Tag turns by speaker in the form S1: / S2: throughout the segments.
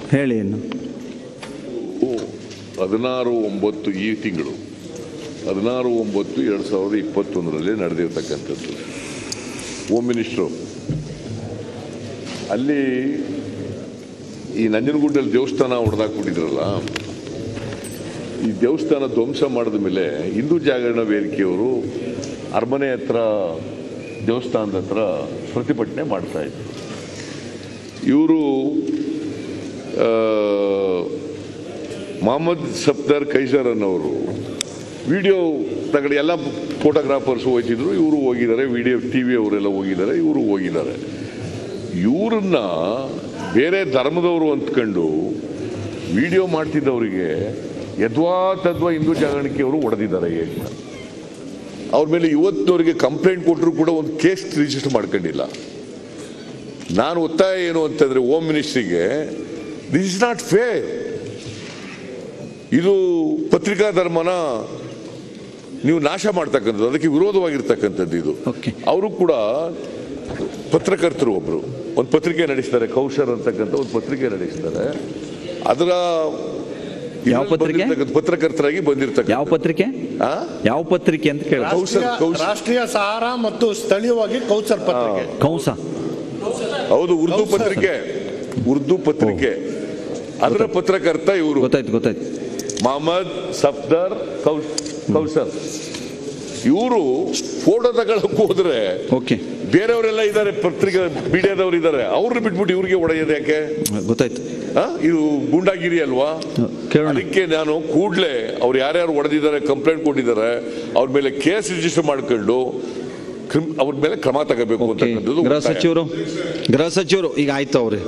S1: ಹೇಳಿ ಇನ್ನು
S2: ಹದಿನಾರು ಒಂಬತ್ತು ಈ ತಿಂಗಳು ಹದಿನಾರು ಒಂಬತ್ತು ಎರಡು ಸಾವಿರದ ಇಪ್ಪತ್ತೊಂದರಲ್ಲಿ ನಡೆದಿರ್ತಕ್ಕಂಥದ್ದು ಹೋಮ್ ಮಿನಿಸ್ಟ್ರು ಅಲ್ಲಿ ಈ ನಂಜನಗೂಡಲ್ಲಿ ದೇವಸ್ಥಾನ ಹೊಡೆದಾಕ್ಬಿಟ್ಟಿದ್ರಲ್ಲ ಈ ದೇವಸ್ಥಾನ ಧ್ವಂಸ ಮಾಡಿದ ಮೇಲೆ ಹಿಂದೂ ಜಾಗರಣ ವೇದಿಕೆಯವರು ಅರಮನೆ ಹತ್ರ ದೇವಸ್ಥಾನದ ಹತ್ರ ಪ್ರತಿಭಟನೆ ಮಾಡ್ತಾ ಇದ್ರು ಇವರು ಮೊಹಮ್ಮದ್ ಸಫ್ದರ್ ಕೈಸರ್ ಅನ್ನೋರು ವಿಡಿಯೋ ತಗಡೆ ಎಲ್ಲ ಫೋಟೋಗ್ರಾಫರ್ಸ್ ಹೋಗ್ತಿದ್ರು ಇವರು ಹೋಗಿದ್ದಾರೆ ವಿಡಿಯೋ ಟಿ ವಿ ಅವರೆಲ್ಲ ಹೋಗಿದ್ದಾರೆ ಇವರು ಹೋಗಿದ್ದಾರೆ ಇವ್ರನ್ನ ಬೇರೆ ಧರ್ಮದವರು ಅಂದ್ಕೊಂಡು ವಿಡಿಯೋ ಮಾಡ್ತಿದ್ದವರಿಗೆ ಯದ್ವಾ ತದ್ವಾ ಹಿಂದೂ ಜಾಗರಣೆಯವರು ಹೊಡೆದಿದ್ದಾರೆ ಈಗ ಅವ್ರ ಮೇಲೆ ಇವತ್ತಿನವರಿಗೆ ಕಂಪ್ಲೇಂಟ್ ಕೊಟ್ಟರು ಕೂಡ ಒಂದು ಕೇಸ್ ರಿಜಿಸ್ಟರ್ ಮಾಡ್ಕೊಂಡಿಲ್ಲ ನಾನು ಒತ್ತಾಯ ಏನು ಅಂತಂದ್ರೆ ಹೋಮ್ ಮಿನಿಸ್ಟ್ರಿಗೆ ದಿಸ್ ಇಸ್ ನಾಟ್ ಫೇರ್ ಇದು ಪತ್ರಿಕಾ ಧರ್ಮನ ನೀವು ನಾಶ ಮಾಡ್ತಕ್ಕಂಥದ್ದು ಅದಕ್ಕೆ ವಿರೋಧವಾಗಿರ್ತಕ್ಕಂಥದ್ದು ಇದು
S1: Okay.
S2: ಅವರು ಕೂಡ ಪತ್ರಕರ್ತರು ಒಬ್ರು ಒಂದು ಪತ್ರಿಕೆ ನಡೆಸ್ತಾರೆ ಕೌಶರ್ ಅಂತಕ್ಕಂಥ ಒಂದು ಪತ್ರಿಕೆ ನಡೆಸ್ತಾರೆ ಅದರ
S1: ಯಾವ ಪತ್ರಿಕೆ?
S2: ಬಂದಿರ್ತಕ್ಕಂಥ ಪತ್ರಕರ್ತರಾಗಿ ಬಂದಿರ್ತಕ್ಕ
S1: ಯಾವ ಪತ್ರಿಕೆ ಯಾವ ಪತ್ರಿಕೆ ಅಂತ ಕೇಳ
S2: ಕೌಶಲ್
S3: ರಾಷ್ಟ್ರೀಯ-
S2: ಕೌಶಲ್
S3: ರಾಷ್ಟ್ರೀಯ ಸಹಾರ ಮತ್ತು ಸ್ಥಳೀಯವಾಗಿ ಕೌಸರ್ ಪತ್ರಿಕೆ
S1: ಕಂಸ
S2: ಹೌದು ಉರ್ದು ಪತ್ರಿಕೆ ಉರ್ದು ಪತ್ರಿಕೆ ಅದರ ಪತ್ರಕರ್ತ ಇವರು
S1: ಗೊತ್ತಾಯ್ತು ಗೊತ್ತಾಯ್ತು
S2: ಮೊಹಮ್ಮದ್ ಸಫ್ದರ್ ಕೌಶ್ ಕೌಶಲ್ ಇವರು ಫೋಟೋ ತಗೊಳಕ್ ಹೋದ್ರೆ
S1: ಓಕೆ
S2: ಬೇರೆಯವರೆಲ್ಲ ಇದ್ದಾರೆ ಪತ್ರಿಕೆ ಮೀಡಿಯಾದವ್ರು ಇದ್ದಾರೆ ಅವ್ರನ್ನ ಬಿಟ್ಬಿಟ್ಟು ಇವ್ರಿಗೆ ಹೊಡೆಯೋದು ಯಾಕೆ
S1: ಗೊತ್ತಾಯ್ತು
S2: ಆ? ಇದು ಗೂಂಡಾಗಿರಿ ಅಲ್ವಾ
S1: ಕೇಳೋಣ
S2: ಅದಕ್ಕೆ ನಾನು ಕೂಡ್ಲೆ ಅವ್ರು ಯಾರ್ಯಾರು ಹೊಡೆದಿದ್ದಾರೆ ಕಂಪ್ಲೇಂಟ್ ಕೊಟ್ಟಿದ್ದಾರೆ ಅವ್ರ ಮೇಲೆ ಕೇಸ್ ರಿಜಿಸ್ಟರ್ ಮಾಡ್ಕೊಂಡು ಕ್ರಿಮ್- ಅವ್ರ ಮೇಲೆ ಕ್ರಮ ತಗೋಬೇಕು
S1: ಓಕೆ
S2: ಅಂತಕ್ಕಂಥದ್ದು
S1: ಗೃಹ
S2: ಒತ್ತಾಯ.
S1: ಸಚಿವರು ಗೃಹ ಸಚಿವರು ಈಗ ಆಯ್ತು ಅವ್ರೆ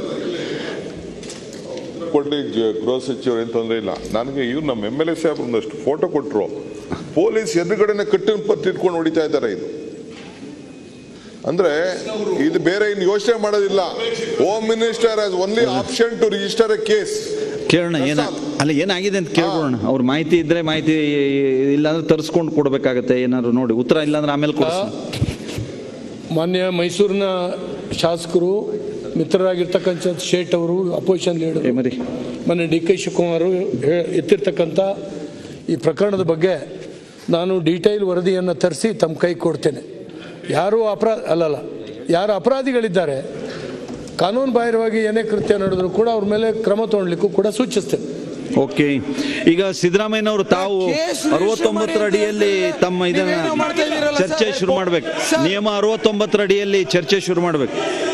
S4: ಕೊಡ್ಲಿ ಜ- ಗೃಹ ಸಚಿವರು ಏನ್ ತೊಂದ್ರೆ ಇಲ್ಲ ನನಗೆ ಇವ್ರು ನಮ್ಮ ಎಮ್ ಎಲ್ ಎ ಸಾಹೇಬ್ರೊಂದಷ್ಟು ಫೋಟೋ ಕೊಟ್ಟರು ಪೊಲೀಸ್ ಎದುರುಗಡೆನೆ ಕಟ್ಟಿನ ಪತ್ರ ಇಟ್ಕೊಂಡು ಹೊಡಿತಾ ಇದ್ದಾರೆ ಇದು ಅಂದ್ರೆ ಇದು ಬೇರೆ ಇನ್ನು ಯೋಚನೆ ಮಾಡೋದಿಲ್ಲ home minister as only option to register a case
S1: ಕೇಳೋಣ ಏನ ಅಲ್ಲ ಏನಾಗಿದೆ ಅಂತ ಕೇಳ್ಬೋಣ ಅವ್ರ ಮಾಹಿತಿ ಇದ್ರೆ ಮಾಹಿತಿ ಇಲ್ಲಾಂದ್ರೆ ತರಿಸ್ಕೊಂಡು ಕೊಡ್ಬೇಕಾಗತ್ತೆ ಏನಾದ್ರು ನೋಡಿ ಉತ್ತರ ಇಲ್ಲಾಂದ್ರೆ ಆಮೇಲೆ ಕೊಡಿಸಿ
S3: ಮಾನ್ಯ ಮೈಸೂರಿನ ಶಾಸಕರು ಮಿತ್ರರಾಗಿರ್ತಕ್ಕಂಥ ಶೇಟ್ ಅವರು ಅಪೋಸಿಷನ್ ಲೀಡರ್
S1: ಏ ಮರಿ
S3: ಮೊನ್ನೆ ಡಿ ಕೆ ಶಿವಕುಮಾರ್ ಹೇ- ಎತ್ತಿರ್ತಕ್ಕಂಥ ಈ ಪ್ರಕರಣದ ಬಗ್ಗೆ ನಾನು ಡೀಟೈಲ್ ವರದಿಯನ್ನು ತರಿಸಿ ತಮ್ಮ ಕೈ ಕೊಡ್ತೇನೆ ಯಾರು ಅಪರಾಧ ಅಲ್ಲಲ್ಲ ಯಾರು ಅಪರಾಧಿಗಳಿದ್ದಾರೆ ಕಾನೂನು ಬಾಹಿರವಾಗಿ ಏನೇ ಕೃತ್ಯ ನಡೆದ್ರು ಕೂಡ ಅವ್ರ ಮೇಲೆ ಕ್ರಮ ತಗೊಳ್ಲಿಕ್ಕೂ ಕೂಡ ಸೂಚಿಸ್ತೇನೆ
S1: ಓಕೆ ಈಗ ಸಿದ್ದರಾಮಯ್ಯನವರು ತಾವು ಅರವತ್ತೊಂಬತ್ತರ ಅಡಿಯಲ್ಲಿ ತಮ್ಮ ಇದನ್ನ
S5: ನೀವೇನೋ ಮಾಡ್ತಾ ಇದ್ದೀರಲ್ಲ
S1: ಚರ್ಚೆ
S5: ಸರ್?
S1: ಶುರು ಮಾಡ್ಬೇಕು ನಿಯಮ ಅರವತ್ತೊಂಬತ್ತರ ಅಡಿಯಲ್ಲಿ ಚರ್ಚೆ ಶುರು ಮಾಡ್ಬೇಕು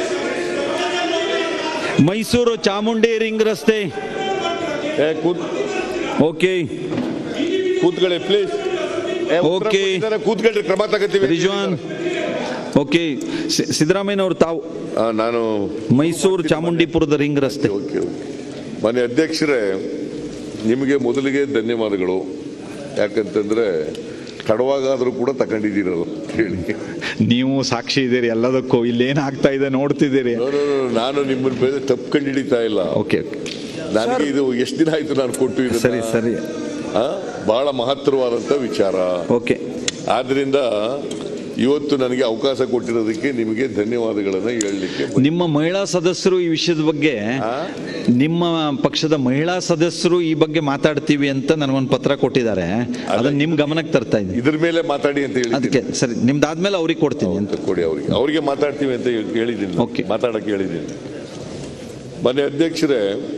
S1: ಮೈಸೂರು ಚಾಮುಂಡಿ ರಿಂಗ್ ರಸ್ತೆ
S2: ಏ, ಕೂತ್-
S1: ಓಕೆ
S2: ಕೂತ್ಕೊಳ್ಳಿ ಪ್ಲೀಸ್
S1: ಓಕೆ.
S2: ಕೂತ್ಕೊಳ್ರಿ ಕ್ರಮ ತಗೋತೀವಿ
S1: ರಿಜ್ವಾನ್ ಓಕೆ ಸಿ- ಸಿದ್ದರಾಮಯ್ಯನವರು ತಾವು
S2: ಆ, ನಾನು
S1: ಮೈಸೂರು ಚಾಮುಂಡಿಪುರದ ರಿಂಗ್ ರಸ್ತೆ
S2: ಓಕೆ ಓಕೆ ಮನೆ ಅಧ್ಯಕ್ಷರೇ ನಿಮಗೆ ಮೊದಲಿಗೆ ಧನ್ಯವಾದಗಳು ಯಾಕಂತಂದ್ರೆ ತಡವಾಗಾದರೂ ಕೂಡ ತಗೊಂಡಿದ್ದೀರಲ್ಲ ಹೇಳಿ
S6: ನೀವು ಸಾಕ್ಷಿ ಇದ್ದೀರಿ ಎಲ್ಲದಕ್ಕೂ ಇಲ್ಲೇನ್ ಆಗ್ತಾ ಇದೆ ನೋಡ್ತಿದ್ದೀರಿ
S2: No, no, no, ನಾನು ನಿಮ್ಮನ್ನ ಬೇರೆ ತಪ್ಪು ಕಂಡಿಡಿತಾ ಇಲ್ಲ
S1: ಓಕೆ
S2: ನನಗೆ ಇದು ಎಷ್ಟು ದಿನ ಆಯ್ತು ನಾನು ಕೊಟ್ಟು ಇದನ್ನ?
S1: ಸರಿ ಸರಿ
S2: ಆ? ಬಹಳ ಮಹತ್ತರವಾದಂತ ವಿಚಾರ
S1: ಓಕೆ
S2: ಆದ್ರಿಂದ ಇವತ್ತು ನನಗೆ ಅವಕಾಶ ಕೊಟ್ಟಿರೋದಕ್ಕೆ ನಿಮಗೆ ಧನ್ಯವಾದಗಳನ್ನ ಹೇಳಲಿಕ್ಕೆ ಬಯಸ್ತೇನೆ.
S1: ನಿಮ್ಮ ಮಹಿಳಾ ಸದಸ್ಯರು ಈ ವಿಷಯದ ಬಗ್ಗೆ ನಿಮ್ಮ ಪಕ್ಷದ ಮಹಿಳಾ ಸದಸ್ಯರು ಈ ಬಗ್ಗೆ ಮಾತಾಡ್ತೀವಿ ಅಂತ ನನಗೊಂದು ಪತ್ರ ಕೊಟ್ಟಿದ್ದಾರೆ ಅದನ್ನ ನಿಮ್ ಗಮನಕ್ಕೆ ತರ್ತಾ ಇದ್ದೀನಿ
S2: ಇದ್ರ ಮೇಲೆ ಮಾತಾಡಿ ಅಂತ
S1: ಅದಕ್ಕೆ
S2: ಹೇಳಿದ್ದೀನಿ
S1: ಸರಿ ನಿಮ್ದಾದ್ಮೇಲೆ ಅವ್ರಿಗೆ ಕೊಡ್ತೀನಿ ಅಂತ
S2: ಅಂತ ಕೊಡಿ ಅವರಿಗೆ ಅವರಿಗೆ ಮಾತಾಡ್ತೀವಿ ಅಂತ ಹೇಳಿ- ಹೇಳಿದ್ದೀನಿ
S1: Okay.
S2: ಮಾತಾಡಕ್ಕೆ ಹೇಳಿದ್ದೀನಿ ಮನೆ ಅಧ್ಯಕ್ಷರೇ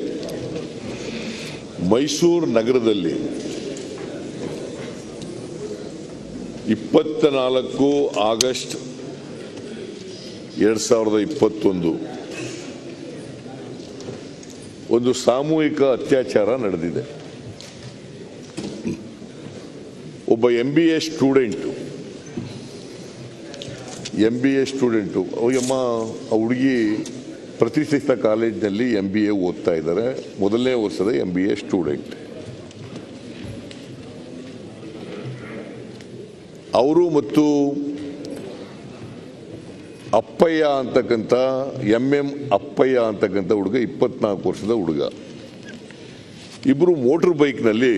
S2: ಮೈಸೂರು ನಗರದಲ್ಲಿ ಇಪ್ಪತ್ತ ನಾಲ್ಕು ಆಗಸ್ಟ್ ಎರಡ್ ಸಾವಿರದ ಇಪ್ಪತ್ತೊಂದು ಒಂದು ಸಾಮೂಹಿಕ ಅತ್ಯಾಚಾರ ನಡೆದಿದೆ ಒಬ್ಬ M B A student M B A student ಅಯ್ಯಮ್ಮ ಆ ಹುಡುಗಿ ಪ್ರತಿಷ್ಠಿತ ಕಾಲೇಜಿನಲ್ಲಿ ಎಂ ಬಿ ಎ ಓದ್ತಾ ಇದ್ದಾರೆ ಮೊದಲನೇ ವರ್ಷದ ಎಂ ಬಿ ಎ ಸ್ಟೂಡೆಂಟ್ ಅವರು ಮತ್ತು ಅಪ್ಪಯ್ಯ ಅಂತಕ್ಕಂಥ ಎಂ ಎಂ ಅಪ್ಪಯ್ಯ ಅಂತಕ್ಕಂಥ ಹುಡುಗ ಇಪ್ಪತ್ನಾಲ್ಕು ವರ್ಷದ ಹುಡುಗ ಇಬ್ಬರು ಮೋಟರ್ ಬೈಕ್ನಲ್ಲಿ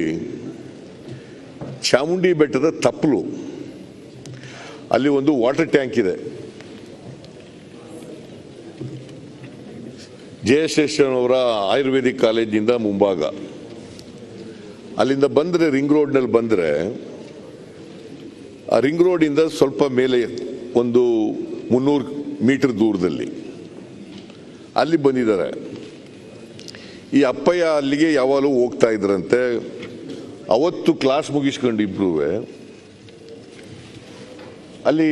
S2: ಚಾಮುಂಡಿ ಬೆಟ್ಟದ ತಪ್ಪಲು ಅಲ್ಲಿ ಒಂದು ವಾಟರ್ ಟ್ಯಾಂಕ್ ಇದೆ ಜಯಶೇಷನವರ ಆಯುರ್ವೇದಿಕ್ ಕಾಲೇಜಿನಿಂದ ಮುಂಭಾಗ ಅಲ್ಲಿಂದ ಬಂದರೆ ರಿಂಗ್ ರೋಡ್ನಲ್ಲಿ ಬಂದರೆ ಆ ರಿಂಗ್ ರೋಡಿಂದ ಸ್ವಲ್ಪ ಮೇಲೆ ಒಂದು ಮುನ್ನೂರು ಮೀಟರ್ ದೂರದಲ್ಲಿ ಅಲ್ಲಿ ಬಂದಿದ್ದಾರೆ ಈ ಅಪ್ಪಯ್ಯ ಅಲ್ಲಿಗೆ ಯಾವಾಗಲೂ ಹೋಗ್ತಾ ಇದ್ರಂತೆ ಅವತ್ತು ಕ್ಲಾಸ್ ಮುಗಿಸ್ಕೊಂಡು ಇಬ್ರು ಅಲ್ಲಿ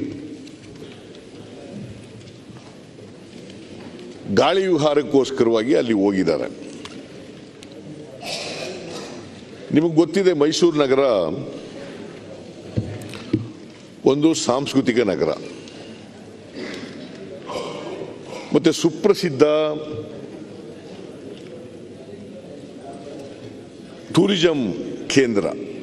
S2: ಗಾಳಿ ವಿಹಾರಕ್ಕೋಸ್ಕರವಾಗಿ ಅಲ್ಲಿ ಹೋಗಿದ್ದಾರೆ ನಿಮಗೆ ಗೊತ್ತಿದೆ ಮೈಸೂರು ನಗರ ಒಂದು ಸಾಂಸ್ಕೃತಿಕ ನಗರ ಮತ್ತೆ ಸುಪ್ರಸಿದ್ಧ ಟೂರಿಸಂ ಕೇಂದ್ರ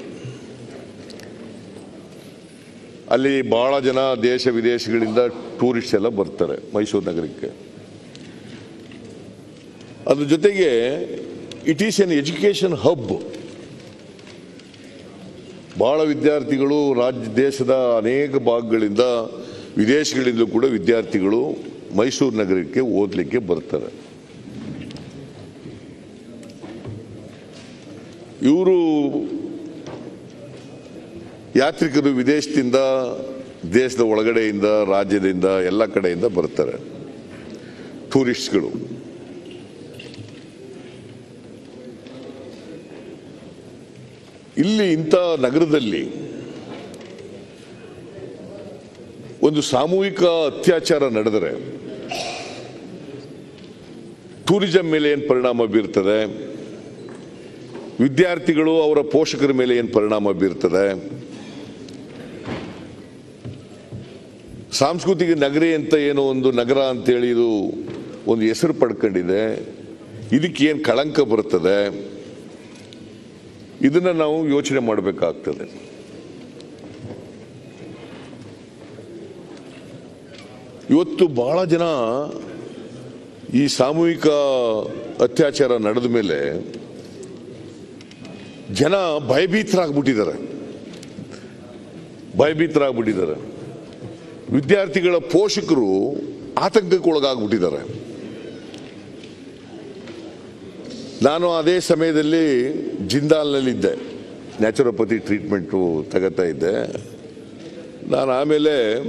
S2: ಅಲ್ಲಿ ಬಹಳ ಜನ ದೇಶ ವಿದೇಶಗಳಿಂದ ಟೂರಿಸ್ಟ್ ಎಲ್ಲ ಬರ್ತಾರೆ ಮೈಸೂರು ನಗರಕ್ಕೆ ಅದ್ರ ಜೊತೆಗೆ it is an education hub ಬಹಳ ವಿದ್ಯಾರ್ಥಿಗಳು ರಾಜ್ಯ ದೇಶದ ಅನೇಕ ಭಾಗಗಳಿಂದ ವಿದೇಶಗಳಿಂದ ಕೂಡ ವಿದ್ಯಾರ್ಥಿಗಳು ಮೈಸೂರು ನಗರಕ್ಕೆ ಓದಲಿಕ್ಕೆ ಬರ್ತಾರೆ ಇವರು ಯಾತ್ರಿಕರು ವಿದೇಶದಿಂದ ದೇಶದ ಒಳಗಡೆಯಿಂದ ರಾಜ್ಯದಿಂದ ಎಲ್ಲ ಕಡೆಯಿಂದ ಬರ್ತಾರೆ ಟೂರಿಸ್ಟ್ಗಳು ಇಲ್ಲಿ ಇಂಥ ನಗರದಲ್ಲಿ ಒಂದು ಸಾಮೂಹಿಕ ಅತ್ಯಾಚಾರ ನಡೆದರೆ ಟೂರಿಸಂ ಮೇಲೆ ಏನು ಪರಿಣಾಮ ಬೀರ್ತದೆ ವಿದ್ಯಾರ್ಥಿಗಳು ಅವರ ಪೋಷಕರ ಮೇಲೆ ಏನು ಪರಿಣಾಮ ಬೀರ್ತದೆ ಸಾಂಸ್ಕೃತಿಕ ನಗರಿ ಅಂತ ಏನೋ ಒಂದು ನಗರ ಅಂತೇಳಿ ಇದು ಒಂದು ಹೆಸರು ಪಡ್ಕೊಂಡಿದೆ ಇದಕ್ಕೆ ಏನು ಕಳಂಕ ಬರ್ತದೆ ಇದನ್ನ ನಾವು ಯೋಚನೆ ಮಾಡಬೇಕಾಗ್ತದೆ ಇವತ್ತು ಬಹಳ ಜನ ಈ ಸಾಮೂಹಿಕ ಅತ್ಯಾಚಾರ ನಡೆದ ಮೇಲೆ ಜನ ಭಯಭೀತರಾಗ್ಬಿಟ್ಟಿದ್ದಾರೆ ಭಯಭೀತರಾಗ್ಬಿಟ್ಟಿದ್ದಾರೆ ವಿದ್ಯಾರ್ಥಿಗಳ ಪೋಷಕರು ಆತಂಕಕ್ಕೆ ಒಳಗಾಗ್ಬಿಟ್ಟಿದ್ದಾರೆ ನಾನು ಅದೇ ಸಮಯದಲ್ಲಿ ಜಿಂದಾಲ್ನಲ್ಲಿದ್ದೆ ನ್ಯಾಚುರೋಪತಿ ಟ್ರೀಟ್ಮೆಂಟು ತಗೋತಾ ಇದ್ದೆ ನಾನು ಆಮೇಲೆ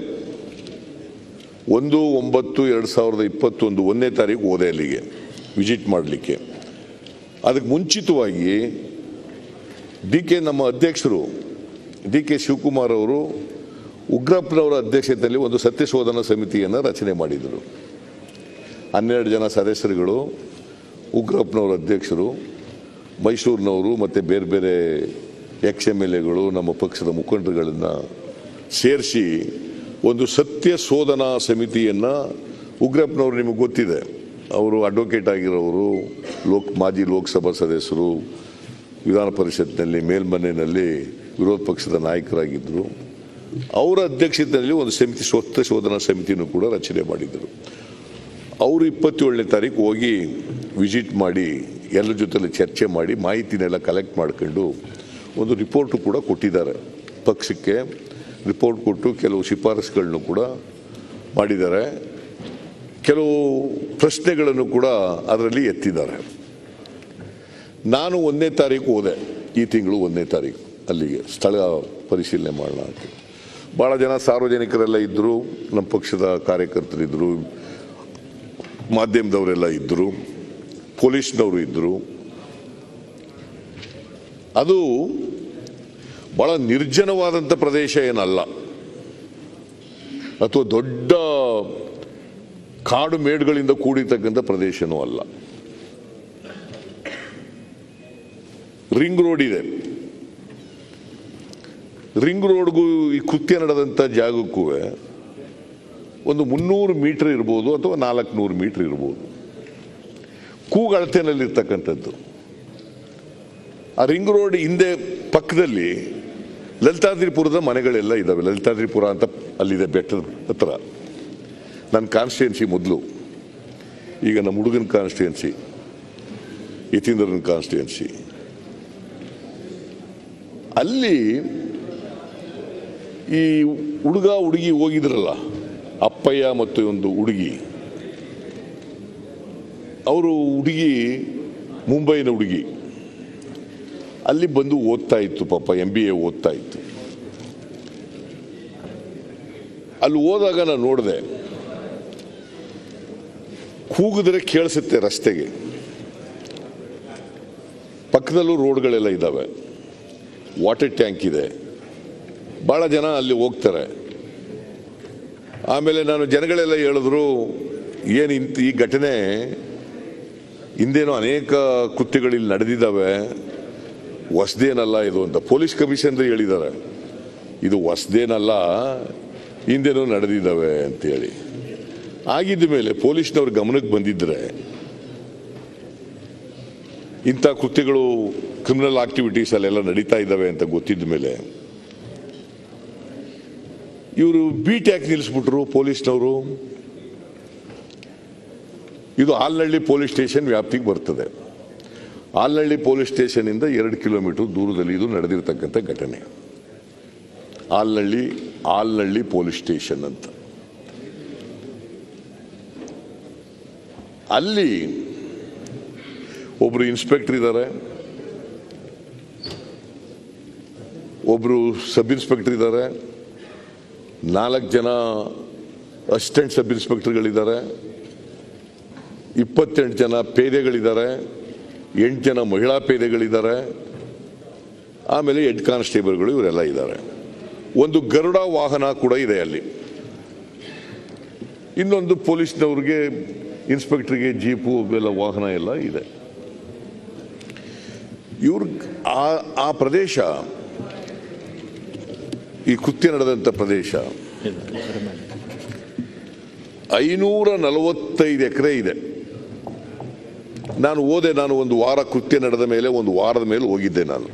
S2: ಒಂದು ಒಂಬತ್ತು ಎರಡು ಸಾವಿರದ ಇಪ್ಪತ್ತೊಂದು ಒಂದನೇ ತಾರೀಕು ಹೋದೆ ಅಲ್ಲಿಗೆ ವಿಸಿಟ್ ಮಾಡಲಿಕ್ಕೆ ಅದಕ್ಕೆ ಮುಂಚಿತವಾಗಿ ಡಿ ಕೆ ನಮ್ಮ ಅಧ್ಯಕ್ಷರು ಡಿ ಕೆ ಶಿವಕುಮಾರ್ ಅವರು ಉಗ್ರಪ್ಪನವರ ಅಧ್ಯಕ್ಷತೆಯಲ್ಲಿ ಒಂದು ಸತ್ಯಶೋಧನಾ ಸಮಿತಿಯನ್ನು ರಚನೆ ಮಾಡಿದರು ಹನ್ನೆರಡು ಜನ ಸದಸ್ಯರುಗಳು ಉಗ್ರಪ್ಪನವರ ಅಧ್ಯಕ್ಷರು ಮೈಸೂರಿನವರು ಮತ್ತು ಬೇರೆ ಬೇರೆ ಎಕ್ಸ್ ಎಮ್ ಎಲ್ ಎಗಳು ನಮ್ಮ ಪಕ್ಷದ ಮುಖಂಡರುಗಳನ್ನು ಸೇರಿಸಿ ಒಂದು ಸತ್ಯ ಶೋಧನಾ ಸಮಿತಿಯನ್ನು ಉಗ್ರಪ್ಪನವರು ನಿಮಗೆ ಗೊತ್ತಿದೆ ಅವರು ಅಡ್ವೊಕೇಟ್ ಆಗಿರೋರು ಲೋಕ್ ಮಾಜಿ ಲೋಕಸಭಾ ಸದಸ್ಯರು ವಿಧಾನ ಪರಿಷತ್ನಲ್ಲಿ ಮೇಲ್ಮನೆಯಲ್ಲಿ ವಿರೋಧ ಪಕ್ಷದ ನಾಯಕರಾಗಿದ್ದರು ಅವರ ಅಧ್ಯಕ್ಷತೆಯಲ್ಲಿ ಒಂದು ಸಮಿತಿ ಸತ್ಯ ಶೋಧನಾ ಸಮಿತಿಯನ್ನು ಕೂಡ ರಚನೆ ಮಾಡಿದರು ಅವರು ಇಪ್ಪತ್ತೇಳನೇ ತಾರೀಕು ಹೋಗಿ ವಿಸಿಟ್ ಮಾಡಿ ಎಲ್ಲರ ಜೊತೆಲಿ ಚರ್ಚೆ ಮಾಡಿ ಮಾಹಿತಿನೆಲ್ಲ ಕಲೆಕ್ಟ್ ಮಾಡ್ಕೊಂಡು ಒಂದು ರಿಪೋರ್ಟು ಕೂಡ ಕೊಟ್ಟಿದ್ದಾರೆ ಪಕ್ಷಕ್ಕೆ ರಿಪೋರ್ಟ್ ಕೊಟ್ಟು ಕೆಲವು ಶಿಫಾರಸುಗಳನ್ನು ಕೂಡ ಮಾಡಿದ್ದಾರೆ ಕೆಲವು ಪ್ರಶ್ನೆಗಳನ್ನು ಕೂಡ ಅದರಲ್ಲಿ ಎತ್ತಿದ್ದಾರೆ ನಾನು ಒಂದನೇ ತಾರೀಕು ಹೋದೆ ಈ ತಿಂಗಳು ಒಂದನೇ ತಾರೀಕು ಅಲ್ಲಿಗೆ ಸ್ಥಳ ಪರಿಶೀಲನೆ ಮಾಡೋಣ ಅಂತ ಭಾಳ ಜನ ಸಾರ್ವಜನಿಕರೆಲ್ಲ ಇದ್ದರು ನಮ್ಮ ಪಕ್ಷದ ಕಾರ್ಯಕರ್ತರಿದ್ದರು ಮಾಧ್ಯಮದವರೆಲ್ಲ ಇದ್ದರು ಪೊಲೀಸ್ನವರು ಇದ್ದರು ಅದು ಬಹಳ ನಿರ್ಜನವಾದಂಥ ಪ್ರದೇಶ ಏನಲ್ಲ ಅಥವಾ ದೊಡ್ಡ ಕಾಡು ಮೇಡುಗಳಿಂದ ಕೂಡಿರ್ತಕ್ಕಂಥ ಪ್ರದೇಶನೂ ಅಲ್ಲ ರಿಂಗ್ ರೋಡ್ ಇದೆ ರಿಂಗ್ ರೋಡ್ಗೂ ಈ ಕೃತ್ಯ ನಡೆದಂಥ ಜಾಗಕ್ಕೂ ಒಂದು ಮುನ್ನೂರು ಮೀಟರ್ ಇರ್ಬೋದು ಅಥವಾ ನಾಲ್ಕುನೂರು ಮೀಟರ್ ಇರ್ಬೋದು ಕೂಗಳತೆನಲ್ಲಿರ್ತಕ್ಕಂಥದ್ದು ಆ ರಿಂಗ್ ರೋಡ್ ಹಿಂದೆ ಪಕ್ಕದಲ್ಲಿ ಲಲಿತಾದ್ರಿಪುರದ ಮನೆಗಳೆಲ್ಲ ಇದ್ದಾವೆ ಲಲಿತಾದ್ರಿಪುರ ಅಂತ ಅಲ್ಲಿದೆ ಬೆಟ್ಟದ ಹತ್ರ ನನ್ನ ಕಾನ್ಸ್ಟಿಟ್ಯೂನ್ಸಿ ಮೊದಲು ಈಗ ನಮ್ಮ ಹುಡುಗನ ಕಾನ್ಸ್ಟಿಟ್ಯೂನ್ಸಿ ಯತೀಂದ್ರನ ಕಾನ್ಸ್ಟಿಟ್ಯೂನ್ಸಿ ಅಲ್ಲಿ ಈ ಹುಡುಗ ಹುಡುಗಿ ಹೋಗಿದ್ರಲ್ಲ ಅಪ್ಪಯ್ಯ ಮತ್ತು ಒಂದು ಹುಡುಗಿ ಅವರು ಹುಡುಗಿ ಮುಂಬೈನ ಹುಡುಗಿ ಅಲ್ಲಿ ಬಂದು ಓದ್ತಾ ಇತ್ತು ಪಾಪ ಎಂ ಬಿ ಎ ಓದ್ತಾ ಇತ್ತು ಅಲ್ಲಿ ಹೋದಾಗ ನಾನು ನೋಡಿದೆ ಕೂಗಿದ್ರೆ ಕೇಳಿಸುತ್ತೆ ರಸ್ತೆಗೆ ಪಕ್ಕದಲ್ಲೂ ರೋಡ್ಗಳೆಲ್ಲ ಇದ್ದಾವೆ ವಾಟರ್ ಟ್ಯಾಂಕ್ ಇದೆ ಭಾಳ ಜನ ಅಲ್ಲಿ ಹೋಗ್ತಾರೆ ಆಮೇಲೆ ನಾನು ಜನಗಳೆಲ್ಲ ಹೇಳಿದ್ರು ಏನು ಇಂತ ಈ ಘಟನೆ ಹಿಂದೇನೋ ಅನೇಕ ಕೃತ್ಯಗಳಿಲ್ಲಿ ನಡೆದಿದ್ದಾವೆ ಹೊಸ್ದೇನಲ್ಲ ಇದು ಅಂತ ಪೊಲೀಸ್ ಕಮಿಷನರ್ ಹೇಳಿದ್ದಾರೆ ಇದು ಹೊಸ್ದೇನಲ್ಲ ಹಿಂದೇನೋ ನಡೆದಿದ್ದಾವೆ ಅಂತೇಳಿ ಆಗಿದ್ದ ಮೇಲೆ ಪೊಲೀಸ್ನವ್ರ ಗಮನಕ್ಕೆ ಬಂದಿದ್ರೆ ಇಂಥ ಕೃತ್ಯಗಳು ಕ್ರಿಮಿನಲ್ ಆಕ್ಟಿವಿಟೀಸ್ ಅಲ್ಲೆಲ್ಲ ನಡೀತಾ ಇದ್ದಾವೆ ಅಂತ ಗೊತ್ತಿದ್ದ ಮೇಲೆ ಇವರು ಬೀಟ್ ಯಾಕೆ ನಿಲ್ಲಿಸ್ಬಿಟ್ರು ಪೊಲೀಸ್ನವರು ಇದು ಆಲ್ನಹಳ್ಳಿ ಪೊಲೀಸ್ ಸ್ಟೇಷನ್ ವ್ಯಾಪ್ತಿಗೆ ಬರ್ತದೆ ಆಲ್ನಹಳ್ಳಿ ಪೊಲೀಸ್ ಸ್ಟೇಷನಿಂದ ಎರಡು ಕಿಲೋಮೀಟರ್ ದೂರದಲ್ಲಿ ಇದು ನಡೆದಿರ್ತಕ್ಕಂಥ ಘಟನೆ ಆಲ್ನಹಳ್ಳಿ ಆಲ್ನಹಳ್ಳಿ ಪೊಲೀಸ್ ಸ್ಟೇಷನ್ ಅಂತ ಅಲ್ಲಿ ಒಬ್ರು ಇನ್ಸ್ಪೆಕ್ಟರ್ ಇದ್ದಾರೆ ಒಬ್ರು ಸಬ್ ಇನ್ಸ್ಪೆಕ್ಟರ್ ಇದ್ದಾರೆ ನಾಲ್ಕು ಜನ ಅಸಿಸ್ಟೆಂಟ್ ಸಬ್ ಇನ್ಸ್ಪೆಕ್ಟರ್ಗಳಿದ್ದಾರೆ ಇಪ್ಪತ್ತೆಂಟು ಜನ ಪೇದೆಗಳಿದ್ದಾರೆ ಎಂಟು ಜನ ಮಹಿಳಾ ಪೇದೆಗಳಿದ್ದಾರೆ ಆಮೇಲೆ ಹೆಡ್ ಕಾನ್ಸ್ಟೇಬಲ್ಗಳು ಇವರೆಲ್ಲ ಇದ್ದಾರೆ ಒಂದು ಗರುಡ ವಾಹನ ಕೂಡ ಇದೆ ಅಲ್ಲಿ ಇನ್ನೊಂದು ಪೊಲೀಸ್ನವ್ರಿಗೆ ಇನ್ಸ್ಪೆಕ್ಟರ್ಗೆ ಜೀಪು ಎಲ್ಲ ವಾಹನ ಎಲ್ಲ ಇದೆ ಇವ್ರ ಆ ಆ ಪ್ರದೇಶ ಈ ಕೃತ್ಯ ನಡೆದಂಥ ಪ್ರದೇಶ ಐನೂರ ನಲವತ್ತೈದು ಎಕರೆ ಇದೆ ನಾನು ಹೋದೆ ನಾನು ಒಂದು ವಾರ ಕೃತ್ಯ ನಡೆದ ಮೇಲೆ ಒಂದು ವಾರದ ಮೇಲೆ ಹೋಗಿದ್ದೆ ನಾನು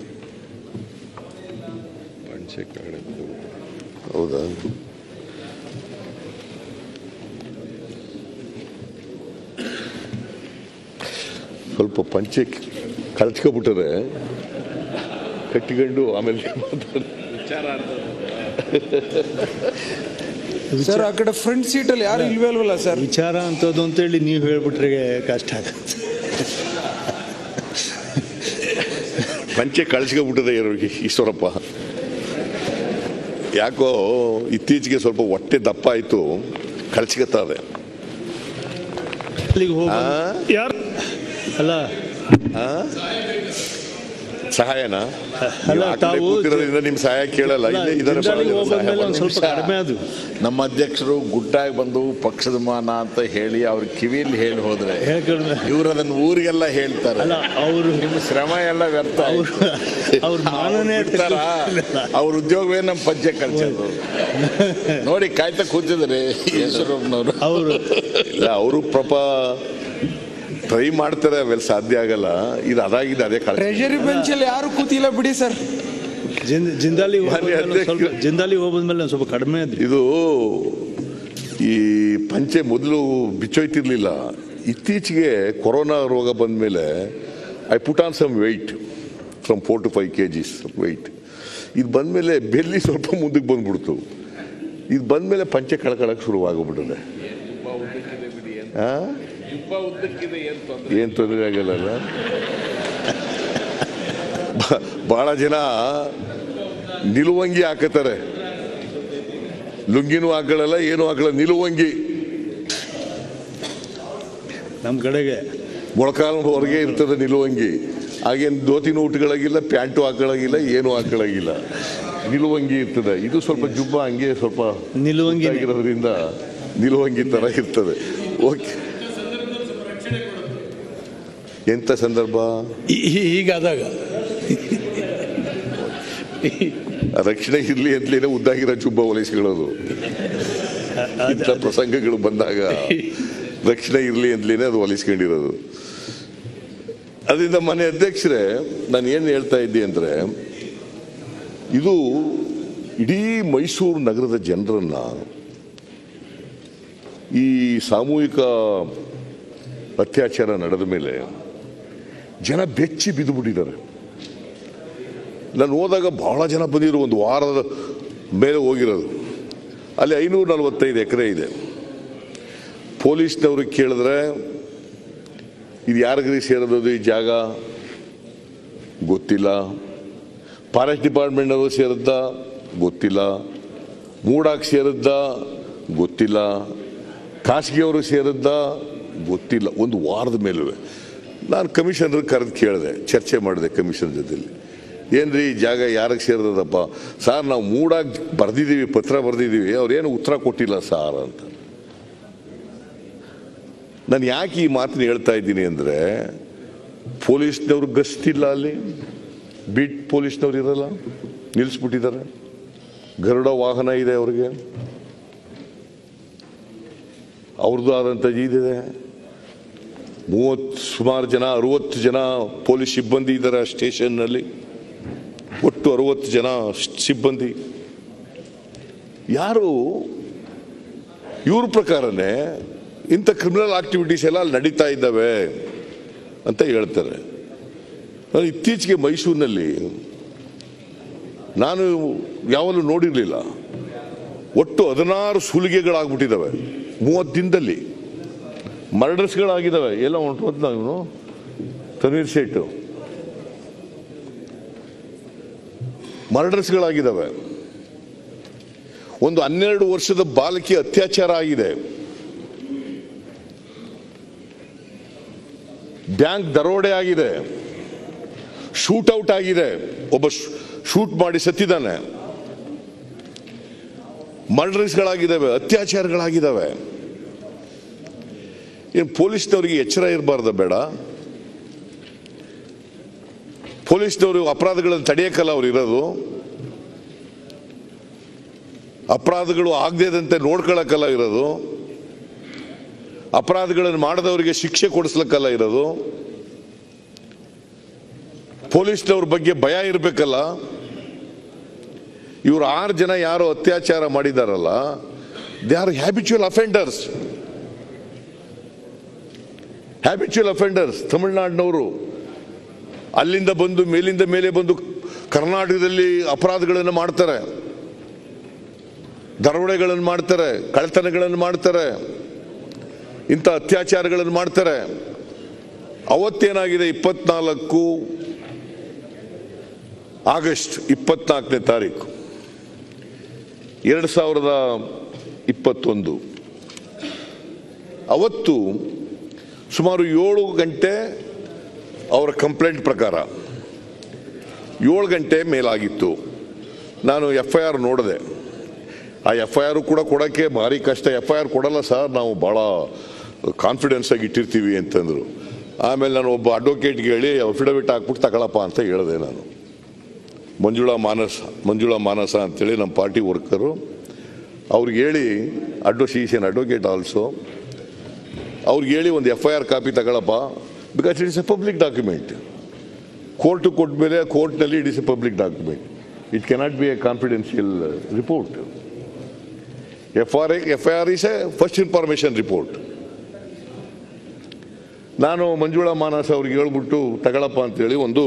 S2: ಹೌದಾ ಸ್ವಲ್ಪ ಪಂಚೆ ಕಳ್ಚ್ಕೊಬಿಟ್ಟರೆ ಕಟ್ಟಿಕೊಂಡು ಆಮೇಲೆ ಮಾತಾಡ
S5: ಸರ್ ಆ ಕಡೆ ಫ್ರಂಟ್ ಸೀಟಲ್ಲಿ ಯಾರು ಇಲ್ವೇ ಅಲ್ವಲ್ಲ ಸರ್
S7: ವಿಚಾರ ಅಂತದ್ದು ಅಂತೇಳಿ ನೀವು ಹೇಳ್ಬಿಟ್ರೆ ಕಷ್ಟ ಆಗುತ್ತೆ
S2: ಪಂಚೆ ಕಳಿಸ್ಕೊಬಿಟ್ಟದೆ ಇರೋರಿಗೆ ಈಶ್ವರಪ್ಪ ಯಾಕೋ ಇತ್ತೀಚೆಗೆ ಸ್ವಲ್ಪ ಹೊಟ್ಟೆ ದಪ್ಪ ಆಯಿತು ಕಳ್ಸ್ಕೊತಾರೆ
S7: ಅಲ್ಲಿಗೆ ಹೋಗ
S2: ಆ?
S7: ಯಾರು ಅಲ್ಲ
S2: ಸಹಾಯನ
S7: ಅಲ್ಲ,
S2: ನೀವು ಆ ಕಡೆ
S7: ತಾವು
S2: ಕೂತಿರೋದ್ರಿಂದ ನಿಮ್ ಸಹಾಯ ಕೇಳಲ್ಲ ಇಲ್ಲೇ ಇದ್ದಾರೆ
S7: ಜಿಂದಾಲಿಗೆ
S2: ಬಹಳ ಜನ ಸಹಾಯ
S7: ಹೋಗೋದ್ಮೇಲೆ ಒಂದು ಸ್ವಲ್ಪ
S8: ನಿಮಿಷ.
S7: ಕಡಿಮೆ ಅದು
S8: ನಮ್ಮ ಅಧ್ಯಕ್ಷರು ಗುಟ್ಟಾಗಿ ಬಂದು ಪಕ್ಷದ ಮಾನ ಅಂತ ಹೇಳಿ ಅವ್ರ ಕಿವಿಯಲ್ಲಿ ಹೇಳಿ ಹೋದ್ರೆ
S7: ಹೇಳಿ ಕಡಿಮೆ
S8: ಇವ್ರು ಅದನ್ನ ಊರಿಗೆಲ್ಲ ಹೇಳ್ತಾರೆ
S7: ಅಲ್ಲ ಅವರು
S8: ನಿಮ್ಮ ಶ್ರಮ ಎಲ್ಲ ವ್ಯರ್ಥ
S7: ಅವ್ರು ಅವ್ರ ಮಾನನೇ
S8: ಬಿಡ್ತಾರ ಅವ್ರ ಉದ್ಯೋಗವೇ ನಮ್ಮ ಪಂಚೆ ಕಳ್ಸೋದು ನೋಡಿ ಕಾಯ್ತಾ ಕೂತಿದ್ದಾರೆ ಈಶ್ವರಪ್ಪನವರು
S7: ಅವರು
S2: ಇಲ್ಲ ಅವರು ಪಾಪ ಟ್ರೈ ಮಾಡ್ತಾರೆ ಅವೆಲ್ಲ ಸಾಧ್ಯ ಆಗಲ್ಲ ಇದು ಅದಾಗಿದೆ ಅದೇ ಕಳ್ಸಿ
S5: ಟ್ರೆಜರಿ ಬೆಂಚಲ್ಲಿ ಯಾರು ಕೂತಿಲ್ಲ ಬಿಡಿ ಸರ್
S7: ಜಿಂದ್ ಜಿಂದಾಲಿ
S2: ಮಾನ್ಯ
S7: ಹೋಗೋದ್ಮೇಲೆ ಸ್ವಲ್ಪ
S2: ಅಧ್ಯಕ್ಷರು.
S7: ಜಿಂದಾಲಿ ಹೋಗೋದ್ಮೇಲೆ ಒಂದು ಸ್ವಲ್ಪ ಕಡಿಮೆ ಅದು
S2: ಇದು ಈ ಪಂಚೆ ಮೊದಲು ಬಿಚ್ಚೋಯ್ತಿರ್ಲಿಲ್ಲ ಇತ್ತೀಚೆಗೆ ಕೊರೋನಾ ರೋಗ ಬಂದ ಮೇಲೆ I put on some weight from four to five K Gs weight ಇದು ಬಂದಮೇಲೆ ಬೆಲ್ಲಿ ಸ್ವಲ್ಪ ಮುಂದಕ್ಕೆ ಬಂದ್ಬಿಡ್ತು ಇದು ಬಂದಮೇಲೆ ಪಂಚೆ ಕಳ್ಕೊಳಕ್ಕೆ ಶುರುವಾಗ್ಬಿಟ್ಟಿದೆ ಏನು ತೊಂದರೆ ಆಗಲ್ಲ ಭಾಳ ಜನ ನಿಲುವಂಗಿ ಹಾಕತಾರೆ ಲುಂಗಿನೂ ಹಾಕೊಳ್ಳಲ್ಲ ಏನು ಹಾಕೊಳ್ಳಲ್ಲ ನಿಲುವಂಗಿ
S7: ನಮ್ಮ ಕಡೆಗೆ
S2: ಮೊಳಕಾಲ್ವರೆಗೆ ಇರ್ತದೆ ನಿಲುವಂಗಿ ಹಾಗೇನು ಧೋತಿನೂ ಉಟ್ಕೊಳ್ಳೋಗಿಲ್ಲ ಪ್ಯಾಂಟು ಹಾಕೊಳ್ಳೋಗಿಲ್ಲ ಏನು ಹಾಕೊಳ್ಳೋಗಿಲ್ಲ ನಿಲುವಂಗಿ ಇರ್ತದೆ ಇದು ಸ್ವಲ್ಪ ಜುಬ್ಬ ಹಂಗೆ ಸ್ವಲ್ಪ
S7: ನಿಲುವಂಗಿನೇ.
S2: ಆಗಿರೋದ್ರಿಂದ ನಿಲುವಂಗಿ ತರ ಇರ್ತದೆ ಓಕೆ ಎಂತ ಸಂದರ್ಭ
S3: ಈ- ಈ- ಹೀಗಾದಾಗ
S2: ರಕ್ಷಣೆ ಇರ್ಲಿ ಅಂತಲೇ ಉದ್ದಾಗಿರೋ ಜುಬ್ಬ ಹೊಲಿಸ್ಕೊಳ್ಳೋದು ಇಂಥ ಪ್ರಸಂಗಗಳು ಬಂದಾಗ ರಕ್ಷಣೆ ಇರಲಿ ಅಂತಲೇ ಅದು ಹೊಲಿಸ್ಕೊಂಡಿರೋದು ಅದರಿಂದ ಮನೆ ಅಧ್ಯಕ್ಷರೇ ನಾನು ಏನು ಹೇಳ್ತಾ ಇದ್ದೆ ಅಂದರೆ ಇದು ಇಡೀ ಮೈಸೂರು ನಗರದ ಜನರನ್ನ ಈ ಸಾಮೂಹಿಕ ಅತ್ಯಾಚಾರ ನಡೆದ ಮೇಲೆ ಜನ ಬೆಚ್ಚಿ ಬಿದ್ದುಬಿಟ್ಟಿದ್ದಾರೆ ನಾನು ಹೋದಾಗ ಬಹಳ ಜನ ಬಂದಿದ್ರು ಒಂದು ವಾರದ ಮೇಲೆ ಹೋಗಿರೋದು ಅಲ್ಲಿ ಐನೂರ ನಲವತ್ತೈದು ಎಕರೆ ಇದೆ ಪೊಲೀಸ್ನವ್ರಿಗೆ ಕೇಳಿದ್ರೆ ಇದು ಯಾರಿಗ್ರಿ ಸೇರೋದು ಈ ಜಾಗ ಗೊತ್ತಿಲ್ಲ ಫಾರೆಸ್ಟ್ ಡಿಪಾರ್ಟ್ಮೆಂಟ್ ಅವರು ಸೇರುತ್ತಾ ಗೊತ್ತಿಲ್ಲ ಮೂಡಾಕ್ ಸೇರಿದ್ದ ಗೊತ್ತಿಲ್ಲ ಖಾಸಗಿಯವರು ಸೇರಿದ್ದ ಗೊತ್ತಿಲ್ಲ ಒಂದು ವಾರದ ಮೇಲೂ ನಾನು ಕಮಿಷನರ್ ಕರೆದು ಕೇಳಿದೆ ಚರ್ಚೆ ಮಾಡಿದೆ ಕಮಿಷನ್ ಜೊತೆಲಿ ಏನ್ರಿ ಈ ಜಾಗ ಯಾರಿಗೆ ಸೇರಿದಪ್ಪ ಸಾರ್ ನಾವು ಮೂಡಾಗಿ ಬರೆದಿದ್ದೀವಿ ಪತ್ರ ಬರೆದಿದ್ದೀವಿ ಅವ್ರೇನು ಉತ್ತರ ಕೊಟ್ಟಿಲ್ಲ ಸಾರ್ ಅಂತ ನಾನು ಯಾಕೆ ಈ ಮಾತನ್ನ ಹೇಳ್ತಾ ಇದ್ದೀನಿ ಅಂದರೆ ಪೊಲೀಸ್ನವ್ರು ಗಸ್ತಿಲ್ಲ ಅಲ್ಲಿ ಬೀಟ್ ಪೊಲೀಸ್ನವ್ರು ಇರಲ್ಲ ನಿಲ್ಲಿಸ್ಬಿಟ್ಟಿದ್ದಾರೆ ಗರುಡ ವಾಹನ ಇದೆ ಅವ್ರಿಗೆ ಅವ್ರದ್ದು ಆದಂಥ ಇದಿದೆ ಮೂವತ್ತು ಸುಮಾರು ಜನ ಅರುವತ್ತು ಜನ ಪೊಲೀಸ್ ಸಿಬ್ಬಂದಿ ಇದ್ದಾರೆ ಆ ಸ್ಟೇಷನ್ನಲ್ಲಿ ಒಟ್ಟು ಅರುವತ್ತು ಜನ ಸಿಬ್ಬಂದಿ ಯಾರು ಇವ್ರ ಪ್ರಕಾರನೇ ಇಂಥ ಕ್ರಿಮಿನಲ್ ಆಕ್ಟಿವಿಟೀಸ್ ಎಲ್ಲ ಅಲ್ಲಿ ನಡೀತಾ ಇದ್ದಾವೆ ಅಂತ ಹೇಳ್ತಾರೆ ನಾನು ಇತ್ತೀಚೆಗೆ ಮೈಸೂರಿನಲ್ಲಿ ನಾನು ಯಾವಲ್ಲೂ ನೋಡಿರಲಿಲ್ಲ ಒಟ್ಟು ಹದಿನಾರು ಸುಲಿಗೆಗಳಾಗ್ಬಿಟ್ಟಿದ್ದಾವೆ ಮೂವತ್ತು ದಿನದಲ್ಲಿ ಮರ್ಡರ್ಸ್ಗಳಾಗಿದ್ದಾವೆ ಎಲ್ಲ ಹೊಂಟೋದ್ ನಾವು ತನೀರ್ ಶೇಟು ಮರ್ಡರ್ಸ್ಗಳಾಗಿದ್ದಾವೆ ಒಂದು ಹನ್ನೆರಡು ವರ್ಷದ ಬಾಲಕಿ ಅತ್ಯಾಚಾರ ಆಗಿದೆ ಬ್ಯಾಂಕ್ ದರೋಡೆ ಆಗಿದೆ ಶೂಟೌಟ್ ಆಗಿದೆ ಒಬ್ಬ ಶೂಟ್ ಮಾಡಿ ಸತ್ತಿದ್ದಾನೆ ಮರ್ಡರ್ಸ್ಗಳಾಗಿದ್ದಾವೆ ಅತ್ಯಾಚಾರಗಳಾಗಿದ್ದಾವೆ ಏನು ಪೊಲೀಸ್ನವರಿಗೆ ಎಚ್ಚರ ಇರಬಾರ್ದ ಬೇಡ ಪೊಲೀಸ್ನವರು ಅಪರಾಧಗಳನ್ನು ತಡೆಯಕ್ಕಲ್ಲ ಅವ್ರು ಇರೋದು ಅಪರಾಧಗಳು ಆಗದೇದಂತೆ ನೋಡ್ಕೊಳಕ್ಕಲ್ಲ ಇರೋದು ಅಪರಾಧಗಳನ್ನು ಮಾಡದವರಿಗೆ ಶಿಕ್ಷೆ ಕೊಡಿಸ್ಲಿಕ್ಕಲ್ಲ ಇರೋದು ಪೊಲೀಸ್ನವ್ರ ಬಗ್ಗೆ ಭಯ ಇರಬೇಕಲ್ಲ ಇವರು ಆರು ಜನ ಯಾರು ಅತ್ಯಾಚಾರ ಮಾಡಿದಾರಲ್ಲ they are habitual offenders habitual offenders ತಮಿಳುನಾಡಿನವರು ಅಲ್ಲಿಂದ ಬಂದು ಮೇಲಿಂದ ಮೇಲೆ ಬಂದು ಕರ್ನಾಟಕದಲ್ಲಿ ಅಪರಾಧಗಳನ್ನು ಮಾಡ್ತಾರೆ ದರೋಡೆಗಳನ್ನು ಮಾಡ್ತಾರೆ ಕಳ್ತನಗಳನ್ನು ಮಾಡ್ತಾರೆ ಇಂಥ ಅತ್ಯಾಚಾರಗಳನ್ನು ಮಾಡ್ತಾರೆ ಅವತ್ತೇನಾಗಿದೆ ಇಪ್ಪತ್ನಾಲ್ಕು ಆಗಸ್ಟ್ ಇಪ್ಪತ್ನಾಲ್ಕನೇ ತಾರೀಕು ಎರಡು ಸಾವಿರದ ಇಪ್ಪತ್ತೊಂದು ಅವತ್ತು ಸುಮಾರು ಏಳು ಗಂಟೆ ಅವರ ಕಂಪ್ಲೇಂಟ್ ಪ್ರಕಾರ ಏಳು ಗಂಟೆ ಮೇಲಾಗಿತ್ತು ನಾನು ಎಫ್ ಐ ಆರ್ ನೋಡಿದೆ ಆ ಎಫ್ ಐ ಆರ್ ಕೂಡ ಕೊಡೋಕ್ಕೆ ಭಾರಿ ಕಷ್ಟ ಎಫ್ ಐ ಆರ್ ಕೊಡಲ್ಲ ಸರ್ ನಾವು ಭಾಳ ಕಾನ್ಫಿಡೆನ್ಸ್ ಆಗಿ ಇಟ್ಟಿರ್ತೀವಿ ಅಂತಂದರು ಆಮೇಲೆ ನಾನು ಒಬ್ಬ ಅಡ್ವೊಕೇಟ್ಗೆ ಹೇಳಿ ಅಫಿಡವಿಟ್ ಹಾಕ್ಬಿಟ್ಟು ತಗೊಳಪ್ಪ ಅಂತ ಹೇಳಿದೆ ನಾನು ಮಂಜುಳಾ ಮಾನಸ ಮಂಜುಳಾ ಮಾನಸ ಅಂತೇಳಿ ನಮ್ಮ ಪಾರ್ಟಿ ವರ್ಕರು ಅವ್ರಿಗೆ ಹೇಳಿ ಅಡ್ವೊ ಶೀಸ್ ಅಡ್ವೊಕೇಟ್ ಆಲ್ಸೋ ಅವ್ರಿಗೆ ಹೇಳಿ ಒಂದು ಎಫ್ ಐ ಆರ್ ಕಾಪಿ ತಗೊಳಪ್ಪ because it is a public document court ಕೊಟ್ಟ ಮೇಲೆ ಕೋರ್ಟ್ನಲ್ಲಿ it is a public document it cannot be a confidential report F R F I R is a first information report ನಾನು ಮಂಜುಳಾ ಮಾನಸ ಅವ್ರಿಗೆ ಹೇಳ್ಬಿಟ್ಟು ತಗೊಳಪ್ಪ ಅಂತೇಳಿ ಒಂದು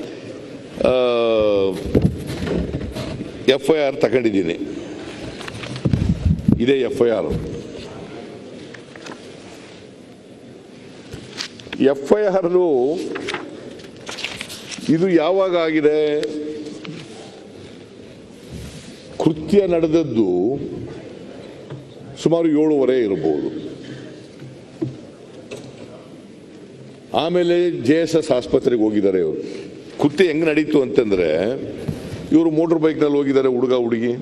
S2: F I R ತಗೊಂಡಿದ್ದೀನಿ ಇದೇ F I R F I R ಇದು ಯಾವಾಗ ಆಗಿದೆ ಕೃತ್ಯ ನಡೆದದ್ದು ಸುಮಾರು ಏಳುವರೆ ಇರಬಹುದು ಆಮೇಲೆ ಜೆ ಎಸ್ ಎಸ್ ಆಸ್ಪತ್ರೆಗೆ ಹೋಗಿದ್ದಾರೆ ಇವರು ಕೃತ್ಯ ಹೆಂಗ್ ನಡೀತು ಅಂತಂದ್ರೆ ಇವರು ಮೋಟರ್ ಬೈಕ್ನಲ್ಲಿ ಹೋಗಿದ್ದಾರೆ ಹುಡುಗ ಹುಡುಗಿ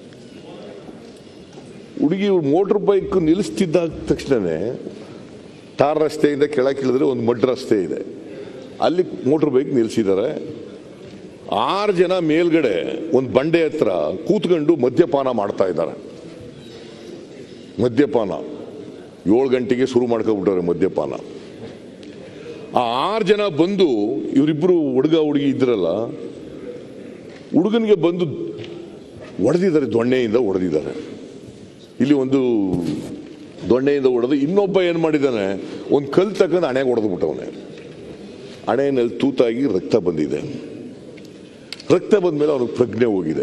S2: ಹುಡುಗಿ ಮೋಟರ್ ಬೈಕ್ ನಿಲ್ಲಿಸ್ತಿದ್ದ ತಕ್ಷಣನೇ ಟಾರ್ ರಸ್ತೆಯಿಂದ ಕೆಳಗೆ ಇಳಿದ್ರೆ ಒಂದು ಮಡ್ ರಸ್ತೆ ಇದೆ ಅಲ್ಲಿ ಮೋಟರ್ ಬೈಕ್ ನಿಲ್ಲಿಸಿದ್ದಾರೆ ಆರು ಜನ ಮೇಲ್ಗಡೆ ಒಂದು ಬಂಡೆ ಹತ್ರ ಕೂತ್ಕೊಂಡು ಮದ್ಯಪಾನ ಮಾಡ್ತಾ ಇದ್ದಾರೆ ಮದ್ಯಪಾನ ಏಳು ಗಂಟೆಗೆ ಶುರು ಮಾಡ್ಕೊಬಿಟ್ಟವ್ರೆ ಮದ್ಯಪಾನ ಆ ಆರು ಜನ ಬಂದು ಇವರಿಬ್ಬರು ಹುಡುಗ ಹುಡುಗಿ ಇದ್ರಲ್ಲ ಹುಡುಗನಿಗೆ ಬಂದು ಹೊಡೆದಿದ್ದಾರೆ ದೊಣ್ಣೆಯಿಂದ ಹೊಡೆದಿದ್ದಾರೆ ಇಲ್ಲಿ ಒಂದು ದೊಣ್ಣೆಯಿಂದ ಹೊಡೆದು ಇನ್ನೊಬ್ಬ ಏನು ಮಾಡಿದ್ದಾನೆ ಒಂದು ಕಲ್ ತಕ್ಕಂಡು ಹಣೆಗೆ ಹೊಡೆದು ಬಿಟ್ಟವನೆ ಹಣೆಯಲ್ಲಿ ತೂತಾಗಿ ರಕ್ತ ಬಂದಿದೆ ರಕ್ತ ಬಂದ ಮೇಲೆ ಅವನಿಗೆ ಪ್ರಜ್ಞೆ ಹೋಗಿದೆ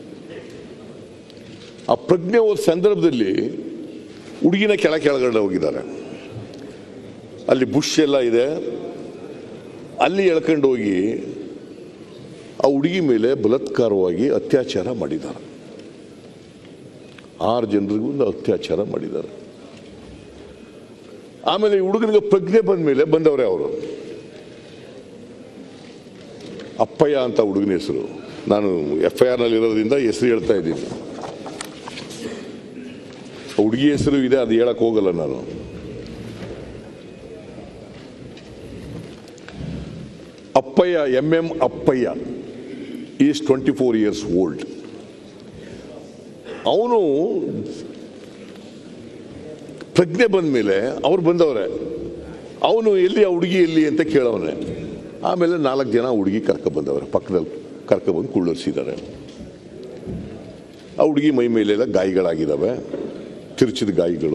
S2: ಆ ಪ್ರಜ್ಞೆ ಹೋದ ಸಂದರ್ಭದಲ್ಲಿ ಹುಡುಗಿನ ಕೆಳ ಕೆಳಗಡೆ ಹೋಗಿದ್ದಾರೆ ಅಲ್ಲಿ ಬುಷ್ ಎಲ್ಲ ಇದೆ ಅಲ್ಲಿ ಎಳ್ಕೊಂಡು ಹೋಗಿ ಆ ಹುಡುಗಿ ಮೇಲೆ ಬಲಾತ್ಕಾರವಾಗಿ ಅತ್ಯಾಚಾರ ಮಾಡಿದ್ದಾರೆ ಆರು ಜನರಿಗೂ ಒಂದು ಅತ್ಯಾಚಾರ ಮಾಡಿದ್ದಾರೆ ಆಮೇಲೆ ಈ ಹುಡುಗನಿಗೆ ಪ್ರಜ್ಞೆ ಬಂದ ಮೇಲೆ ಬಂದವರೇ ಅವರು ಅಪ್ಪಯ್ಯ ಅಂತ ಹುಡುಗನ ಹೆಸರು ನಾನು ಎಫ್ ಐ ಆರ್ನಲ್ಲಿ ಇರೋದ್ರಿಂದ ಹೆಸರು ಹೇಳ್ತಾ ಇದ್ದೀನಿ ಹುಡುಗಿ ಹೆಸರು ಇದೆ ಅದು ಹೇಳಕ್ ಹೋಗಲ್ಲ ನಾನು Appayya M M Appayya is twenty four years old ಅವನು ಪ್ರಜ್ಞೆ ಬಂದ ಮೇಲೆ ಅವ್ರು ಬಂದವ್ರೆ ಅವನು ಎಲ್ಲಿ ಆ ಹುಡುಗಿ ಎಲ್ಲಿ ಅಂತ ಕೇಳವನೆ ಆಮೇಲೆ ನಾಲ್ಕು ಜನ ಹುಡುಗಿ ಕರ್ಕ ಬಂದವ್ರೆ ಪಕ್ಕದಲ್ಲಿ ಕರ್ಕ ಬಂದು ಕುಳ್ಳರಿಸಿದ್ದಾರೆ ಆ ಹುಡುಗಿ ಮೈ ಮೇಲೆಲ್ಲ ಗಾಯಗಳಾಗಿದ್ದಾವೆ ತಿರುಚಿದ ಗಾಯಗಳು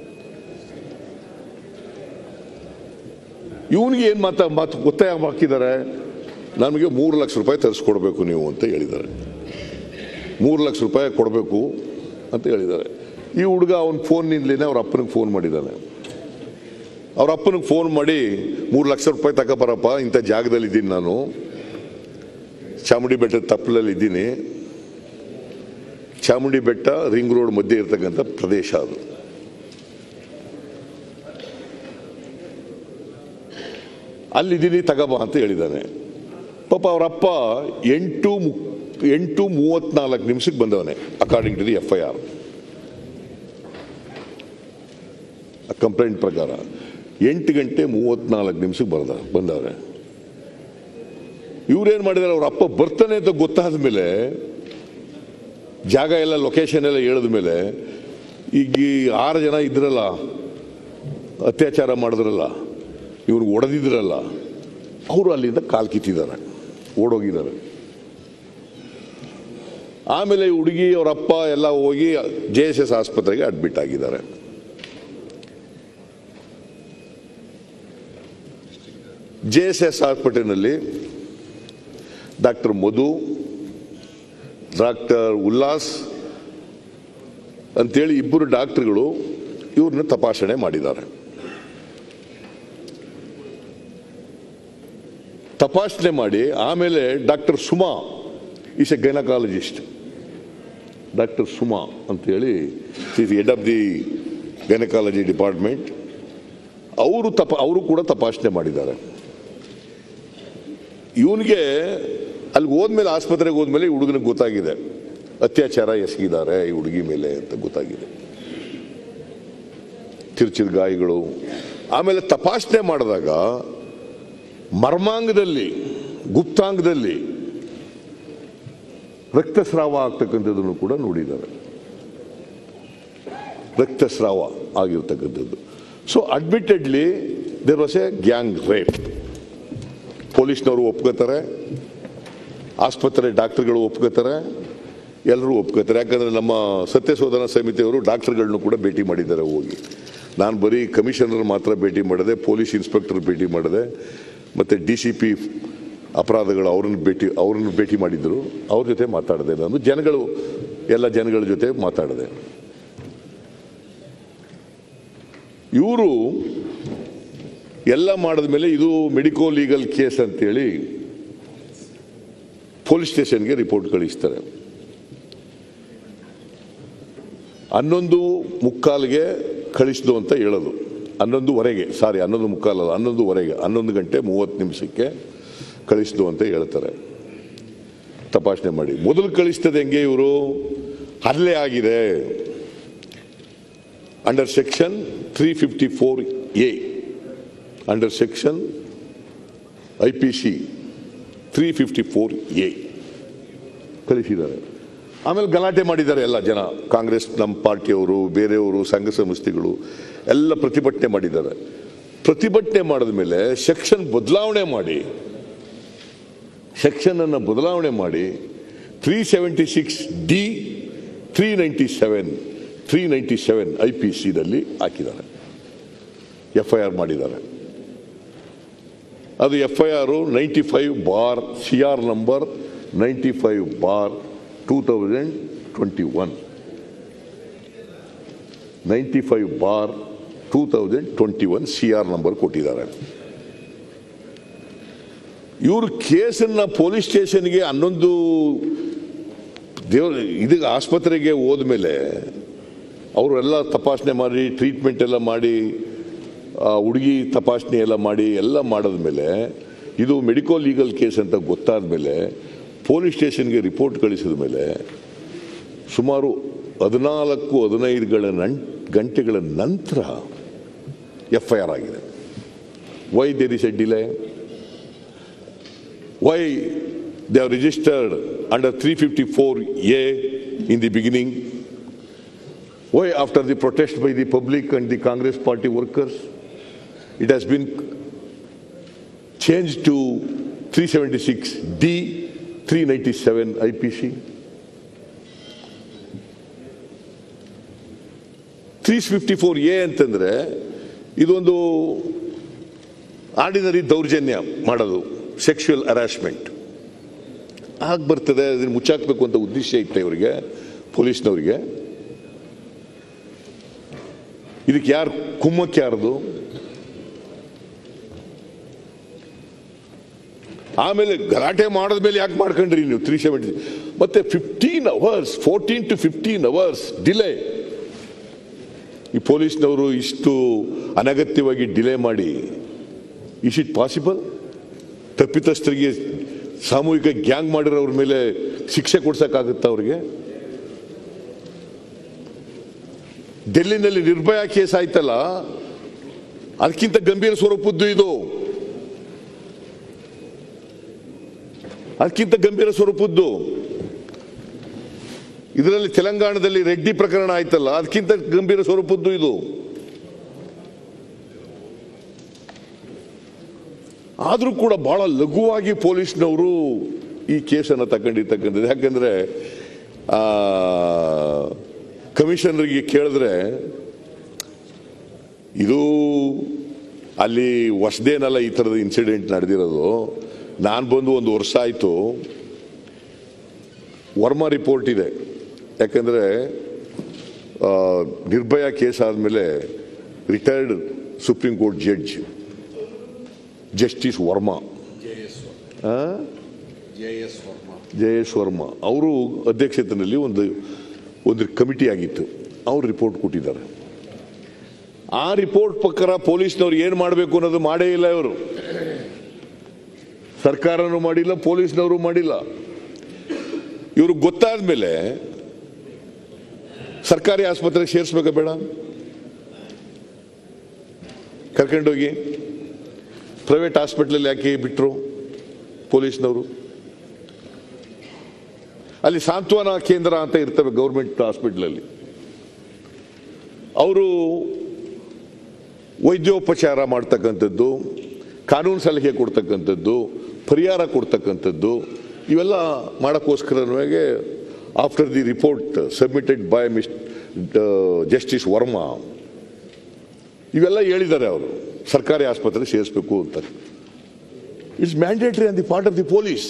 S2: ಇವನಿಗೆ ಏನು ಮಾತಾ ಮಾತು ಒತ್ತಾಯ ಹಾಕಿದ್ದಾರೆ ನಮಗೆ ಮೂರು ಲಕ್ಷ ರೂಪಾಯಿ ತರಿಸ್ಕೊಡ್ಬೇಕು ನೀವು ಅಂತ ಹೇಳಿದ್ದಾರೆ ಮೂರು ಲಕ್ಷ ರೂಪಾಯಿ ಕೊಡಬೇಕು ಅಂತ ಹೇಳಿದ್ದಾರೆ ಈ ಹುಡುಗ ಅವನ ಫೋನ್ನಿಂದಲೇ ಅವ್ರ ಅಪ್ಪನಿಗೆ ಫೋನ್ ಮಾಡಿದ್ದಾನೆ ಅವ್ರ ಅಪ್ಪನಿಗೆ ಫೋನ್ ಮಾಡಿ ಮೂರು ಲಕ್ಷ ರೂಪಾಯಿ ತಗೋಬರಪ್ಪ ಇಂಥ ಜಾಗದಲ್ಲಿ ಇದ್ದೀನಿ ನಾನು ಚಾಮುಂಡಿ ಬೆಟ್ಟದ ತಪ್ಪಲಲ್ಲಿ ಇದ್ದೀನಿ ಚಾಮುಂಡಿ ಬೆಟ್ಟ ರಿಂಗ್ ರೋಡ್ ಮಧ್ಯೆ ಇರ್ತಕ್ಕಂಥ ಪ್ರದೇಶ ಅದು ಅಲ್ಲಿದ್ದೀನಿ ತಗಬ ಅಂತ ಹೇಳಿದ್ದಾನೆ ಪಾಪ ಅವರಪ್ಪ ಎಂಟು ಮು ಎಂಟು ಮೂವತ್ನಾಲ್ಕು ನಿಮಿಷಕ್ಕೆ ಬಂದವನೆ according to the F I R complaint ಪ್ರಕಾರ ಎಂಟು ಗಂಟೆ ಮೂವತ್ನಾಲ್ಕು ನಿಮಿಷಕ್ಕೆ ಬರ್ದ ಬಂದವ್ರೆ ಇವ್ರೇನ್ ಮಾಡಿದಾರೆ ಅವ್ರ ಅಪ್ಪ ಬರ್ತಾನೆ ಅಂತ ಗೊತ್ತಾದ ಮೇಲೆ ಜಾಗ ಎಲ್ಲ ಲೊಕೇಶನ್ ಎಲ್ಲ ಹೇಳಿದ ಮೇಲೆ ಈಗ ಈ ಆರು ಜನ ಇದ್ರಲ್ಲ ಅತ್ಯಾಚಾರ ಮಾಡಿದ್ರಲ್ಲ ಇವ್ರಿಗೆ ಹೊಡೆದಿದ್ರಲ್ಲ ಅವರು ಅಲ್ಲಿಂದ ಕಾಲ್ ಕಿತ್ತಿದ್ದಾರೆ ಓಡೋಗಿದ್ದಾರೆ ಆಮೇಲೆ ಈ ಹುಡುಗಿ ಅವರ ಅಪ್ಪ ಎಲ್ಲ ಹೋಗಿ ಜೆ ಎಸ್ ಎಸ್ ಆಸ್ಪತ್ರೆಗೆ ಅಡ್ಮಿಟ್ ಆಗಿದ್ದಾರೆ ಜೆ ಎಸ್ ಎಸ್ ಹಾಸ್ಪಿಟಲ್ನಲ್ಲಿ ಡಾಕ್ಟರ್ ಮಧು ಡಾಕ್ಟರ್ ಉಲ್ಲಾಸ್ ಅಂತೇಳಿ ಇಬ್ಬರು ಡಾಕ್ಟರ್ಗಳು ಇವ್ರನ್ನ ತಪಾಸಣೆ ಮಾಡಿದ್ದಾರೆ ತಪಾಸಣೆ ಮಾಡಿ ಆಮೇಲೆ doctor Suma is a gynaecologist doctor Suma ಅಂತೇಳಿ is head of the gynaecology department ಅವರು ತಪ ಅವರು ಕೂಡ ತಪಾಸಣೆ ಮಾಡಿದ್ದಾರೆ ಇವನಿಗೆ ಅಲ್ಲಿಗೆ ಹೋದ್ಮೇಲೆ ಆಸ್ಪತ್ರೆಗೆ ಹೋದ್ಮೇಲೆ ಈ ಹುಡುಗನಿಗೆ ಗೊತ್ತಾಗಿದೆ ಅತ್ಯಾಚಾರ ಎಸಗಿದ್ದಾರೆ ಈ ಹುಡುಗಿ ಮೇಲೆ ಅಂತ ಗೊತ್ತಾಗಿದೆ ತಿರುಚಿದ ಗಾಯಗಳು ಆಮೇಲೆ ತಪಾಸಣೆ ಮಾಡಿದಾಗ ಮರ್ಮಾಂಗದಲ್ಲಿ ಗುಪ್ತಾಂಗದಲ್ಲಿ ರಕ್ತಸ್ರಾವ ಆಗ್ತಕ್ಕಂಥದ್ದನ್ನು ಕೂಡ ನೋಡಿದ್ದಾರೆ ರಕ್ತಸ್ರಾವ ಆಗಿರ್ತಕ್ಕಂಥದ್ದು so admittedly there was a gang rape ಪೊಲೀಸ್ನವರು ಒಪ್ಕೋತಾರೆ ಆಸ್ಪತ್ರೆ ಡಾಕ್ಟರ್ಗಳು ಒಪ್ಕೋತಾರೆ ಎಲ್ಲರೂ ಒಪ್ಕೋತಾರೆ ಯಾಕಂದರೆ ನಮ್ಮ ಸತ್ಯಶೋಧನಾ ಸಮಿತಿಯವರು ಡಾಕ್ಟರ್ಗಳನ್ನು ಕೂಡ ಭೇಟಿ ಮಾಡಿದ್ದಾರೆ ಹೋಗಿ ನಾನು ಬರೀ ಕಮಿಷನರ್ ಮಾತ್ರ ಭೇಟಿ ಮಾಡಿದೆ ಪೊಲೀಸ್ ಇನ್ಸ್ಪೆಕ್ಟರ್ ಭೇಟಿ ಮಾಡಿದೆ ಮತ್ತು ಡಿ ಸಿ ಪಿ ಅಪರಾಧಗಳು ಅವ್ರನ್ನ ಭೇಟಿ ಅವ್ರನ್ನ ಭೇಟಿ ಮಾಡಿದ್ರು ಅವ್ರ ಜೊತೆ ಮಾತಾಡಿದೆ ನಾನು ಜನಗಳು ಎಲ್ಲ ಜನಗಳ ಜೊತೆ ಮಾತಾಡಿದೆ ಇವರು ಎಲ್ಲ ಮಾಡಿದ ಮೇಲೆ ಇದು ಮೆಡಿಕೋ ಲೀಗಲ್ ಕೇಸ್ ಅಂತೇಳಿ ಪೊಲೀಸ್ ಸ್ಟೇಷನ್ಗೆ ರಿಪೋರ್ಟ್ ಕಳಿಸ್ತಾರೆ ಹನ್ನೊಂದು ಮುಕ್ಕಾಲ್ಗೆ ಕಳಿಸ್ದು ಅಂತ ಹೇಳೋದು ಹನ್ನೊಂದುವರೆಗೆ ಸಾರಿ ಹನ್ನೊಂದು ಮುಕ್ಕಾಲಲ್ಲ ಹನ್ನೊಂದುವರೆಗೆ ಹನ್ನೊಂದು ಗಂಟೆ ಮೂವತ್ತು ನಿಮಿಷಕ್ಕೆ ಕಳಿಸ್ದು ಅಂತ ಹೇಳ್ತಾರೆ ತಪಾಸಣೆ ಮಾಡಿ ಮೊದಲು ಕಳಿಸ್ತದೆ ಹೆಂಗೆ ಇವರು ಹಲ್ಲೆ ಆಗಿದೆ under section three fifty four A under section I P C three fifty four A ಕಳಿಸಿದ್ದಾರೆ ಆಮೇಲೆ ಗಲಾಟೆ ಮಾಡಿದ್ದಾರೆ ಎಲ್ಲ ಜನ ಕಾಂಗ್ರೆಸ್ ನಮ್ಮ ಪಾರ್ಟಿಯವರು ಬೇರೆಯವರು ಸಂಘ ಸಂಸ್ಥೆಗಳು ಎಲ್ಲ ಪ್ರತಿಭಟನೆ ಮಾಡಿದ್ದಾರೆ ಪ್ರತಿಭಟನೆ ಮಾಡಿದ ಮೇಲೆ ಸೆಕ್ಷನ್ ಬದಲಾವಣೆ ಮಾಡಿ ಸೆಕ್ಷನ್ ಅನ್ನು ಬದಲಾವಣೆ ಮಾಡಿ three seventy six D three ninety seven three ninety seven I P ಸಿದಲ್ಲಿ ಹಾಕಿದ್ದಾರೆ ಎಫ್ ಐ ಆರ್ ಮಾಡಿದ್ದಾರೆ ಅದು F I R ninety five bar C R number ninety five bar two thousand twenty one ninety five bar two thousand twenty one C R number ಕೊಟ್ಟಿದ್ದಾರೆ ಇವರು ಕೇಸನ್ನ police ಸ್ಟೇಷನ್ಗೆ ಹನ್ನೊಂದು ದೇವ್ರ ಇದಕ್ಕೆ ಆಸ್ಪತ್ರೆಗೆ ಹೋದ್ಮೇಲೆ ಅವರೆಲ್ಲ ತಪಾಸಣೆ ಮಾಡಿ ಟ್ರೀಟ್ಮೆಂಟ್ ಎಲ್ಲ ಮಾಡಿ ಆ ಹುಡುಗಿ ತಪಾಸಣೆ ಎಲ್ಲ ಮಾಡಿ ಎಲ್ಲ ಮಾಡಿದ್ಮೇಲೆ ಇದು ಮೆಡಿಕೋ ಲೀಗಲ್ ಕೇಸ್ ಅಂತ ಗೊತ್ತಾದ ಮೇಲೆ ಪೊಲೀಸ್ ಸ್ಟೇಷನ್ಗೆ ರಿಪೋರ್ಟ್ ಕಳಿಸಿದ ಮೇಲೆ ಸುಮಾರು ಹದಿನಾಲ್ಕು ಹದಿನೈದುಗಳ ನಂ ಗಂಟೆಗಳ ನಂತರ ಎಫ್ ಐ ಆರ್ ಆಗಿದೆ why there is a delay why they have registered under 354A in the beginning? Why after the protest by the public and the Congress party workers, it has been changed to 376D, 397 IPC? 354A ಅಂತಂದ್ರೆ ಇದೊಂದು ordinary ದೌರ್ಜನ್ಯ ಮಾಡೋದು sexual harassment ಆಗ ಬರ್ತದೆ ಅದನ್ನು ಮುಚ್ಚಾಕ್ಬೇಕು ಅಂತ ಉದ್ದೇಶ ಇತ್ತು ಇವರಿಗೆ ಪೊಲೀಸ್ನವರಿಗೆ ಇದಕ್ಕೆ ಯಾರು ಕುಮ್ಮಕ್ಕೆ ಯಾರ್ದು ಆಮೇಲೆ ಗಲಾಟೆ ಮಾಡಿದ್ಮೇಲೆ ಯಾಕೆ ಮಾಡ್ಕೊಂಡ್ರಿ ನೀವು ತ್ರೀ ಸೆವೆಂಟಿ ಮತ್ತೆ fifteen hours fourteen to fifteen hours delay ಈ ಪೊಲೀಸ್ನವರು ಇಷ್ಟು ಅನಗತ್ಯವಾಗಿ ಡಿಲೇ ಮಾಡಿ ಇಸ್ ಇಟ್ ಪಾಸಿಬಲ್ ತಪ್ಪಿತಸ್ಥರಿಗೆ ಸಾಮೂಹಿಕ ಗ್ಯಾಂಗ್ ಮಾಡಿರೋರ ಮೇಲೆ ಶಿಕ್ಷೆ ಕೊಡ್ಸಕ್ಕಾಗುತ್ತಾ ಅವ್ರಿಗೆ ಡೆಲ್ಲಿನಲ್ಲಿ ನಿರ್ಭಯ ಕೇಸ್ ಆಯ್ತಲ್ಲ ಅದಕ್ಕಿಂತ ಗಂಭೀರ ಸ್ವರೂಪದ್ದು ಇದು ಅದಕ್ಕಿಂತ ಗಂಭೀರ ಸ್ವರೂಪದ್ದು ಇದರಲ್ಲಿ ತೆಲಂಗಾಣದಲ್ಲಿ ರೆಡ್ಡಿ ಪ್ರಕರಣ ಆಯ್ತಲ್ಲ ಅದಕ್ಕಿಂತ ಗಂಭೀರ ಸ್ವರೂಪದ್ದು ಇದು ಆದರೂ ಕೂಡ ಬಹಳ ಲಘುವಾಗಿ ಪೊಲೀಸ್ನವರು ಈ ಕೇಸನ್ನು ತಗೊಂಡಿರ್ತಕ್ಕಂಥದ್ದು ಯಾಕಂದ್ರೆ ಆ, ಕಮಿಷನರ್ಗೆ ಕೇಳಿದ್ರೆ ಇದು ಅಲ್ಲಿ ಹೊಸದೇನಲ್ಲ ಈ ಥರದ ಇನ್ಸಿಡೆಂಟ್ ನಡೆದಿರೋದು ನಾನು ಬಂದು ಒಂದು ವರ್ಷ ಆಯಿತು ವರ್ಮಾ ರಿಪೋರ್ಟ್ ಇದೆ ಯಾಕಂದರೆ ನಿರ್ಭಯ ಕೇಸ್ ಆದಮೇಲೆ retired supreme court judge justice Verma ಆ? ಜೆ ಎಸ್ ವರ್ಮಾ ಅವರು ಅಧ್ಯಕ್ಷತೆಯಲ್ಲಿ ಒಂದು ಒಂದು ಕಮಿಟಿ ಆಗಿತ್ತು ಅವ್ರು ರಿಪೋರ್ಟ್ ಕೊಟ್ಟಿದ್ದಾರೆ ಆ ರಿಪೋರ್ಟ್ ಪ್ರಕಾರ ಪೊಲೀಸ್ನವ್ರು ಏನು ಮಾಡಬೇಕು ಅನ್ನೋದು ಮಾಡೇ ಇಲ್ಲ ಇವರು ಸರ್ಕಾರನೂ ಮಾಡಿಲ್ಲ ಪೊಲೀಸ್ನವರು ಮಾಡಿಲ್ಲ ಇವರು ಗೊತ್ತಾದ ಮೇಲೆ ಸರ್ಕಾರಿ ಆಸ್ಪತ್ರೆಗೆ ಸೇರಿಸ್ಬೇಕಾ ಬೇಡ ಕರ್ಕೊಂಡೋಗಿ ಪ್ರೈವೇಟ್ ಹಾಸ್ಪಿಟ್ಲಲ್ಲಿ ಯಾಕೆ ಬಿಟ್ಟರು ಪೊಲೀಸ್ನವರು ಅಲ್ಲಿ ಸಾಂತ್ವನ ಕೇಂದ್ರ ಅಂತ ಇರ್ತವೆ ಗೌರ್ಮೆಂಟ್ ಹಾಸ್ಪಿಟ್ಲಲ್ಲಿ ಅವರು ವೈದ್ಯೋಪಚಾರ ಮಾಡ್ತಕ್ಕಂಥದ್ದು ಕಾನೂನು ಸಲಹೆ ಕೊಡ್ತಕ್ಕಂಥದ್ದು ಪರಿಹಾರ ಕೊಡ್ತಕ್ಕಂಥದ್ದು ಇವೆಲ್ಲ ಮಾಡೋಕ್ಕೋಸ್ಕರವಾಗಿ after the report submitted by miss justice Verma ಇವೆಲ್ಲ ಹೇಳಿದ್ದಾರೆ ಅವರು ಸರ್ಕಾರಿ ಆಸ್ಪತ್ರೆ ಸೇರಿಸಬೇಕು ಅಂತ it's mandatory on the part of the police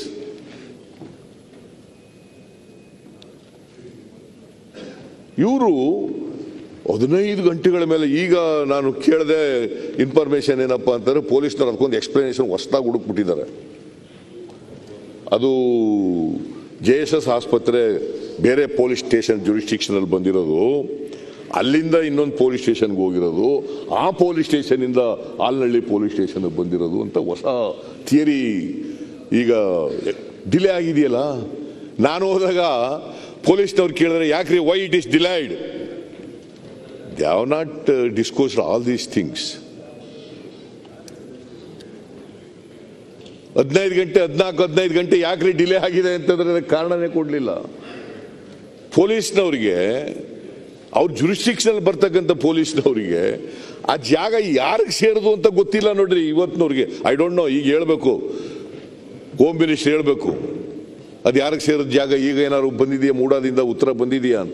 S2: ಇವರು ಹದಿನೈದು ಗಂಟೆಗಳ ಮೇಲೆ ಈಗ ನಾನು ಕೇಳದೆ ಇನ್ಫಾರ್ಮೇಶನ್ ಏನಪ್ಪ ಅಂತಂದ್ರೆ ಪೊಲೀಸ್ನವ್ರು ಅದಕ್ಕೊಂದು ಎಕ್ಸ್ಪ್ಲನೇಷನ್ ಹೊಸದಾಗಿ ಹುಡುಕ್ಬಿಟ್ಟಿದ್ದಾರೆ ಅದು ಜೆ ಎಸ್ ಎಸ್ ಆಸ್ಪತ್ರೆ ಬೇರೆ ಪೊಲೀಸ್ ಸ್ಟೇಷನ್ ಜುರಿಸ್ಟಿಕ್ಷನಲ್ಲಿ ಬಂದಿರೋದು ಅಲ್ಲಿಂದ ಇನ್ನೊಂದು ಪೊಲೀಸ್ ಸ್ಟೇಷನ್ಗೆ ಹೋಗಿರೋದು ಆ ಪೊಲೀಸ್ ಸ್ಟೇಷನಿಂದ ಆಲ್ನಳ್ಳಿ ಪೊಲೀಸ್ ಸ್ಟೇಷನ್ ಬಂದಿರೋದು ಅಂತ ಹೊಸ ಥಿಯರಿ ಈಗ ಡಿಲೇ ಆಗಿದೆಯಲ್ಲ ನಾನು ಹೋದಾಗ ಪೊಲೀಸ್ನವ್ರು ಕೇಳಿದ್ರೆ ಯಾಕ್ರಿ why it is delayed they have not disclosed all these things ಹದಿನೈದು ಗಂಟೆ ಹದಿನಾಲ್ಕು ಹದಿನೈದು ಗಂಟೆ ಯಾಕ್ರಿ ಡಿಲೇ ಆಗಿದೆ ಅಂತಂದ್ರೆ ಅದಕ್ಕೆ ಕಾರಣನೇ ಕೊಡಲಿಲ್ಲ ಪೊಲೀಸ್ನವ್ರಿಗೆ ಅವ್ರ ಜುರಿಸ್ಟಿಕ್ಷನಲ್ಲಿ ಬರ್ತಕ್ಕಂಥ ಪೊಲೀಸ್ನವರಿಗೆ ಆ ಜಾಗ ಯಾರಿಗೆ ಸೇರಿದು ಅಂತ ಗೊತ್ತಿಲ್ಲ ನೋಡ್ರಿ ಇವತ್ತಿನವ್ರಿಗೆ ಐ ಡೋಂಟ್ ನೋ ಈಗ ಹೇಳ್ಬೇಕು ಹೋಮ್ ಮಿನಿಸ್ಟರ್ ಹೇಳ್ಬೇಕು ಅದು ಯಾರಿಗೆ ಸೇರಿದ ಜಾಗ ಈಗ ಏನಾದ್ರು ಬಂದಿದೆಯಾ ಮೂಡಾದಿಂದ ಉತ್ತರ ಬಂದಿದೆಯಾ ಅಂತ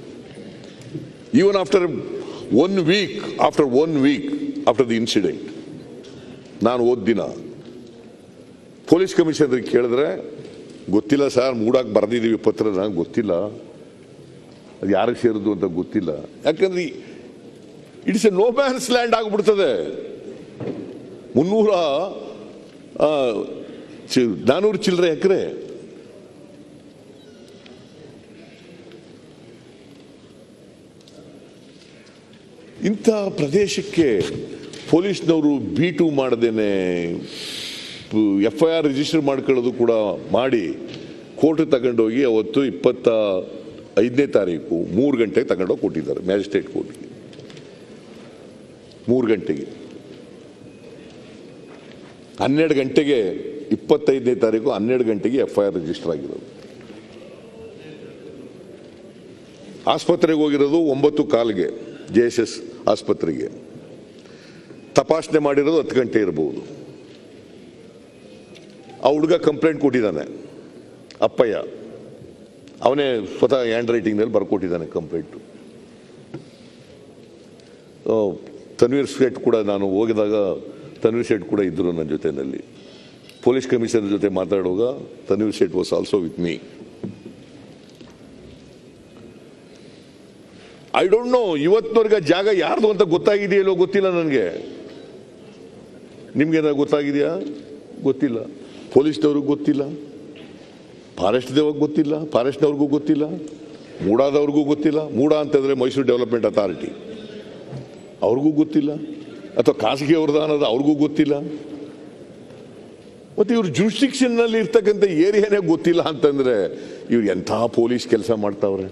S2: even after one week after one week after the incident ನಾನು ಓದ್ ದಿನ ಪೊಲೀಸ್ ಕಮಿಷನರ್ಗೆ ಕೇಳಿದ್ರೆ ಗೊತ್ತಿಲ್ಲ ಸರ್ ಮೂಡಾಕ್ ಬರೆದಿದ್ದೀವಿ ಪತ್ರ ನಂಗೆ ಗೊತ್ತಿಲ್ಲ ಅದು ಯಾರಿಗೆ ಸೇರಿದ್ದು ಅಂತ ಗೊತ್ತಿಲ್ಲ ಯಾಕಂದ್ರೆ ಈ- it's a no man's land ಆಗಿಬಿಡ್ತದೆ ಮುನ್ನೂರ ಆ, ಚಿ- ನಾನೂರು ಚಿಲ್ಲರೆ ಎಕರೆ ಇಂಥ ಪ್ರದೇಶಕ್ಕೆ ಪೊಲೀಸ್ನವರು ಬೀಟು ಮಾಡದೇನೆ ಎಫ್ ಐ ಆರ್ ರಿಜಿಸ್ಟರ್ ಮಾಡ್ಕೊಳ್ಳೋದು ಕೂಡ ಮಾಡಿ ಕೋರ್ಟ್ ತಗೊಂಡೋಗಿ ಅವತ್ತು ಇಪ್ಪತ್ತ ಐದನೇ ತಾರೀಕು ಮೂರು ಗಂಟೆಗೆ ತಗೊಂಡೋಗಿ ಕೊಟ್ಟಿದ್ದಾರೆ ಮ್ಯಾಜಿಸ್ಟ್ರೇಟ್ ಕೋರ್ಟ್ಗೆ ಮೂರು ಗಂಟೆಗೆ ಹನ್ನೆರಡು ಗಂಟೆಗೆ ಇಪ್ಪತ್ತೈದನೇ ತಾರೀಕು ಹನ್ನೆರಡು ಗಂಟೆಗೆ ಎಫ್ ಐ ಆರ್ ರಿಜಿಸ್ಟರ್ ಆಗಿರೋದು ಆಸ್ಪತ್ರೆಗೆ ಹೋಗಿರೋದು ಒಂಬತ್ತು ಕಾಲ್ಗೆ ಜೆ ಎಸ್ ಎಸ್ ಆಸ್ಪತ್ರೆಗೆ ತಪಾಸಣೆ ಮಾಡಿರೋದು ಹತ್ತು ಗಂಟೆ ಇರಬಹುದು ಆ ಹುಡುಗ ಕಂಪ್ಲೇಂಟ್ ಕೊಟ್ಟಿದ್ದಾನೆ ಅಪ್ಪಯ್ಯ ಅವನೇ ಸ್ವತಃ ಹ್ಯಾಂಡ್ ರೈಟಿಂಗ್ನಲ್ಲಿ ಬರ್ಕೊಟ್ಟಿದ್ದಾನೆ ಕಂಪ್ಲೇಂಟು ತನ್ವೀರ್ ಶೇಟ್ ಕೂಡ ನಾನು ಹೋಗಿದಾಗ ತನ್ವೀರ್ ಶೇಟ್ ಕೂಡ ಇದ್ದರು ನನ್ನ ಜೊತೆಯಲ್ಲಿ ಪೊಲೀಸ್ ಕಮಿಷನರ್ ಜೊತೆ ಮಾತಾಡುವಾಗ Tanveer Sait was also with me I don't know ಇವತ್ತಿನವರೆಗೆ ಜಾಗ ಯಾರ್ದು ಅಂತ ಗೊತ್ತಾಗಿದೆಯಲ್ಲೋ ಗೊತ್ತಿಲ್ಲ ನನಗೆ ನಿಮ್ಗೇನ ಗೊತ್ತಾಗಿದೆಯಾ ಗೊತ್ತಿಲ್ಲ ಪೊಲೀಸ್ನವ್ರಿಗೆ ಗೊತ್ತಿಲ್ಲ ಫಾರೆಸ್ಟ್ ದೇವಾಗ ಗೊತ್ತಿಲ್ಲ ಫಾರೆಸ್ಟ್ನವ್ರಿಗೂ ಗೊತ್ತಿಲ್ಲ ಮೂಡಾದವ್ರಿಗೂ ಗೊತ್ತಿಲ್ಲ ಮೂಡ ಅಂತಂದ್ರೆ ಮೈಸೂರು ಡೆವಲಪ್ಮೆಂಟ್ ಅಥಾರಿಟಿ ಅವ್ರಿಗೂ ಗೊತ್ತಿಲ್ಲ ಅಥವಾ ಖಾಸಗಿ ಅವ್ರದ್ದು ಅನ್ನೋದು ಅವ್ರಿಗೂ ಗೊತ್ತಿಲ್ಲ ಮತ್ತೆ ಇವ್ರ ಜುರಿಸ್ಟಿಕ್ಷನ್ನಲ್ಲಿ ಇರ್ತಕ್ಕಂಥ ಏರಿಯಾನೇ ಗೊತ್ತಿಲ್ಲ ಅಂತಂದ್ರೆ ಇವ್ರು ಎಂಥ ಪೊಲೀಸ್ ಕೆಲಸ ಮಾಡ್ತಾವ್ರೆ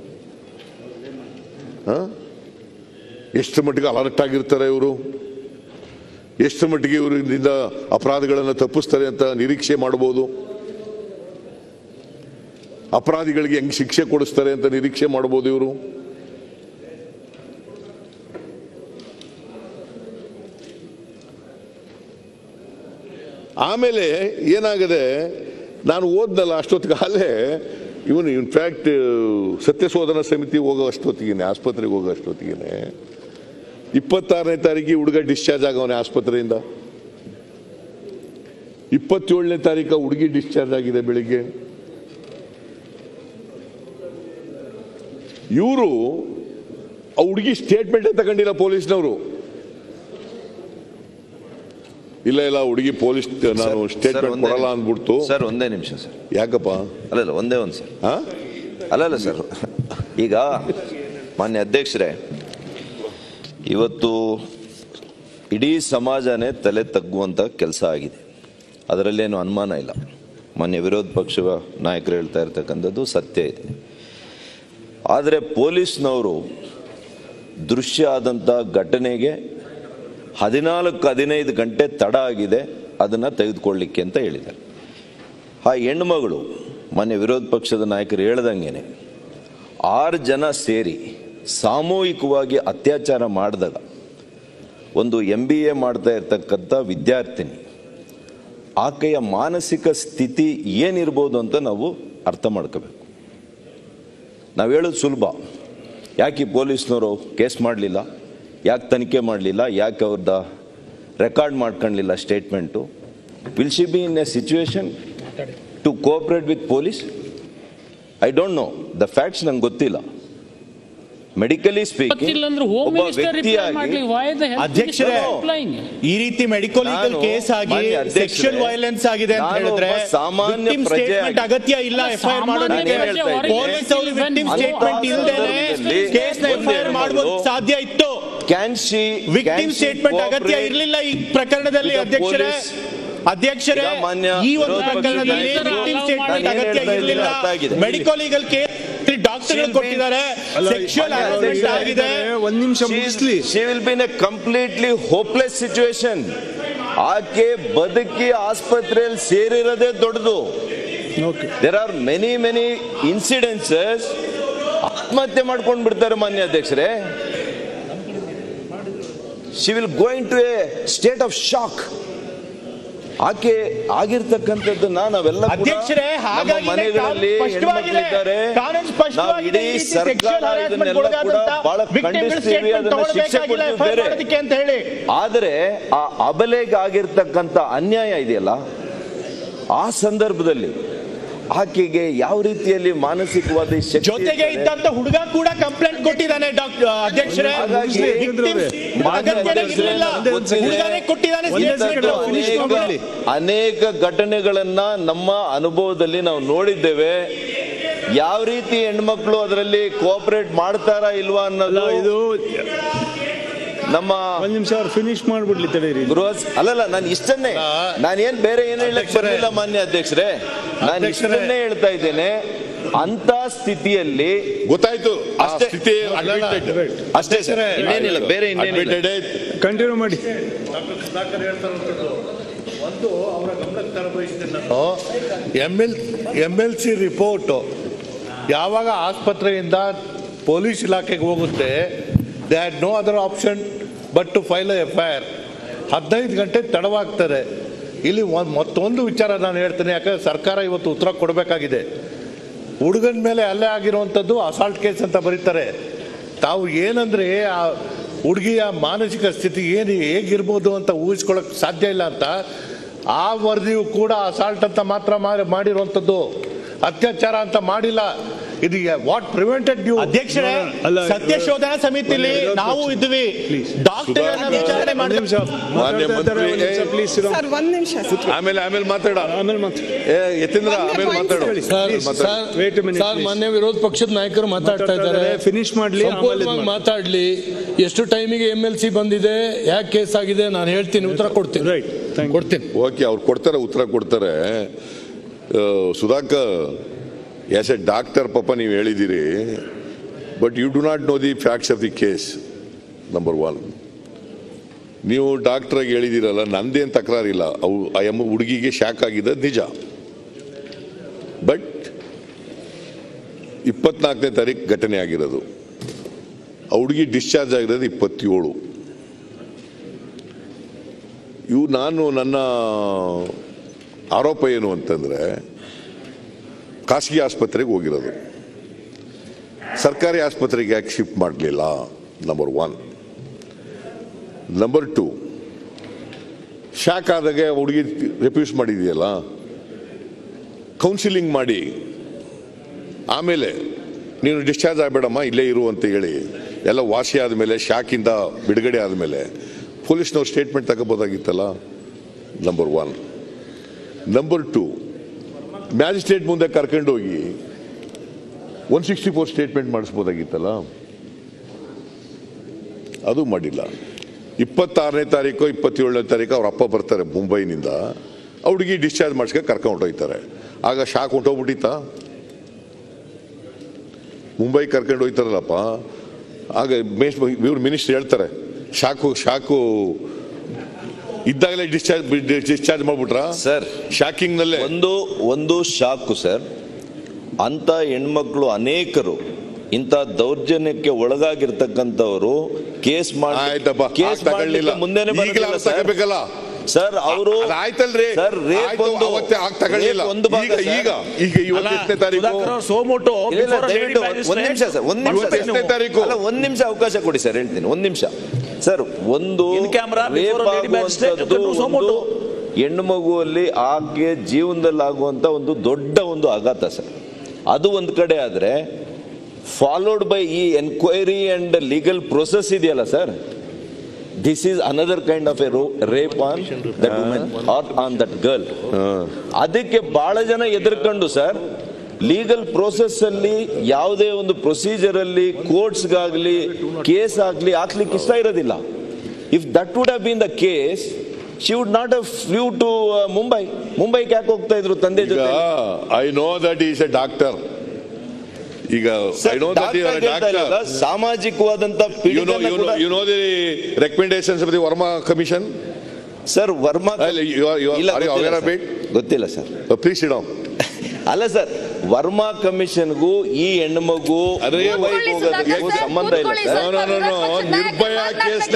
S2: ಎಷ್ಟು ಮಟ್ಟಿಗೆ ಅಲರ್ಟ್ ಆಗಿರ್ತಾರೆ ಇವರು ಎಷ್ಟು ಮಟ್ಟಿಗೆ ಇವರಿಂದ ಅಪರಾಧಗಳನ್ನು ತಪ್ಪಿಸ್ತಾರೆ ಅಂತ ನಿರೀಕ್ಷೆ ಮಾಡಬಹುದು ಅಪರಾಧಿಗಳಿಗೆ ಹೆಂಗ್ ಶಿಕ್ಷೆ ಕೊಡಿಸ್ತಾರೆ ಅಂತ ನಿರೀಕ್ಷೆ ಮಾಡಬಹುದು ಇವರು ಆಮೇಲೆ ಏನಾಗದೆ ನಾನು ಓದ್ನಲ್ಲ ಅಷ್ಟೊತ್ತಿಗೆ ಅಲ್ಲೇ ಇವನು ಇನ್ಫ್ಯಾಕ್ಟ್ ಸತ್ಯಶೋಧನಾ ಸಮಿತಿ ಹೋಗೋ ಅಷ್ಟೊತ್ತಿಗೆ ಆಸ್ಪತ್ರೆಗೆ ಹೋಗೋ ಅಷ್ಟೊತ್ತಿಗೆ ಇಪ್ಪತ್ತಾರನೇ ತಾರೀಕಿಗೆ ಹುಡುಗ ಡಿಸ್ಚಾರ್ಜ್ ಆಗವನೆ ಆಸ್ಪತ್ರೆಯಿಂದ ಇಪ್ಪತ್ತೇಳನೇ ತಾರೀಕು ಹುಡುಗಿ ಡಿಸ್ಚಾರ್ಜ್ ಆಗಿದೆ ಬೆಳಿಗ್ಗೆ ಇವರು ಆ ಹುಡುಗಿ ಸ್ಟೇಟ್ಮೆಂಟ್ ತಗೊಂಡಿಲ್ಲ ಪೊಲೀಸ್ನವರು ಇಲ್ಲ ಇಲ್ಲ ಹುಡುಗಿ ಪೊಲೀಸ್ ನಾನು ಸ್ಟೇಟ್ಮೆಂಟ್ ಕೊಡಲ್ಲ ಅಂದ್ಬಿಡ್ತು
S9: ಸರ್ ಒಂದೇ ನಿಮಿಷ ಸರ್
S2: ಯಾಕಪ್ಪ
S9: ಅಲ್ಲಲ್ಲ ಒಂದೇ ಒಂದು ಸರ್
S2: ಹಾ
S9: ಅಲ್ಲಲ್ಲ ಸರ್ ಈಗ ಮಾನ್ಯ ಅಧ್ಯಕ್ಷರೇ ಇವತ್ತು ಇಡೀ ಸಮಾಜನೇ ತಲೆ ತಗ್ಗುವಂಥ ಕೆಲಸ ಆಗಿದೆ ಅದರಲ್ಲೇನು ಅನುಮಾನ ಇಲ್ಲ ಮಾನ್ಯ ವಿರೋಧ ಪಕ್ಷದ ನಾಯಕರು ಹೇಳ್ತಾ ಇರ್ತಕ್ಕಂಥದ್ದು ಸತ್ಯ ಇದೆ ಆದರೆ ಪೊಲೀಸ್ನವರು ದೃಶ್ಯ ಆದಂಥ ಘಟನೆಗೆ ಹದಿನಾಲ್ಕು ಹದಿನೈದು ಗಂಟೆ ತಡ ಆಗಿದೆ ಅದನ್ನು ತೆಗೆದುಕೊಳ್ಳಿಕ್ಕೆ ಅಂತ ಹೇಳಿದ್ದಾರೆ ಆ ಹೆಣ್ಮಗಳು ಮೊನ್ನೆ ವಿರೋಧ ಪಕ್ಷದ ನಾಯಕರು ಹೇಳ್ದಂಗೆನೆ ಆರು ಜನ ಸೇರಿ ಸಾಮೂಹಿಕವಾಗಿ ಅತ್ಯಾಚಾರ ಮಾಡಿದಾಗ ಒಂದು ಎಂ ಬಿ ಎ ಮಾಡ್ತಾ ಇರ್ತಕ್ಕಂಥ ವಿದ್ಯಾರ್ಥಿನಿ ಆಕೆಯ ಮಾನಸಿಕ ಸ್ಥಿತಿ ಏನಿರ್ಬೋದು ಅಂತ ನಾವು ಅರ್ಥ ಮಾಡ್ಕೋಬೇಕು ನಾವು ಹೇಳೋದು ಸುಲಭ ಯಾಕೆ ಈ ಪೊಲೀಸ್ನವರು ಕೇಸ್ ಮಾಡಲಿಲ್ಲ ಯಾಕೆ ತನಿಖೆ ಮಾಡಲಿಲ್ಲ ಯಾಕೆ ಅವ್ರದ್ದು ರೆಕಾರ್ಡ್ ಮಾಡ್ಕೊಳ್ಳಿಲ್ಲ statement will she be in a situation to cooperate with police I don't know the facts ನಂಗೆ ಗೊತ್ತಿಲ್ಲ ಮೆಡಿಕಲಿ ಸ್ಪೀಕಿಂಗ್
S10: ಗೊತ್ತಿಲ್ಲ ಅಂದ್ರೆ ಹೋಮ್
S9: ಒಬ್ಬ
S10: ಮಿನಿಸ್ಟರ್ ರಿಪ್ಲೈ
S9: ವ್ಯಕ್ತಿಯಾಗಿ
S10: ಮಾಡ್ಲಿ why the health
S7: ಅಧ್ಯಕ್ಷರೇ,
S10: minister replying?
S7: ಈ ರೀತಿ ಮೆಡಿಕಲ್ ಲೀಗಲ್
S9: ನಾನು
S7: ಕೇಸ್ ಆಗಿ
S9: ಮಾನ್ಯ ಅಧ್ಯಕ್ಷರೇ,
S7: ಸೆಕ್ಷುವಲ್ ವೈಲೆನ್ಸ್ ಆಗಿದೆ ಅಂತ
S9: ನಾನು
S7: ಹೇಳಿದ್ರೆ
S9: ಒಬ್ಬ ಸಾಮಾನ್ಯ
S7: victim
S9: ಪ್ರಜೆ
S7: statement
S9: ಆಗಿ-
S7: ಅಗತ್ಯ ಇಲ್ಲ
S10: ಅಲ್ಲ,
S7: ಎಫ್ ಐ ಆರ್
S10: ಸಾಮಾನ್ಯ
S7: ಮಾಡೋದಕ್ಕೆ
S9: ಪ್ರಜೆ ಹೊರಗೆ
S7: ಪೊಲೀಸ್ ಅವರು ವಿಕ್ಟಿಮ್
S10: ಅಂತ
S7: ಸ್ಟೇಟ್ಮೆಂಟ್ ಇಲ್ಲದೆ
S9: ಸಂದರ್ಭದಲ್ಲಿ
S7: ಕೇಸ್ ನ ಎಫ್ ಐ ಆರ್ ಮಾಡಬಹುದು
S9: ಒಂದು
S7: ಸಾಧ್ಯ ಇತ್ತು
S9: ಕ್ಯಾನ್ ಶಿ
S7: ವಿಕ್ಟಿಮ್ ಸ್ಟೇಟ್ಮೆಂಟ್ ಅಗತ್ಯ ಇರಲಿಲ್ಲ ಈ ಪ್ರಕರಣದಲ್ಲಿ
S9: with the
S7: ಅಧ್ಯಕ್ಷರೇ
S9: police?
S7: ಅಧ್ಯಕ್ಷರೇ
S9: ಈಗ ಮಾನ್ಯ
S7: ಈ ಒಂದು
S9: ವಿರೋಧ ಪಕ್ಷದ
S7: ಪ್ರಕರಣದಲ್ಲಿ
S9: ನಾಯಕರು
S7: ವಿಕ್ಟಿಮ್
S10: ನಾನು
S7: ಸ್ಟೇಟ್ಮೆಂಟ್
S9: ಏನ್
S7: ಅಗತ್ಯ
S9: ಹೇಳ್ತಾ ಇದ್ದೀನಿ
S7: ಇರಲಿಲ್ಲ
S9: ಅರ್ಥ ಆಗಿದೆ.
S7: Medical legal case doctor
S9: She'll be-
S7: ಕೊಟ್ಟಿದ್ದಾರೆ ಸೆಕ್ಷುವಲ್
S9: ಮಾನ್ಯ
S7: ಹರಾಸ್ಮೆಂಟ್
S9: ಅಧ್ಯಕ್ಷರೇ,
S7: ಆಗಿದೆ
S5: ಒಂದ್ ನಿಮಿಷ ಮುಗಿಸ್ಲಿ
S9: she will be in a completely hopeless situation ಆಕೆ ಬದುಕಿ ಆಸ್ಪತ್ರೆಯಲ್ಲಿ ಸೇರಿರೋದೇ ದೊಡ್ಡದು
S5: okay
S9: there are many many incidences ಆತ್ಮಹತ್ಯೆ ಮಾಡ್ಕೊಂಡು ಬಿಡ್ತಾರೆ ಮಾನ್ಯ ಅಧ್ಯಕ್ಷರೇ she will going to a state of shock ಆಕೆ ಆಗಿರ್ತಕ್ಕಂಥದ್ದನ್ನ ನಾವೆಲ್ಲ ಕೂಡ
S7: ಅಧ್ಯಕ್ಷರೇ,
S9: ನಮ್ಮ
S7: ಹಾಗಾಗಿನೇ
S9: ಮನೆಗಳಲ್ಲಿ
S7: ಕಾನೂನು ಸ್ಪಷ್ಟವಾಗಿದೆ.
S9: ಹೆಣ್ಮಕ್ಳಿದ್ದಾರೆ
S7: ಕಾನೂನು ಸ್ಪಷ್ಟವಾಗಿದೆ.
S9: ನಾವು ಇಡೀ
S7: ಈ ರೀತಿ
S9: ಸರ್ಕಾರ
S7: sexual harassment
S9: ಇದನ್ನೆಲ್ಲ ಕೂಡ
S7: ಒಳಗಾದಂತ
S9: ಬಹಳ
S7: victim
S9: ಖಂಡಿಸ್ತೀವಿ
S7: statement
S9: ಅದನ್ನ ಶಿಕ್ಷೆ
S7: ತಗೊಳ್ಬೇಕಾಗಿಲ್ಲ
S9: ಕೊಡ್ತೀವಿ
S7: FIR
S9: ಬೇರೆ
S7: ಮಾಡೋದಕ್ಕೆ ಅಂತ ಹೇಳಿ
S9: ಆದರೆ ಆ ಅಬಲೆಗೆ ಆಗಿರ್ತಕ್ಕಂಥ ಅನ್ಯಾಯ ಇದೆಯಲ್ಲ ಆ ಸಂದರ್ಭದಲ್ಲಿ ಆಕೆಗೆ ಯಾವ ರೀತಿಯಲ್ಲಿ ಮಾನಸಿಕವಾದ ಶಕ್ತಿ
S10: ಜೊತೆಗೆ
S9: ಇರ್ತದೆ?
S10: ಇದ್ದಂತ ಹುಡುಗ ಕೂಡ ಕಂಪ್ಲೇಂಟ್ ಕೊಟ್ಟಿದ್ದಾನೆ ಡಾಕ್ಟರ್ ಅಧ್ಯಕ್ಷರೇ
S9: ಹಾಗಾಗಿ
S10: Victims ಅಗತ್ಯನೇ ಇರ್ಲಿಲ್ಲ. ಹುಡುಗನೇ ಕೊಟ್ಟಿದ್ದಾನೆ
S9: ಇಂಥದ್ದು
S10: statement.
S9: ಅನೇಕ ಅನೇಕ ಘಟನೆಗಳನ್ನ ನಮ್ಮ ಅನುಭವದಲ್ಲಿ ನಾವು ನೋಡಿದ್ದೇವೆ ಯಾವ ರೀತಿ ಹೆಣ್ಮಕ್ಳು ಅದರಲ್ಲಿ ಕೋಆಪರೇಟ್ ಮಾಡ್ತಾರಾ ಇಲ್ವಾ ಅನ್ನೋದು
S7: ಇದು
S9: ನಮ್ಮ
S7: ಒಂದ್ ನಿಮಿಷ ಅವ್ರು ಫಿನಿಶ್ ಮಾಡ್ಬಿಡ್ಲಿ ತಡೀರಿ
S9: ಗೃಹ ಅಲ್ಲಲ್ಲ ನಾನು ಇಷ್ಟನ್ನೇ ನಾನೇನ್ ಬೇರೆ ಏನು ಹೇಳಕ್ ಬರ್ಲಿಲ್ಲ ಮಾನ್ಯ ಅಧ್ಯಕ್ಷರೇ ನಾನು
S4: ಅಧ್ಯಕ್ಷರೇ.
S9: ಇಷ್ಟನ್ನೇ ಹೇಳ್ತಾ ಇದ್ದೇನೆ ಅಂತ ಸ್ಥಿತಿಯಲ್ಲಿ
S4: ಗೊತ್ತಾಯ್ತು ಆ
S9: ಅಷ್ಟೇ.
S4: ಸ್ಥಿತಿ admitted.
S9: ಅಷ್ಟೇ ಸರ್ ಇನ್ನೇನಿಲ್ಲ ಬೇರೆ ಇನ್ನೇನಿಲ್ಲ
S4: Admitted.
S7: ಕಂಟಿನ್ಯೂ ಮಾಡಿ
S11: M L M L C report ಯಾವಾಗ ಆಸ್ಪತ್ರೆಯಿಂದ ಪೊಲೀಸ್ ಇಲಾಖೆಗೆ ಹೋಗುತ್ತೆ they had no other option but to file F I R ಹದಿನೈದು ಗಂಟೆ ತಡವಾಗ್ತದೆ ಇಲ್ಲಿ ಒಂದ್- ಮತ್ತೊಂದು ವಿಚಾರ ನಾನು ಹೇಳ್ತೇನೆ ಯಾಕಂದ್ರೆ ಸರ್ಕಾರ ಇವತ್ತು ಉತ್ತರ ಕೊಡಬೇಕಾಗಿದೆ ಹುಡುಗನ ಮೇಲೆ ಹಲ್ಲೆ ಆಗಿರುವಂಥದ್ದು ಅಸಾಲ್ಟ್ ಕೇಸ್ ಅಂತ ಬರೀತಾರೆ ತಾವು ಏನಂದ್ರೆ ಆ ಹುಡುಗಿಯ ಮಾನಸಿಕ ಸ್ಥಿತಿ ಏನು ಹೇಗಿರ್ಬೋದು ಅಂತ ಊಹಿಸ್ಕೊಳಕ್ ಸಾಧ್ಯ ಇಲ್ಲ ಅಂತ ಆ ವರದಿಯು ಕೂಡ ಅಸಾಲ್ಟ್ ಅಂತ ಮಾತ್ರ ಮಾಡಿ- ಮಾಡಿರುವಂಥದ್ದು ಅತ್ಯಾಚಾರ ಅಂತ ಮಾಡಿಲ್ಲ ಇದು ವಾಟ್ ಪ್ರಿವೆಂಟೆಡ್ ಯು
S10: ಅಧ್ಯಕ್ಷರೇ
S7: ಅಲ್ಲ,
S10: ಸತ್ಯ ಶೋಧನಾ ಸಮಿತಿಲಿ ನಾವು ಇದ್ವಿ ಡಾಕ್ಟರ್ ವಿಚಾರಣೆ
S7: ಒಂದ್
S10: ಮಾಡಿದ್ರೆ
S7: ನಿಮಿಷ
S2: ಮಾನ್ಯ ಮಂತ್ರಿ,
S7: ಪ್ಲೀಸ್
S12: ಸರ್ ಒಂದ್ ನಿಮಿಷ
S2: ಆಮೇಲೆ ಆಮೇಲೆ ಮಾತಾಡ
S7: ಆಮೇಲೆ ಮಾತು
S2: ಏ ಯತೀಂದ್ರ ಆಮೇಲೆ ಮಾತಾಡು
S3: ಸರ್
S2: ಮಾತಾಡು.
S3: Sir
S7: Wait a minute,
S3: sir
S7: please.
S3: ಮಾನ್ಯ ವಿರೋಧ ಪಕ್ಷದ ನಾಯಕರು ಮಾತಾಡ್ತಾ ಇದ್ದಾರೆ
S7: ಫಿನಿಶ್ ಮಾಡ್ಲಿ ಆಮೇಲೆ ಇದ್
S3: ಸಂಪೂರ್ಣವಾಗಿ
S7: ಮಾಡಿ.
S3: ಮಾತಾಡ್ಲಿ ಎಷ್ಟು ಟೈಮಿಗೆ ಎಮ್ ಎಲ್ ಸಿ ಬಂದಿದೆ ಯಾಕೆ ಕೇಸ್ ಆಗಿದೆ ನಾನು ಹೇಳ್ತೀನಿ ಉತ್ತರ ಕೊಡ್ತೀನಿ
S7: ರೈಟ್ ಥ್ಯಾಂಕ್
S3: ಕೊಡ್ತೀನಿ
S2: ಓಕೆ ಅವ್ರು ಕೊಡ್ತಾರೆ ಉತ್ತರ ಕೊಡ್ತಾರೆ ಆ, ಸುಧಾಕರ್ ಆಸ್ ಎ ಡಾಕ್ಟರ್ ಪಾಪ ನೀವು ಹೇಳಿದ್ದೀರಿ but you do not know the facts of the case number one ನೀವು ಡಾಕ್ಟ್ರಾಗಿ ಹೇಳಿದಿರಲ್ಲ ನಂದೇನು ತಕರಾರಿಲ್ಲ ಅವು ಆ ಎಮ್ಮ ಹುಡುಗಿಗೆ ಶಾಕ್ ಆಗಿದೆ ನಿಜ ಬಟ್ ಇಪ್ಪತ್ನಾಲ್ಕನೇ ತಾರೀಕು ಘಟನೆ ಆಗಿರೋದು ಆ ಹುಡುಗಿ ಡಿಸ್ಚಾರ್ಜ್ ಆಗಿರೋದು ಇಪ್ಪತ್ತೇಳು ಇವು ನಾನು ನನ್ನ ಆರೋಪ ಏನು ಅಂತಂದರೆ ಖಾಸಗಿ ಆಸ್ಪತ್ರೆಗೆ ಹೋಗಿರೋದು ಸರ್ಕಾರಿ ಆಸ್ಪತ್ರೆಗೆ ಯಾಕೆ ಶಿಫ್ಟ್ ಮಾಡಲಿಲ್ಲ number one number two shock ಆದಾಗೆ ಹುಡುಗಿ ರೆಫ್ಯೂಸ್ ಮಾಡಿದೆಯಲ್ಲ ಕೌನ್ಸಿಲಿಂಗ್ ಮಾಡಿ ಆಮೇಲೆ ನೀನು ಡಿಸ್ಚಾರ್ಜ್ ಆಗಬೇಡಮ್ಮ ಇಲ್ಲೇ ಇರು ಅಂತ ಹೇಳಿ ಎಲ್ಲ ವಾಸಿ ಆದಮೇಲೆ ಶಾಕಿಂದ ಬಿಡುಗಡೆ ಆದಮೇಲೆ ಪೊಲೀಸ್ನವ್ರು ಸ್ಟೇಟ್ಮೆಂಟ್ ತಗೋಬೋದಾಗಿತ್ತಲ್ಲ number one number two magistrate ಮುಂದೆ ಕರ್ಕೊಂಡೋಗಿ ಒನ್ ಸಿಕ್ಸ್ಟಿ ಫೋರ್ ಸ್ಟೇಟ್ಮೆಂಟ್ ಮಾಡಿಸ್ಬೋದಾಗಿತ್ತಲ್ಲ ಅದು ಮಾಡಿಲ್ಲ ಇಪ್ಪತ್ತಾರನೇ ತಾರೀಕು ಇಪ್ಪತ್ತೇಳನೇ ತಾರೀಕು ಅವ್ರ ಅಪ್ಪ ಬರ್ತಾರೆ ಮುಂಬೈನಿಂದ ಆ ಹುಡುಗಿ ಡಿಸ್ಚಾರ್ಜ್ ಮಾಡಿಸ್ಕೆ ಕರ್ಕೊಂಡು ಹೊಟ್ಟೋಯ್ತಾರೆ ಆಗ ಶಾಕ್ ಹೊಂಟೋಗ್ಬಿಟ್ಟಿತ್ತಾ ಮುಂಬೈ ಕರ್ಕೊಂಡು ಹೋಯ್ತಾರಲ್ಲಪ್ಪ ಆಗ ಇವ್ರು ಮಿನಿಸ್ಟರ್ ಹೇಳ್ತಾರೆ ಶಾಕು ಶಾಕು ಇದ್ದಾಗಲೇ ಡಿಸ್ಚಾರ್ಜ್ ಡಿಸ್ಚಾರ್ಜ್ ಮಾಡ್ಬಿಟ್ರ
S9: ಸರ್
S2: ಶಾಕಿಂಗ್ ನಲ್ಲೇ
S9: ಒಂದು ಒಂದು ಶಾಕು ಸರ್ ಅಂತ ಹೆಣ್ಮಕ್ಳು ಅನೇಕರು ಇಂಥ ದೌರ್ಜನ್ಯಕ್ಕೆ ಒಳಗಾಗಿರ್ತಕ್ಕಂಥವ್ರು ಕೇಸ್ ಮಾಡಿ
S2: ಆಯ್ತಪ್ಪ
S9: ಕೇಸ್
S2: ಆಗ್ ತಗೊಳ್ಳಿಲ್ಲ.
S9: ಮುಂದೆನೆ
S2: ಈಗಲೇ
S9: ಬರಲಿಲ್ಲ
S2: ಆಗ್
S9: ಸರ್.
S2: ತಗೋಬೇಕಲ್ಲ.
S9: ಸರ್ ಅವರು
S2: ಅದ್ ಆಯ್ತಲ್ರಿ
S9: ಸರ್ ರೇಪ್
S2: ಆಯ್ತು,
S9: ಒಂದು
S2: ಅವತ್ತೇ ಆಗ್ ತಗೊಳ್ಳಿಲ್ಲ
S9: ರೇಪ್ ಒಂದು ಭಾಗ
S2: ಈಗ
S9: ಸರ್.
S2: ಈಗ ಈಗ ಇವತ್ತೆಷ್ಟನೇ ತಾರೀಕು
S9: ಇಲ್ಲ, ಇಲ್ಲ, ದಯವಿಟ್ಟು ಒಂದ್- ಒಂದ್ ನಿಮಿಷ ಸರ್ ಒಂದ್ ನಿಮಿಷ
S2: ಇವತ್ತು ಎಷ್ಟನೇ ತಾರೀಕು?
S9: ಅಲ್ಲ ಒಂದ್ ನಿಮಿಷ ಅವಕಾಶ ಕೊಡಿ ಸರ್ ಹೇಳ್ತೀನಿ ಒಂದ್ ನಿಮಿಷ ಸರ್ ಒಂದು
S10: In camera, before
S9: rape
S10: a lady magistrate,
S9: ಆಗುವಂಥದ್ದು
S10: Dr. Somoto.
S9: ಒಂದು ಹೆಣ್ಣು ಮಗುವಲ್ಲಿ ಆಕೆ ಜೀವನದಲ್ಲಿ ಆಗುವಂತ ಒಂದು ದೊಡ್ಡ ಒಂದು ಆಘಾತ ಸರ್ ಅದು ಒಂದ್ ಕಡೆ ಆದ್ರೆ ಫಾಲೋಡ್ ಬೈ ಈ ಎನ್ಕ್ವೈರಿ ಅಂಡ್ ಲೀಗಲ್ ಪ್ರೊಸೆಸ್ ಇದೆಯಲ್ಲ sir this is another kind of a rape on that women or on that girl ಅದಕ್ಕೆ ಬಹಳ ಜನ ಎದುರ್ಕೊಂಡು ಸರ್ ಲೀಗಲ್ ಪ್ರೋಸೆಸ್ ಅಲ್ಲಿ ಯಾವುದೇ ಒಂದು ಪ್ರೊಸೀಜರ್ ಅಲ್ಲಿ ಕೋರ್ಟ್ಸ್ಗಾಗ್ಲಿ ಕೇಸ್ ಆಗ್ಲಿ ಹಾಕ್ಲಿಕ್ಕೆ ಇಷ್ಟ ಇರೋದಿಲ್ಲ if that would have been the case she would not have flew to Mumbai ಮುಂಬೈಗೆ ಯಾಕೆ ಹೋಗ್ತಾ ಇದ್ರು ತಂದೆ
S2: ಈಗ
S9: ಜೊತೆ
S2: I know that is a doctor ಈಗ I know that you are doctor
S9: ಸಾಮಾಜಿಕವಾದಂತ
S2: you know you know you know the recommendations of the Verma commission
S9: sir Verma
S2: you are- you are-
S9: ಇಲ್ಲ,
S2: are you
S9: ಗೊತ್ತಿಲ್ಲ
S2: aware of
S9: ಸರ್. ಗೊತ್ತಿಲ್ಲ sir
S2: please ಇಡಮ್
S9: ಅಲ್ಲ sir Verma ಕಮಿಷನ್ಗೂ ಈ ಹೆಣ್ಣು ಮಗು
S2: ಅದೇ
S9: ಮುಂಬೈಗೆ ಹೋಗೋದಕ್ಕೂ ಸಂಬಂಧ ಇಲ್ಲ sir
S2: No, no, no, no. Nirbhaya case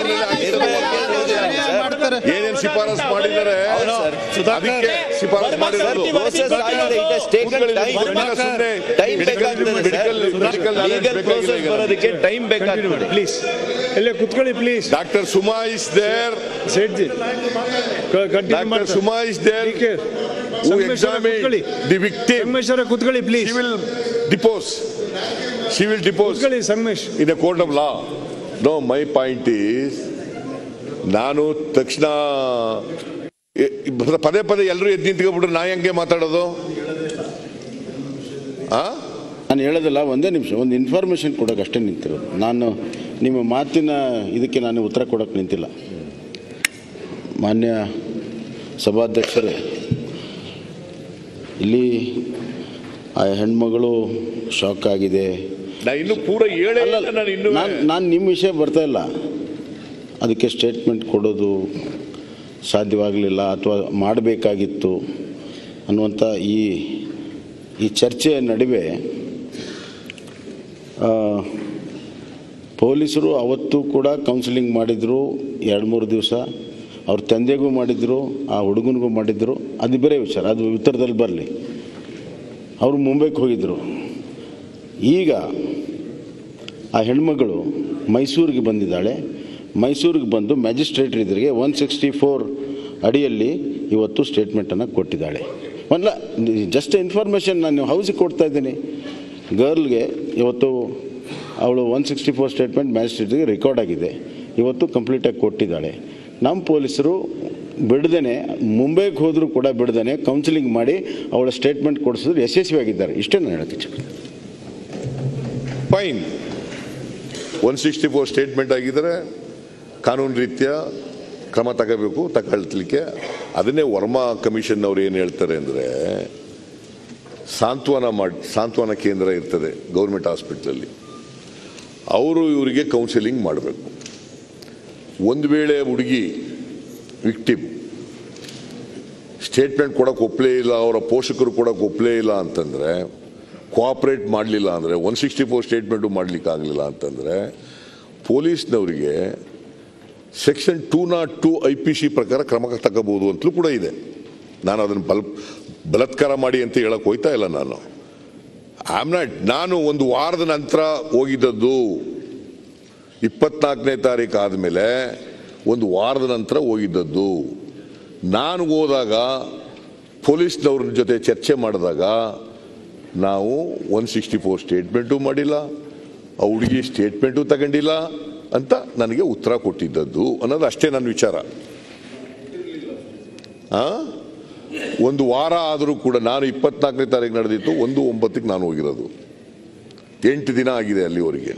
S2: ಏನೇನ್ ಶಿಫಾರಸ್ ಮಾಡಿದ್ದಾರೆ
S9: ಹೌದು ಸರ್.
S2: ಅದಕ್ಕೆ ಶಿಫಾರಸ್ ಮಾಡಿರೋದು
S9: Process ಆಗಿದೆ, it has taken time. Time ಬೇಕಾಗ್ತದೆ
S2: ಮೆಡಿಕಲ್ ಮೆಡಿಕಲ್
S9: ಲೀಗಲ್ ಪ್ರೋಸೆಸ್ ಬರೋದಕ್ಕೆ ಟೈಮ್ ಬೇಕಾಗ್ತದೆ
S7: ಪ್ಲೀಸ್ ಎಲ್ಲೇ ಕುತ್ಕೊಳ್ಳಿ please
S2: doctor Suma is there
S7: Sethji continue
S2: doctor Suma is there who
S3: Sangameshwara
S2: examined
S3: ಕೂತ್ಕೊಳ್ಳಿ.
S2: the victim,
S3: ಸಂಗಮೇಶ್ವರ ಕೂತ್ಕೊಳ್ಳಿ please
S2: she will depose. She will depose
S3: ಕೂತ್ಕೊಳ್ಳಿ Sangamesh
S2: in a court of law. No, my point is, ನಾನು ತಕ್ಷಣ A- ಪದೇ ಪದೇ ಎಲ್ಲರೂ ಎದ್ದು ನಿಂತ್ಕೊಬಿಟ್ರೆ ನಾ ಹೆಂಗೆ ಮಾತಾಡೋದು ಆ
S8: ನಾನು ಹೇಳೋದಿಲ್ಲ ಒಂದೇ ನಿಮಿಷ ಒಂದು ಇನ್ಫಾರ್ಮೇಷನ್ ಕೊಡೋಕೆ ಅಷ್ಟೇ ನಿಂತಿರೋದು ನಾನು ನಿಮ್ಮ ಮಾತಿನ ಇದಕ್ಕೆ ನಾನು ಉತ್ತರ ಕೊಡೋಕೆ ನಿಂತಿಲ್ಲ ಮಾನ್ಯ ಸಭಾಧ್ಯಕ್ಷರೇ ಇಲ್ಲಿ ಆ ಹೆಣ್ಮಗಳು ಶಾಕ್ ಆಗಿದೆ
S2: ನಾ ಇನ್ನು ಪೂರ ಹೇಳೇ ಇಲ್ಲ ನಾನು ಇನ್ನು
S8: ನಾನು ನಾನು ನಿಮ್ಮ ವಿಷಯ ಬರ್ತಾ ಇಲ್ಲ ಅದಕ್ಕೆ ಸ್ಟೇಟ್ಮೆಂಟ್ ಕೊಡೋದು ಸಾಧ್ಯವಾಗಲಿಲ್ಲ ಅಥವಾ ಮಾಡಬೇಕಾಗಿತ್ತು ಅನ್ನುವಂಥ ಈ ಈ ಚರ್ಚೆಯ ನಡುವೆ ಆ, ಪೊಲೀಸರು ಅವತ್ತು ಕೂಡ ಕೌನ್ಸಿಲಿಂಗ್ ಮಾಡಿದರು ಎರಡು ಮೂರು ದಿವಸ ಅವ್ರ ತಂದೆಗೂ ಮಾಡಿದರು ಆ ಹುಡುಗನಿಗೂ ಮಾಡಿದರು ಅದು ಬೇರೆ ವಿಚಾರ ಅದು ಉತ್ತರದಲ್ಲಿ ಬರಲಿ ಅವರು ಮುಂಬೈಗೆ ಹೋಗಿದ್ದರು ಈಗ ಆ ಹೆಣ್ಮಗಳು ಮೈಸೂರಿಗೆ ಬಂದಿದ್ದಾಳೆ ಮೈಸೂರಿಗೆ ಬಂದು ಮ್ಯಾಜಿಸ್ಟ್ರೇಟ್ ಎದುರಿಗೆ ಒನ್ ಸಿಕ್ಸ್ಟಿ ಫೋರ್ ಅಡಿಯಲ್ಲಿ ಇವತ್ತು ಸ್ಟೇಟ್ಮೆಂಟನ್ನು ಕೊಟ್ಟಿದ್ದಾಳೆ ಅಲ್ಲ ಜಸ್ಟ್ ಇನ್ಫಾರ್ಮೇಷನ್ ನಾನು ಹೌಸಿಗೆ ಕೊಡ್ತಾ ಇದ್ದೀನಿ ಗರ್ಲ್ಗೆ ಇವತ್ತು ಅವಳು ಒನ್ ಸಿಕ್ಸ್ಟಿ ಫೋರ್ ಸ್ಟೇಟ್ಮೆಂಟ್ ಮ್ಯಾಜಿಸ್ಟ್ರೇಟ್ಗೆ ರೆಕಾರ್ಡ್ ಆಗಿದೆ ಇವತ್ತು ಕಂಪ್ಲೀಟಾಗಿ ಕೊಟ್ಟಿದ್ದಾಳೆ ನಮ್ಮ ಪೊಲೀಸರು ಬಿಡ್ದೇನೆ ಮುಂಬೈಗೆ ಹೋದರೂ ಕೂಡ ಬಿಡ್ದೇನೆ ಕೌನ್ಸಿಲಿಂಗ್ ಮಾಡಿ ಅವಳ ಸ್ಟೇಟ್ಮೆಂಟ್ ಕೊಡಿಸಿದ್ರು ಯಶಸ್ವಿಯಾಗಿದ್ದಾರೆ ಇಷ್ಟೇ ನಾನು ಹೇಳಕ್ಕೆ ಇಚ್ಛೆ
S2: fine one sixty four statement ಆಗಿದ್ರೆ ಕಾನೂನು ರೀತ್ಯ ಕ್ರಮ ತಗೋಬೇಕು ತಗೊಳ್ಲಿಕ್ಕೆ ಅದನ್ನೇ ವರ್ಮಾ ಕಮಿಷನ್ ಅವ್ರು ಏನು ಹೇಳ್ತಾರೆ ಅಂದರೆ ಸಾಂತ್ವನ ಮಾಡಿ ಸಾಂತ್ವನ ಕೇಂದ್ರ ಇರ್ತದೆ ಗೌರ್ಮೆಂಟ್ ಹಾಸ್ಪಿಟ್ಲಲ್ಲಿ ಅವರು ಇವರಿಗೆ ಕೌನ್ಸಿಲಿಂಗ್ ಮಾಡಬೇಕು ಒಂದು ವೇಳೆ ಹುಡುಗಿ ವಿಕ್ಟಿಮ್ ಸ್ಟೇಟ್ಮೆಂಟ್ ಕೊಡೋಕೆ ಒಪ್ಪಲೇ ಇಲ್ಲ ಅವರ ಪೋಷಕರು ಕೊಡೋಕೆ ಒಪ್ಪಲೇ ಇಲ್ಲ ಅಂತಂದರೆ ಕೋಆಪ್ರೇಟ್ ಮಾಡಲಿಲ್ಲ ಅಂದರೆ ಒನ್ ಸಿಕ್ಸ್ಟಿ ಫೋರ್ ಸ್ಟೇಟ್ಮೆಂಟು ಮಾಡಲಿಕ್ಕಾಗಲಿಲ್ಲ ಅಂತಂದರೆ ಪೊಲೀಸ್ನವರಿಗೆ section two not two I P C ಪ್ರಕಾರ ಕ್ರಮ ತಗೋಬೋದು ಅಂತಲೂ ಕೂಡ ಇದೆ ನಾನು ಅದನ್ನು ಬಲ್ ಬಲತ್ಕಾರ ಮಾಡಿ ಅಂತ ಹೇಳಕ್ಕೆ ಹೋಯ್ತಾ ಇಲ್ಲ ನಾನು ಆಮ್ ನಾಟ್ ನಾನು ಒಂದು ವಾರದ ನಂತರ ಹೋಗಿದ್ದದ್ದು ಇಪ್ಪತ್ನಾಲ್ಕನೇ ತಾರೀಕು ಆದಮೇಲೆ ಒಂದು ವಾರದ ನಂತರ ಹೋಗಿದ್ದದ್ದು ನಾನು ಹೋದಾಗ ಪೊಲೀಸ್ನವ್ರ ಜೊತೆ ಚರ್ಚೆ ಮಾಡಿದಾಗ ನಾವು ಒನ್ ಸಿಕ್ಸ್ಟಿ ಫೋರ್ ಸ್ಟೇಟ್ಮೆಂಟು ಮಾಡಿಲ್ಲ ಆ ಹುಡುಗಿ ಸ್ಟೇಟ್ಮೆಂಟು ತಗೊಂಡಿಲ್ಲ ಅಂತ ನನಗೆ ಉತ್ತರ ಕೊಟ್ಟಿದ್ದದ್ದು ಅನ್ನೋದು ಅಷ್ಟೇ ನನ್ನ ವಿಚಾರ ಆ? ಒಂದು ವಾರ ಆದರೂ ಕೂಡ ನಾನು ಇಪ್ಪತ್ನಾಲ್ಕನೇ ತಾರೀಕು ನಡೆದಿತ್ತು ಒಂದು ಒಂಬತ್ತಕ್ಕೆ ನಾನು ಹೋಗಿರೋದು ಎಂಟು ದಿನ ಆಗಿದೆ ಅಲ್ಲಿವರೆಗೆ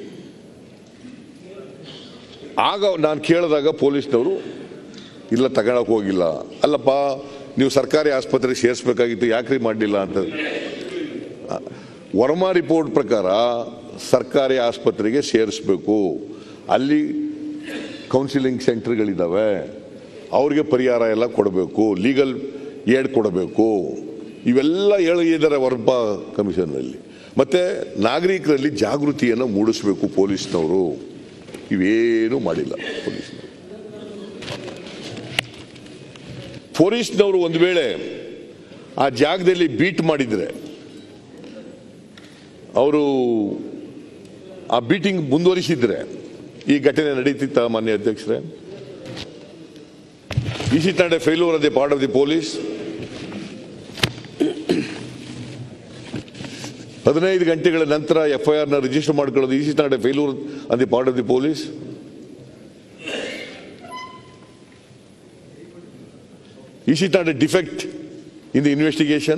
S2: ಆಗ ನಾನು ಕೇಳಿದಾಗ ಪೊಲೀಸ್ನವರು ಇಲ್ಲ ತಗೊಳಕ್ ಹೋಗಿಲ್ಲ ಅಲ್ಲಪ್ಪ ನೀವು ಸರ್ಕಾರಿ ಆಸ್ಪತ್ರೆಗೆ ಸೇರಿಸ್ಬೇಕಾಗಿತ್ತು ಯಾಕ್ರಿ ಮಾಡಲಿಲ್ಲ ಅಂತ ಆ, ವರ್ಮಾ ರಿಪೋರ್ಟ್ ಪ್ರಕಾರ ಸರ್ಕಾರಿ ಆಸ್ಪತ್ರೆಗೆ ಸೇರಿಸ್ಬೇಕು ಅಲ್ಲಿ ಕೌನ್ಸಿಲಿಂಗ್ ಸೆಂಟರ್ಗಳಿದ್ದಾವೆ ಅವ್ರಿಗೆ ಪರಿಹಾರ ಎಲ್ಲ ಕೊಡಬೇಕು ಲೀಗಲ್ ಏಡ್ ಕೊಡಬೇಕು ಇವೆಲ್ಲ ಹೇಳಿದ್ದಾರೆ ವರ್ಮಾ ಕಮಿಷನ್ನಲ್ಲಿ ಮತ್ತೆ ನಾಗರಿಕರಲ್ಲಿ ಜಾಗೃತಿಯನ್ನು ಮೂಡಿಸಬೇಕು ಪೊಲೀಸ್ನವರು ಇವೇನೂ ಮಾಡಿಲ್ಲ ಪೊಲೀಸ್ನವರು ಪೊಲೀಸ್ನವರು ಒಂದು ವೇಳೆ ಆ ಜಾಗದಲ್ಲಿ ಬೀಟ್ ಮಾಡಿದ್ರೆ ಅವರು ಆ ಬೀಟಿಂಗ್ ಮುಂದುವರಿಸಿದ್ರೆ ಈ ಘಟನೆ ನಡೀತಿತ್ತ ಮಾನ್ಯ ಅಧ್ಯಕ್ಷರೇ is it not a failure of the part of the police ಹದಿನೈದು ಗಂಟೆಗಳ ನಂತರ ಎಫ್ ಐ ಆರ್ನ ರಿಜಿಸ್ಟರ್ ಮಾಡ್ಕೊಳ್ಳೋದು is it not a failure on the part of the police Is it not a defect in the investigation?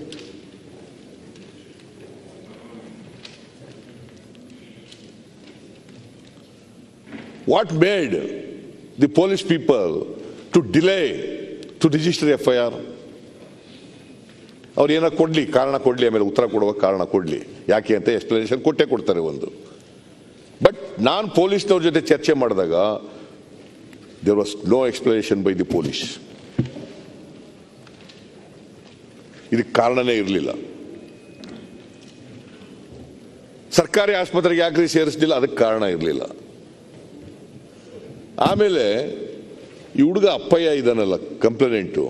S2: What made the police people to delay to register FIR? ಅವ್ರು ಏನೋ ಕೊಡ್ಲಿ ಕಾರಣ ಕೊಡ್ಲಿ ಆಮೇಲೆ ಉತ್ತರ ಕೊಡುವ ಕಾರಣ ಕೊಡ್ಲಿ ಯಾಕೆ ಅಂತ ಎಕ್ಸ್ಪ್ಲನೇಷನ್ ಕೊಟ್ಟೆ ಕೊಡ್ತಾರೆ ಒಂದು ಬಟ್ ನಾನು ಪೊಲೀಸ್ನವ್ರ ಜೊತೆ ಚರ್ಚೆ ಮಾಡಿದಾಗ there was no explanation by the police ಇದಕ್ಕೆ ಕಾರಣನೇ ಇರಲಿಲ್ಲ ಸರ್ಕಾರಿ ಆಸ್ಪತ್ರೆಗೆ ಯಾಕ್ರಿ ಸೇರಿಸಲಿಲ್ಲ ಅದಕ್ಕೆ ಕಾರಣ ಇರಲಿಲ್ಲ ಆಮೇಲೆ ಈ ಹುಡುಗ ಅಪ್ಪಯ್ಯ ಇದಾನಲ್ಲ ಕಂಪ್ಲೇಂಟು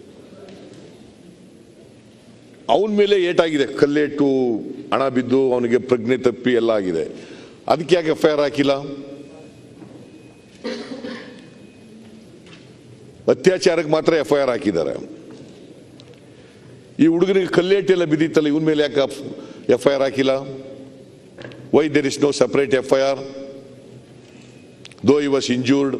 S2: ಅವನ ಮೇಲೆ ಏಟಾಗಿದೆ ಕಲ್ಲೇಟು ಹಣ ಬಿದ್ದು ಅವನಿಗೆ ಪ್ರಜ್ಞೆ ತಪ್ಪಿ ಎಲ್ಲ ಆಗಿದೆ ಅದಕ್ಕೆ ಯಾಕೆ ಎಫ್ ಐ ಆರ್ ಹಾಕಿಲ್ಲ ಅತ್ಯಾಚಾರಕ್ಕೆ ಮಾತ್ರ ಎಫ್ ಐ ಆರ್ ಹಾಕಿದ್ದಾರೆ ಈ ಹುಡುಗನಿಗೆ ಕಲ್ಲೇಟಿ ಎಲ್ಲ ಬಿದ್ದಿತ್ತಲ್ಲ ಇವನ್ ಮೇಲೆ ಯಾಕೆ ಎಫ್ ಐ ಆರ್ ಹಾಕಿಲ್ಲ why there is no separate F I R though ಈ was injured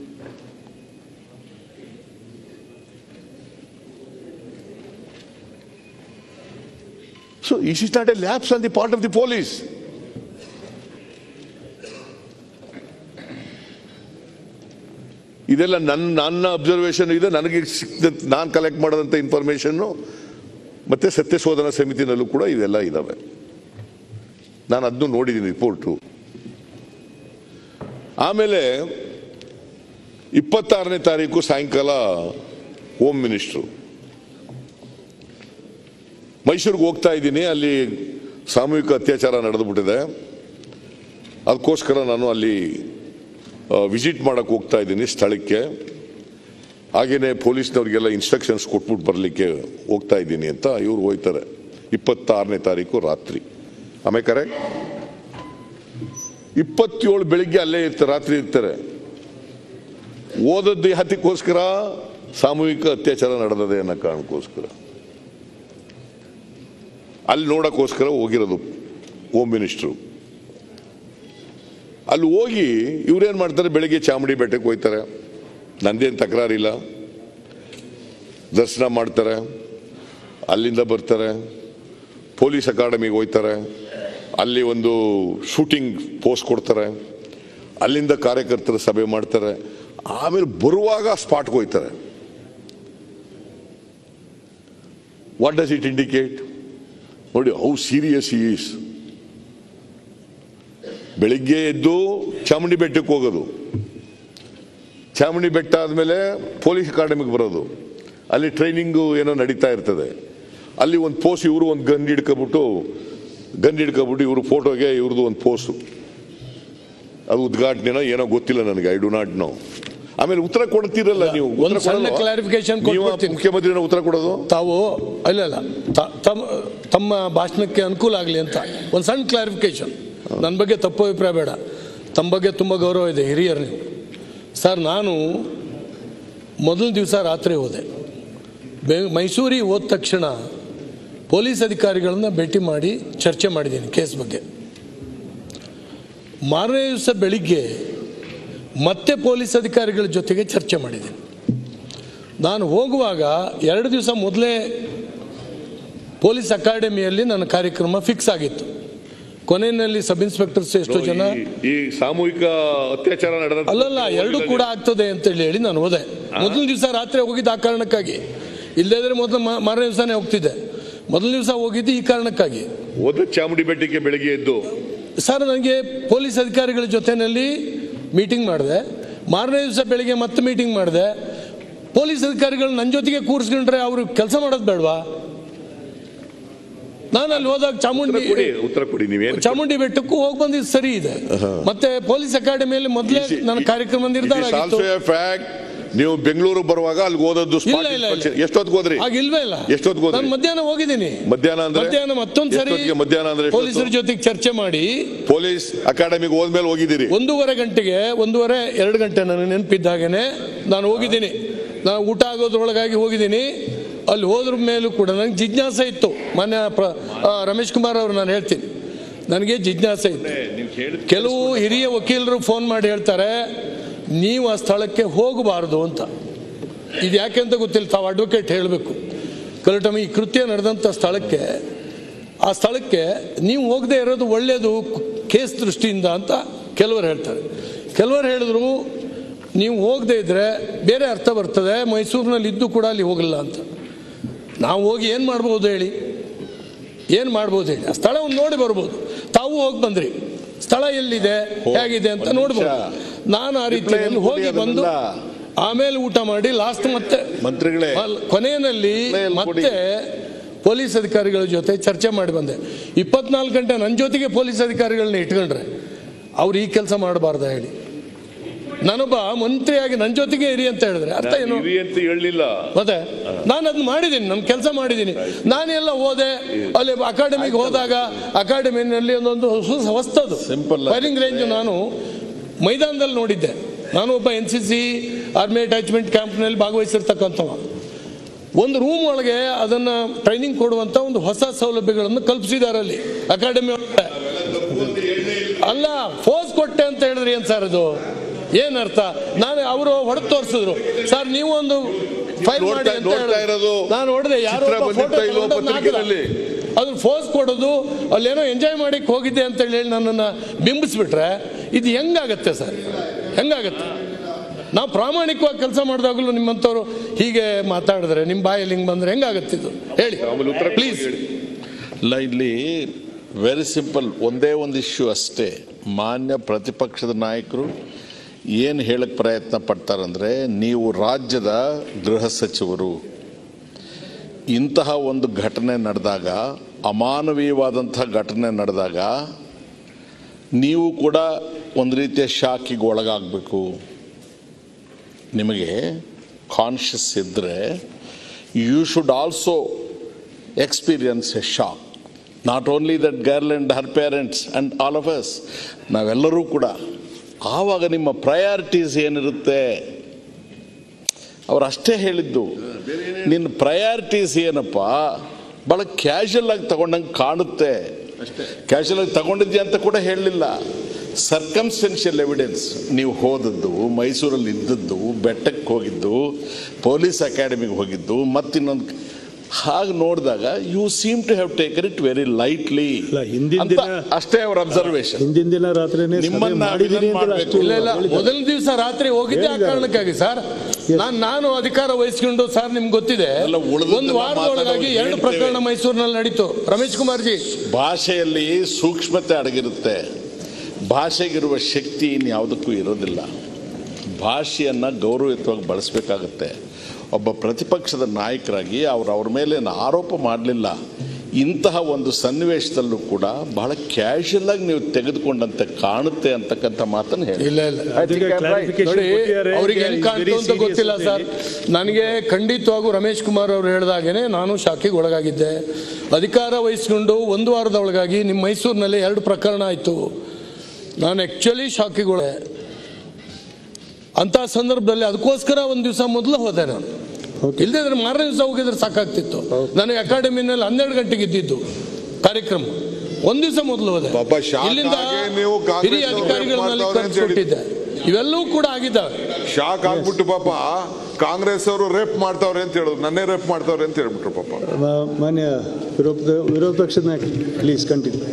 S2: so is is not a lapse on the part of the police ಇದೆಲ್ಲ ನನ್ನ ನನ್ನ ಅಬ್ಸರ್ವೇಷನ್ ಇದೆ ನನಗೆ ಸಿಕ್ಕಿದ ನಾನು ಕಲೆಕ್ಟ್ ಮಾಡಿದಂಥ ಇನ್ಫಾರ್ಮೇಷನ್ನು ಮತ್ತೆ ಸತ್ಯ ಶೋಧನಾ ಸಮಿತಿನಲ್ಲೂ ಕೂಡ ಇದೆಲ್ಲ ಇದ್ದಾವೆ ನಾನು ಅದನ್ನು ನೋಡಿದ್ದೀನಿ ರಿಪೋರ್ಟು ಆಮೇಲೆ ಇಪ್ಪತ್ತಾರನೇ ತಾರೀಕು ಸಾಯಂಕಾಲ ಹೋಮ್ ಮಿನಿಸ್ಟ್ರು ಮೈಸೂರಿಗೆ ಹೋಗ್ತಾ ಇದ್ದೀನಿ ಅಲ್ಲಿ ಸಾಮೂಹಿಕ ಅತ್ಯಾಚಾರ ನಡೆದುಬಿಟ್ಟಿದೆ ಅದಕ್ಕೋಸ್ಕರ ನಾನು ಅಲ್ಲಿ ವಿಸಿಟ್ ಮಾಡಕ್ಕೆ ಹೋಗ್ತಾ ಇದ್ದೀನಿ ಸ್ಥಳಕ್ಕೆ ಹಾಗೇನೆ ಪೊಲೀಸ್ನವ್ರಿಗೆಲ್ಲ ಇನ್ಸ್ಟ್ರಕ್ಷನ್ಸ್ ಕೊಟ್ಬಿಟ್ಟು ಬರಲಿಕ್ಕೆ ಹೋಗ್ತಾ ಇದ್ದೀನಿ ಅಂತ ಇವ್ರು ಹೋಯ್ತಾರೆ ಇಪ್ಪತ್ತಾರನೇ ತಾರೀಕು ರಾತ್ರಿ ಆಮೇಲೆ ಕರೆಕ್ಟ್ ಇಪ್ಪತ್ತೇಳು ಬೆಳಿಗ್ಗೆ ಅಲ್ಲೇ ಇರ್ತಾರೆ ರಾತ್ರಿ ಇರ್ತಾರೆ ಓದದ್ದು ಹತ್ತಿಕ್ಕೋಸ್ಕರ ಸಾಮೂಹಿಕ ಅತ್ಯಾಚಾರ ನಡೆದದೆ ಅನ್ನೋ ಕಾರಣಕ್ಕೋಸ್ಕರ ಅಲ್ಲಿ ನೋಡಕ್ಕೋಸ್ಕರ ಹೋಗಿರೋದು ಹೋಮ್ ಮಿನಿಸ್ಟ್ರು ಅಲ್ಲಿ ಹೋಗಿ ಇವ್ರೇನ್ ಮಾಡ್ತಾರೆ ಬೆಳಿಗ್ಗೆ ಚಾಮುಂಡಿ ಬೆಟ್ಟಕ್ಕೆ ಹೋಗ್ತಾರೆ ನಂದೇನು ತಕರಾರಿಲ್ಲ ದರ್ಶನ ಮಾಡ್ತಾರೆ ಅಲ್ಲಿಂದ ಬರ್ತಾರೆ ಪೊಲೀಸ್ ಅಕಾಡೆಮಿಗೆ ಹೋಗ್ತಾರೆ ಅಲ್ಲಿ ಒಂದು ಶೂಟಿಂಗ್ ಪೋಸ್ಟ್ ಕೊಡ್ತಾರೆ ಅಲ್ಲಿಂದ ಕಾರ್ಯಕರ್ತರ ಸಭೆ ಮಾಡ್ತಾರೆ ಆಮೇಲೆ ಬರುವಾಗ ಸ್ಪಾಟ್ಗೆ ಹೋಗ್ತಾರೆ ವಾಟ್ ಡಸ್ ಇಟ್ ಇಂಡಿಕೇಟ್ ನೋಡಿ ಹೌ ಸೀರಿಯಸ್ ಈಸ್ ಬೆಳಿಗ್ಗೆ ಎದ್ದು ಚಾಮುಂಡಿ ಬೆಟ್ಟಕ್ಕೆ ಹೋಗೋದು ಚಾಮುಂಡಿ ಬೆಟ್ಟ ಆದಮೇಲೆ ಪೊಲೀಸ್ ಅಕಾಡೆಮಿಗೆ ಬರೋದು ಅಲ್ಲಿ ಟ್ರೈನಿಂಗು ಏನೋ ನಡೀತಾ ಇರ್ತದೆ ಅಲ್ಲಿ ಒಂದು ಪೋಸ್ಟ್ ಇವರು ಒಂದು ಗನ್ ಹಿಡ್ಕೊಬಿಟ್ಟು ಗನ್ ಹಿಡ್ಕೊಬಿಟ್ಟು ಇವರು ಫೋಟೋಗೆ ಇವ್ರದ್ದು ಒಂದು ಪೋಸ್ಟು ಅದು ಉದ್ಘಾಟನೆನೋ ಏನೋ ಗೊತ್ತಿಲ್ಲ ನನಗೆ ಐ ಡು ನಾಟ್ ನೋ ಆಮೇಲೆ ಉತ್ತರ ಕೊಡ್ತೀರಲ್ಲ ನೀವು ಉತ್ತರ
S3: ಒಂದು ಸಣ್ಣ
S2: ಕೊಡಲ್ವಾ?
S3: clarification
S2: ನೀವು
S3: ಕೊಟ್ಬಿಡ್ತೀನಿ.
S2: ಮುಖ್ಯಮಂತ್ರಿನ ಉತ್ತರ ಕೊಡೋದು
S3: ತಾವು ಇಲ್ಲ ಇಲ್ಲ ತ- ತಮ್ಮ ತಮ್ಮ ಭಾಷಣಕ್ಕೆ ಅನುಕೂಲ ಆಗಲಿ ಅಂತ ಒಂದು ಸಣ್ಣ ಕ್ಲಾರಿಫಿಕೇಶನ್ ನನ್ನ ಬಗ್ಗೆ ತಪ್ಪು ಅಭಿಪ್ರಾಯ ಬೇಡ ತಮ್ಮ ಬಗ್ಗೆ ತುಂಬ ಗೌರವ ಇದೆ ಹಿರಿಯರು ನೀವು ಸರ್ ನಾನು ಮೊದಲ ದಿವಸ ರಾತ್ರಿ ಹೋದೆ ಬೆ ಮೈಸೂರಿಗೆ ಹೋದ ತಕ್ಷಣ ಪೊಲೀಸ್ ಅಧಿಕಾರಿಗಳನ್ನ ಭೇಟಿ ಮಾಡಿ ಚರ್ಚೆ ಮಾಡಿದ್ದೀನಿ ಕೇಸ್ ಬಗ್ಗೆ ಮಾರನೇ ದಿವಸ ಬೆಳಿಗ್ಗೆ ಮತ್ತೆ ಪೊಲೀಸ್ ಅಧಿಕಾರಿಗಳ ಜೊತೆಗೆ ಚರ್ಚೆ ಮಾಡಿದ್ದೀನಿ ನಾನು ಹೋಗುವಾಗ ಎರಡು ದಿವಸ ಮೊದಲೇ ಪೊಲೀಸ್ ಅಕಾಡೆಮಿಯಲ್ಲಿ ನನ್ನ ಕಾರ್ಯಕ್ರಮ ಫಿಕ್ಸ್ ಆಗಿತ್ತು ಕೊನೆಯಲ್ಲಿ ಸಬ್ ಇನ್ಸ್ಪೆಕ್ಟರ್ಸ್ ಎಷ್ಟೋ ಜನ
S2: ಈ- ಈ ಸಾಮೂಹಿಕ ಅತ್ಯಾಚಾರ ನಡೆದ
S3: ಅಲ್ಲಲ್ಲ ಎರಡು ಕೂಡ ಆಗ್ತದೆ ಅಂತೇಳಿ ಹೇಳಿ ನಾನು ಹೋದೆ ಮೊದಲ ದಿವಸ ರಾತ್ರಿ ಹೋಗಿದ್ದು ಆ ಕಾರಣಕ್ಕಾಗಿ ಇಲ್ಲದ್ರೆ ಮೊದಲು ಮಾರನೇ ದಿವಸನೇ ಹೋಗ್ತಿದ್ದೆ ಮೊದಲ ದಿವಸ ಹೋಗಿದ್ದು ಈ ಕಾರಣಕ್ಕಾಗಿ
S2: ಹೋದ ಚಾಮುಂಡಿ ಬೆಟ್ಟಕ್ಕೆ ಬೆಳಿಗ್ಗೆ ಎದ್ದು
S3: ಸರ್ ನನಗೆ ಪೊಲೀಸ್ ಅಧಿಕಾರಿಗಳ ಜೊತೆಯಲ್ಲಿ ಮೀಟಿಂಗ್ ಮಾಡಿದೆ ಮಾರನೇ ದಿವಸ ಬೆಳಿಗ್ಗೆ ಮತ್ತೆ ಮೀಟಿಂಗ್ ಮಾಡಿದೆ ಪೊಲೀಸ್ ಅಧಿಕಾರಿಗಳು ನನ್ನ ಜೊತೆಗೆ ಕೂರಿಸ್ಕೊಂಡ್ರೆ ಅವರು ಕೆಲಸ ಮಾಡೋದು ಬೇಡವಾ ನಾನು ಅಲ್ಲಿ ಹೋದಾಗ ಚಾಮುಂಡಿ
S2: ಕೊಡಿ ಉತ್ತರ ಕೊಡಿ ನೀವೇನು
S3: ಚಾಮುಂಡಿ ಬೆಟ್ಟಕ್ಕೂ ಹೋಗಿ ಬಂದಿದ್ದು ಸರಿ ಇದೆ ಮತ್ತೆ ಪೊಲೀಸ್ ಅಕಾಡೆಮಿಯಲ್ಲಿ ಮೊದಲೇ ನನ್ನ ಕಾರ್ಯಕ್ರಮ ನಿರ್ಧಾರ ಆಗಿತ್ತು
S2: ಫ್ಯಾಕ್ಟ್ ನೀವು ಬೆಂಗಳೂರು ಬರುವಾಗ ಅಲ್ಲಿ ಓದದ್ದು spot
S3: ಇಲ್ಲ ಇಲ್ಲ
S2: inspection. ಎಷ್ಟೊತ್ತಿಗೆ ಹೋದ್ರಿ
S3: ಆಗ ಇಲ್ವೇ ಇಲ್ಲ
S2: ಎಷ್ಟೊತ್ತಿಗೆ ಹೋದ್ರಿ
S3: ನಾನು ಮಧ್ಯಾಹ್ನ ಹೋಗಿದ್ದೀನಿ
S2: ಮಧ್ಯಾಹ್ನ ಅಂದ್ರೆ
S3: ಮಧ್ಯಾಹ್ನ ಮತ್ತೊಂದು ಸರಿ
S2: ಎಷ್ಟೊತ್ತಿಗೆ ಮಧ್ಯಾಹ್ನ ಅಂದ್ರೆ ಎಷ್ಟೊತ್ತು?
S3: ಪೊಲೀಸರ ಜೊತೆಗೆ ಚರ್ಚೆ ಮಾಡಿ
S2: ಪೊಲೀಸ್ ಅಕಾಡೆಮಿಗೆ ಹೋದ್ಮೇಲೆ ಹೋಗಿದ್ದೀರಿ
S3: ಒಂದೂವರೆ ಗಂಟೆಗೆ ಒಂದೂವರೆ ಎರಡು ಗಂಟೆ ನನಗೆ ನೆನಪಿದ್ದಾಗೇನೆ ನಾನು ಹೋಗಿದ್ದೀನಿ ನಾನು ಊಟ ಆಗೋದ್ರೊಳಗಾಗಿ ಹೋಗಿದ್ದೀನಿ ಅಲ್ಲಿ ಹೋದ್ರ ಮೇಲೂ ಕೂಡ ನನಗೆ ಜಿಜ್ಞಾಸೆ ಇತ್ತು ಮಾನ್ಯ ಪ್ರ ಆ, ರಮೇಶ್ ಕುಮಾರ್ ಅವರು ನಾನು ಹೇಳ್ತೀನಿ ನನಗೆ ಜಿಜ್ಞಾಸೆ ಇತ್ತು ಕೆಲವು ಹಿರಿಯ ವಕೀಲರು ಫೋನ್ ಮಾಡಿ ಹೇಳ್ತಾರೆ ನೀವು ಆ ಸ್ಥಳಕ್ಕೆ ಹೋಗಬಾರ್ದು ಅಂತ ಇದು ಯಾಕೆ ಅಂತ ಗೊತ್ತಿಲ್ಲ ತಾವು ಅಡ್ವೊಕೇಟ್ ಹೇಳಬೇಕು ಕರೆಕ್ಟಮ್ಮ ಈ ಕೃತ್ಯ ನಡೆದಂಥ ಸ್ಥಳಕ್ಕೆ ಆ ಸ್ಥಳಕ್ಕೆ ನೀವು ಹೋಗದೆ ಇರೋದು ಒಳ್ಳೆಯದು ಕೇಸ್ ದೃಷ್ಟಿಯಿಂದ ಅಂತ ಕೆಲವರು ಹೇಳ್ತಾರೆ ಕೆಲವರು ಹೇಳಿದ್ರು ನೀವು ಹೋಗದೆ ಇದ್ರೆ ಬೇರೆ ಅರ್ಥ ಬರ್ತದೆ ಮೈಸೂರಿನಲ್ಲಿ ಇದ್ದು ಕೂಡ ಅಲ್ಲಿ ಹೋಗಲ್ಲ ಅಂತ ನಾವು ಹೋಗಿ ಏನು ಮಾಡ್ಬೋದು ಹೇಳಿ ಏನು ಮಾಡ್ಬೋದು ಹೇಳಿ ಆ ಸ್ಥಳವನ್ನು ನೋಡಿ ಬರ್ಬೋದು ತಾವು ಹೋಗಿ ಬಂದ್ರಿ ಸ್ಥಳ ಎಲ್ಲಿದೆ ಹೇಗಿದೆ ಅಂತ ನೋಡ್ಬೋದು ನಾನು ಆ ರೀತಿಯಲ್ಲಿ ಹೋಗಿ ಬಂದು ಆಮೇಲೆ ಊಟ ಮಾಡಿ ಲಾಸ್ಟ್ ಮತ್ತೆ
S8: ಮಂತ್ರಿಗಳೇ
S3: ಅಲ್ಲ, ಕೊನೆಯಲ್ಲಿ ಮತ್ತೆ ಪೊಲೀಸ್ ಅಧಿಕಾರಿಗಳ ಜೊತೆ ಚರ್ಚೆ ಮಾಡಿ ಬಂದೆ ಇಪ್ಪತ್ನಾಲ್ಕು ಗಂಟೆ ನನ್ನ ಜೊತೆಗೆ ಪೊಲೀಸ್ ಅಧಿಕಾರಿಗಳನ್ನ ಇಟ್ಕೊಂಡ್ರೆ ಅವ್ರು ಈ ಕೆಲಸ ಮಾಡಬಾರ್ದ ಹೇಳಿ ನಾನೊಬ್ಬ ಮಂತ್ರಿಯಾಗಿ ನನ್ನ ಜೊತೆಗೆ ಇರಿ ಅಂತ ಹೇಳಿದ್ರೆ ಅರ್ಥ ಏನು
S2: ಇರಿ ಅಂತ ಹೇಳಲಿಲ್ಲ
S3: ಮತ್ತೆ ನಾನು ಅದನ್ನ ಮಾಡಿದ್ದೀನಿ ನನ್ನ ಕೆಲಸ ಮಾಡಿದ್ದೀನಿ ನಾನೆಲ್ಲ ಹೋದೆ ಅಲ್ಲಿ ಅಕಾಡೆಮಿಗೆ ಹೋದಾಗ ಅಕಾಡೆಮಿನಲ್ಲಿ ಒಂದೊಂದು ಹೊಸ ಹೊಸ್ತದು
S8: Simple ಆಗಿ.
S3: ಫೈರಿಂಗ್ ರೇಂಜ್ ನಾನು ಮೈದಾನದಲ್ಲಿ ನೋಡಿದ್ದೆ ನಾನು ಒಬ್ಬ N C C army attachment ಕ್ಯಾಂಪ್ನಲ್ಲಿ ಭಾಗವಹಿಸಿರ್ತಕ್ಕಂಥವ ಒಂದು ರೂಮ್ ಒಳಗೆ ಅದನ್ನ ಟ್ರೈನಿಂಗ್ ಕೊಡುವಂತ ಒಂದು ಹೊಸ ಸೌಲಭ್ಯಗಳನ್ನು ಕಲ್ಪಿಸಿದ್ದಾರೆ ಅಲ್ಲಿ ಅಕಾಡೆಮಿ ಒಳಗಡೆ ಅಲ್ಲ ಫೋರ್ಸ್ ಕೊಟ್ಟೆ ಅಂತ ಹೇಳಿದ್ರಿ ಏನ್ ಸರ್ ಅದು ಏನ್ ಅರ್ಥ ನಾನು ಅವರು ಹೊಡೆದು ತೋರಿಸಿದ್ರು ಸರ್ ನೀವು ಒಂದು ಫೈಲ್ ಮಾಡಿ
S2: ನೋಡ್ತಾ-
S3: ಅಂತ
S2: ನೋಡ್ತಾ
S3: ಹೇಳಿದ್ರು.
S2: ಇರೋದು
S3: ನಾನು ಹೊಡೆದೆ ಯಾರೋ
S2: ಚಿತ್ರ
S3: ಒಬ್ಬ
S2: ಬಂದಿತ್ತ
S3: photo
S2: ಇಲ್ವೋ
S3: ತಗೊಂಡು ಅದನ್ನ
S2: ಪತ್ರಿಕೆಯಲ್ಲಿ?
S3: ಹಾಕಿದ. ಅದನ್ನ ಫೋರ್ಸ್ ಕೊಡೋದು ಅಲ್ಲೇನೋ ಎಂಜಾಯ್ ಮಾಡಿಕ್ ಹೋಗಿದ್ದೆ ಅಂತ ಹೇಳಿ ನನ್ನನ್ನು ಬಿಂಬಿಸ್ಬಿಟ್ರೆ ಇದು ಹೆಂಗಾಗತ್ತೆ ಸರ್ ಹೆಂಗಾಗತ್ತೆ ನಾವು ಪ್ರಾಮಾಣಿಕವಾಗಿ ಕೆಲಸ ಮಾಡಿದಾಗಲೂ ನಿಮ್ಮಂಥವ್ರು ಹೀಗೆ ಮಾತಾಡಿದ್ರೆ ನಿಮ್ಮ ಬಾಯಲ್ಲಿ ಹಿಂಗೆ ಬಂದ್ರೆ ಹೆಂಗಾಗತ್ತೆ ಇದು ಹೇಳಿ ಪ್ಲೀಸ್
S12: ಇಲ್ಲ ಇಲ್ಲಿ ವೆರಿ ಸಿಂಪಲ್ ಒಂದೇ ಒಂದು ಇಶ್ಯೂ ಅಷ್ಟೇ ಮಾನ್ಯ ಪ್ರತಿಪಕ್ಷದ ನಾಯಕರು ಏನು ಹೇಳಕ್ಕೆ ಪ್ರಯತ್ನ ಪಡ್ತಾರಂದ್ರೆ ನೀವು ರಾಜ್ಯದ ಗೃಹ ಸಚಿವರು ಇಂತಹ ಒಂದು ಘಟನೆ ನಡೆದಾಗ ಅಮಾನವೀಯವಾದಂತಹ ಘಟನೆ ನಡೆದಾಗ ನೀವು ಕೂಡ ಒಂದು ರೀತಿಯ ಶಾಕಿಗೆ ಒಳಗಾಗಬೇಕು ನಿಮಗೆ ಕಾನ್ಷಿಯಸ್ ಇದ್ದರೆ you should also experience a shock not only that girl and her parents and all of us ನಾವೆಲ್ಲರೂ ಕೂಡ ಆವಾಗ ನಿಮ್ಮ ಪ್ರಯಾರಿಟೀಸ್ ಏನಿರುತ್ತೆ ಅವ್ರು ಅಷ್ಟೇ ಹೇಳಿದ್ದು ನಿನ್ನ ಪ್ರಯಾರಿಟೀಸ್ ಏನಪ್ಪ ಭಾಳ ಕ್ಯಾಶುಯಲ್ ಆಗಿ ತಗೊಂಡಂಗೆ ಕಾಣುತ್ತೆ ಕ್ಯಾಶುಯಲ್ ಆಗಿ ತಗೊಂಡಿದ್ಯಾ ಅಂತ ಕೂಡ ಹೇಳಲಿಲ್ಲ ಸರ್ಕಮ್ಸ್ಟೆನ್ಷಿಯಲ್ ಎವಿಡೆನ್ಸ್ ನೀವು ಹೋದದ್ದು ಮೈಸೂರಲ್ಲಿ ಇದ್ದದ್ದು ಬೆಟ್ಟಕ್ಕೆ ಹೋಗಿದ್ದು ಪೊಲೀಸ್ ಅಕಾಡೆಮಿಗೆ ಹೋಗಿದ್ದು ಮತ್ತಿನ್ನೊಂದು ಹಾಗೆ ನೋಡಿದಾಗ you seem to have taken it very lightly
S7: ಹಿಂದಿನ ದಿನ
S12: ಅಷ್ಟೇ ಅವ್ರ ಅಬ್ಸರ್ವೇಷನ್
S7: ಹಿಂದಿನ ದಿನ ರಾತ್ರಿನೇ ಸಭೆ
S12: ನಿಮ್ಮನ್ನ
S7: ಮಾಡಿದೀನಿ ಅಂತ
S12: ಮಾಡ್ಬೇಕು.
S7: ಅಷ್ಟು
S3: ಇಲ್ಲ ಇಲ್ಲ
S7: ಹೇಳಿದ್ದಾರೆ.
S3: ಮೊದಲ ದಿವಸ ರಾತ್ರಿ ಹೋಗಿದ್ದೆ ಆ
S7: ಹೇಳಿದ್ದಾರೆ.
S3: ಕಾರಣಕ್ಕಾಗಿ ಸರ್ ನಾನು ನಾನು ಅಧಿಕಾರ ವಹಿಸ್ಕೊಂಡು ಸರ್ ನಿಮ್ಗೆ ಗೊತ್ತಿದೆ
S12: ಎಲ್ಲ ಉಳ್ದದ್ದೆಲ್ಲ
S3: ಒಂದು ವಾರದೊಳಗಾಗಿ
S12: ಮಾತಾಡೋದು
S3: ಎರಡು
S12: ಹೇಳ್ತೇವೆ.
S3: ಪ್ರಕರಣ ಮೈಸೂರಿನಲ್ಲಿ ನಡೀತು ರಮೇಶ್ ಕುಮಾರ್ ಜಿ
S12: ಭಾಷೆಯಲ್ಲಿ ಸೂಕ್ಷ್ಮತೆ ಅಡಗಿರುತ್ತೆ ಭಾಷೆಗಿರುವ ಶಕ್ತಿ ಇನ್ಯಾವುದಕ್ಕೂ ಇರೋದಿಲ್ಲ ಭಾಷೆಯನ್ನು ಗೌರವಯುತವಾಗಿ ಬಳಸಬೇಕಾಗತ್ತೆ ಒಬ್ಬ ಪ್ರತಿಪಕ್ಷದ ನಾಯಕರಾಗಿ ಅವರು ಅವ್ರ ಮೇಲೆ ಏನು ಆರೋಪ ಮಾಡಲಿಲ್ಲ ಇಂತಹ ಒಂದು ಸನ್ನಿವೇಶದಲ್ಲೂ ಕೂಡ ಬಹಳ ಕ್ಯಾಶುಯಲ್ ಆಗಿ ನೀವು ತೆಗೆದುಕೊಂಡಂತೆ ಕಾಣುತ್ತೆ ಅಂತಕ್ಕಂಥ ಮಾತನ್ನು ಹೇಳಿ
S3: ಇಲ್ಲ ಇಲ್ಲ
S7: ಅದಕ್ಕೆ clarification
S3: ನೋಡಿ
S7: ಕೊಟ್ಟಿದ್ದಾರೆ.
S3: ಅವ್ರಿಗೆ
S7: They
S3: ಹೆಂಗ್
S7: are
S3: ಕಾಣ್ತು
S7: very
S3: ಅಂತ
S7: serious
S3: ಗೊತ್ತಿಲ್ಲ
S7: ಅಂತ
S3: ಸರ್ ನನಗೆ ಖಂಡಿತವಾಗೂ ರಮೇಶ್ ಕುಮಾರ್ ಅವರು ಹೇಳಿದಾಗೇನೆ ನಾನು ಶಾಕಿಗೆ ಒಳಗಾಗಿದ್ದೆ ಅಧಿಕಾರ ವಹಿಸ್ಕೊಂಡು ಒಂದು ವಾರದ ಒಳಗಾಗಿ ನಿಮ್ಮ ಮೈಸೂರಿನಲ್ಲಿ ಎರಡು ಪ್ರಕರಣ ಆಯಿತು ನಾನು ಆ್ಯಕ್ಚುಲಿ ಶಾಕಿಗೆ ಒಳ ಅಂತ ಸಂದರ್ಭದಲ್ಲಿ ಅದಕ್ಕೋಸ್ಕರ ಒಂದು ದಿವಸ ಮೊದಲು ಹೋದೆ ನಾನು ಇಲ್ಲದೆ ಇದ್ರೆ ಮಾರನೇ ದಿವಸ ಹೋಗಿದ್ರೆ ಸಾಕಾಗ್ತಿತ್ತು ನನಗೆ ಅಕಾಡೆಮಿನಲ್ಲಿ ಹನ್ನೆರಡು ಗಂಟೆಗೆ ಇದ್ದಿದ್ದು ಕಾರ್ಯಕ್ರಮ ಒಂದ್ ದಿವಸ ಮೊದಲು ಹೋದೆ
S4: ಪಾಪ ಶಾಕ್
S3: ಇಲ್ಲಿಂದ
S4: ಆಗಿ ನೀವು ಕಾಂಗ್ರೆಸ್
S3: ಹಿರಿಯ
S4: ಅವ್ರು
S3: ಅಧಿಕಾರಿಗಳನ್ನಲ್ಲಿ
S4: ಮಾಡ್ತಾವ್ರೆ ಅಂತ ಹೇಳಿ-
S3: ಕಳಿಸ್ಕೊಟ್ಟಿದ್ದೆ ಇವೆಲ್ಲವೂ ಕೂಡ ಆಗಿದ್ದಾವೆ
S4: ಶಾಕ್ ಆಗ್ಬಿಟ್ಟು ಪಾಪ ಕಾಂಗ್ರೆಸ್ ಅವರು ರೇಪ್ ಮಾಡ್ತಾವ್ರೆ ಅಂತ ಹೇಳಿದ್ರು ನನ್ನೇ ರೇಪ್ ಮಾಡ್ತಾವ್ರೆ ಅಂತ ಹೇಳ್ಬಿಟ್ರು ಪಾಪ
S7: ಮ- ಮಾನ್ಯ ವಿರೋಧ ವಿರೋಧ ಪಕ್ಷದ ನಾಯಕ ಪ್ಲೀಸ್ ಕಂಟಿನ್ಯೂ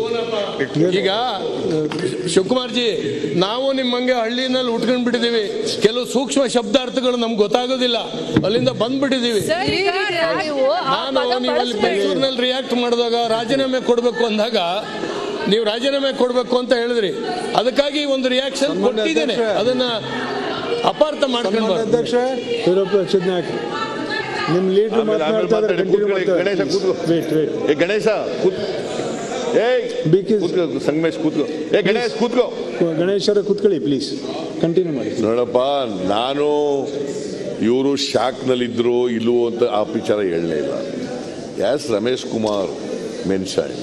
S3: ಈಗ ಶಿವಕುಮಾರ್ ಜಿ ನಾವು ನಿಮ್ಮಂಗೆ ಹಳ್ಳಿನಲ್ಲಿ ಉಟ್ಕೊಂಡ್ ಬಿಟ್ಟಿದೀವಿ ಕೆಲವು ಸೂಕ್ಷ್ಮ ಶಬ್ದಾರ್ಥಗಳು ನಮ್ಗೆ ಗೊತ್ತಾಗೋದಿಲ್ಲ ಅಲ್ಲಿಂದ ಬಂದ್ಬಿಟ್ಟಿದೀವಿ
S13: ಸರ್, ಈಗ ನೀವು ಆ
S3: ನಾನು
S13: ಪದ
S3: ನೀವು ಅಲ್ಲಿ
S13: ಬಳಸ್ಬೇಡಿ.
S3: ಮೈಸೂರಿನಲ್ಲಿ ರಿಯಾಕ್ಟ್ ಮಾಡಿದಾಗ ರಾಜೀನಾಮೆ ಕೊಡಬೇಕು ಅಂದಾಗ ನೀವು ರಾಜೀನಾಮೆ ಕೊಡಬೇಕು ಅಂತ ಹೇಳಿದ್ರಿ ಅದಕ್ಕಾಗಿ ಒಂದು ರಿಯಾಕ್ಷನ್ ಕೊಟ್ಟಿದ್ದೇನೆ ಅದನ್ನ ಅಪಾರ್ಥ ಮಾಡ್ಕೊಂಡು
S7: ಅಧ್ಯಕ್ಷ ವಿರೋಧ ಪಕ್ಷದ ನಾಯಕ ನಿಮ್ಮ ಲೀಡರ್
S2: ಆಮೇಲೆ- ಆಮೇಲೆ
S7: ಮಾತನಾಡ್ತಾ ಇದ್ದಾರೆ
S2: ಮಾತಾಡಿ.
S7: ಕಂಟಿನ್ಯೂ
S2: ಕೂತ್ಕೊಳ್ಳಿ, ಗಣೇಶ ಕೂತ್ಕೋ.
S7: ವೇಟ್ ವೇಟ್
S2: ಏ ಗಣೇಶ ಕೂತ್ ಏ ಕೂತ್ಕೋ ಸಂಗಮೇಶ್ ಕೂತ್ಕೋ ಏ ಗಣೇಶ್ ಕೂತ್ಕೋ
S7: ಗಣೇಶರ ಕೂತ್ಕೊಳ್ಳಿ ಪ್ಲೀಸ್ ಕಂಟಿನ್ಯೂ ಮಾಡಿ
S2: ನೋಡಪ್ಪ ನಾನು ಇವರು ಶಾಕ್ನಲ್ಲಿದ್ರು ಇಲ್ವೋ ಅಂತ ಆ ವಿಚಾರ ಹೇಳಲೇ ಇಲ್ಲ ಯಾಸ್ ರಮೇಶ್ ಕುಮಾರ್ ಮೆನ್ಷನ್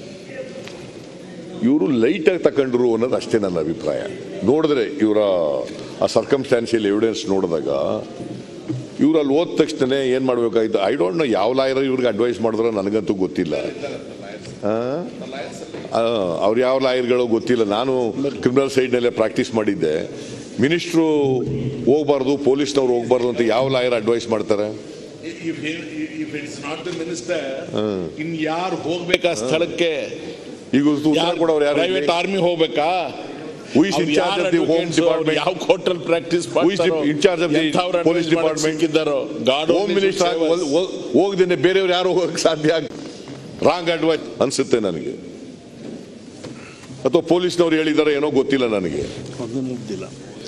S2: ಇವರು ಲೈಟಾಗಿ ತಗೊಂಡ್ರು ಅನ್ನೋದು ಅಷ್ಟೇ ನನ್ನ ಅಭಿಪ್ರಾಯ ನೋಡಿದ್ರೆ ಇವರ ಆ ಸರ್ಕಮ್ಸ್ಟಾನ್ಸಿಯಲ್ ಎವಿಡೆನ್ಸ್ ನೋಡಿದಾಗ ಇವ್ರು ಅಲ್ಲಿ ಹೋದ ತಕ್ಷಣ ಏನು ಮಾಡಬೇಕಾಯ್ತು ಐ ಡೋಂಟ್ ನೋ ಯಾವ ಲಾಯರ್ ಇವ್ರಿಗೆ ಅಡ್ವೈಸ್ ಮಾಡಿದ್ರೆ ನನಗಂತೂ ಗೊತ್ತಿಲ್ಲ ಅವ್ರು ಯಾವ ಲಾಯರ್ಗಳೋ ಗೊತ್ತಿಲ್ಲ ನಾನು ಕ್ರಿಮಿನಲ್ ಸೈಡ್ನಲ್ಲೇ ಪ್ರಾಕ್ಟೀಸ್ ಮಾಡಿದ್ದೆ ಮಿನಿಸ್ಟ್ರು ಹೋಗ್ಬಾರ್ದು ಪೊಲೀಸ್ನವ್ರು ಹೋಗ್ಬಾರ್ದು ಅಂತ ಯಾವ ಲಾಯರ್ ಅಡ್ವೈಸ್ ಮಾಡ್ತಾರೆ
S12: if it's not the minister in ಯಾರು ಹೋಗ್ಬೇಕಾ ಸ್ಥಳಕ್ಕೆ
S2: ಈಗ ಉತ್ತರ ಕೊಡೋರು ಯಾರು
S12: ಪ್ರೈವೇಟ್ ಆರ್ಮಿ ಹೋಗ್ಬೇಕಾ
S2: Who is in
S12: ಅವ್ರು
S2: charge
S12: ಯಾರು
S2: of the home
S12: advocates ಅವ್ರು
S2: department?
S12: ಯಾವ ಕೋರ್ಟಲ್ practice
S2: Who is the- in charge of the police department?
S12: ಸಿಕ್ಕಿದ್ದಾರೋ ಗಾಡ್
S2: ಹೋಮ್ ಮಿನಿಸ್ಟರ್ ಹೋಗ್ದೇನೆ ಬೇರೆಯವ್ರು ಯಾರು ಹೋಗಕ್ಕೆ ಸಾಧ್ಯ ರಾಂಗ್ ಅಡ್ವೈಸ್ ಅನ್ಸುತ್ತೆ ನನಗೆ ಅಥವಾ ಪೊಲೀಸ್ನವ್ರು ಹೇಳಿದಾರೆ ಏನೋ ಗೊತ್ತಿಲ್ಲ ನನಗೆ
S7: ಅದನ್ನು ಮುಗ್ದಿಲ್ಲ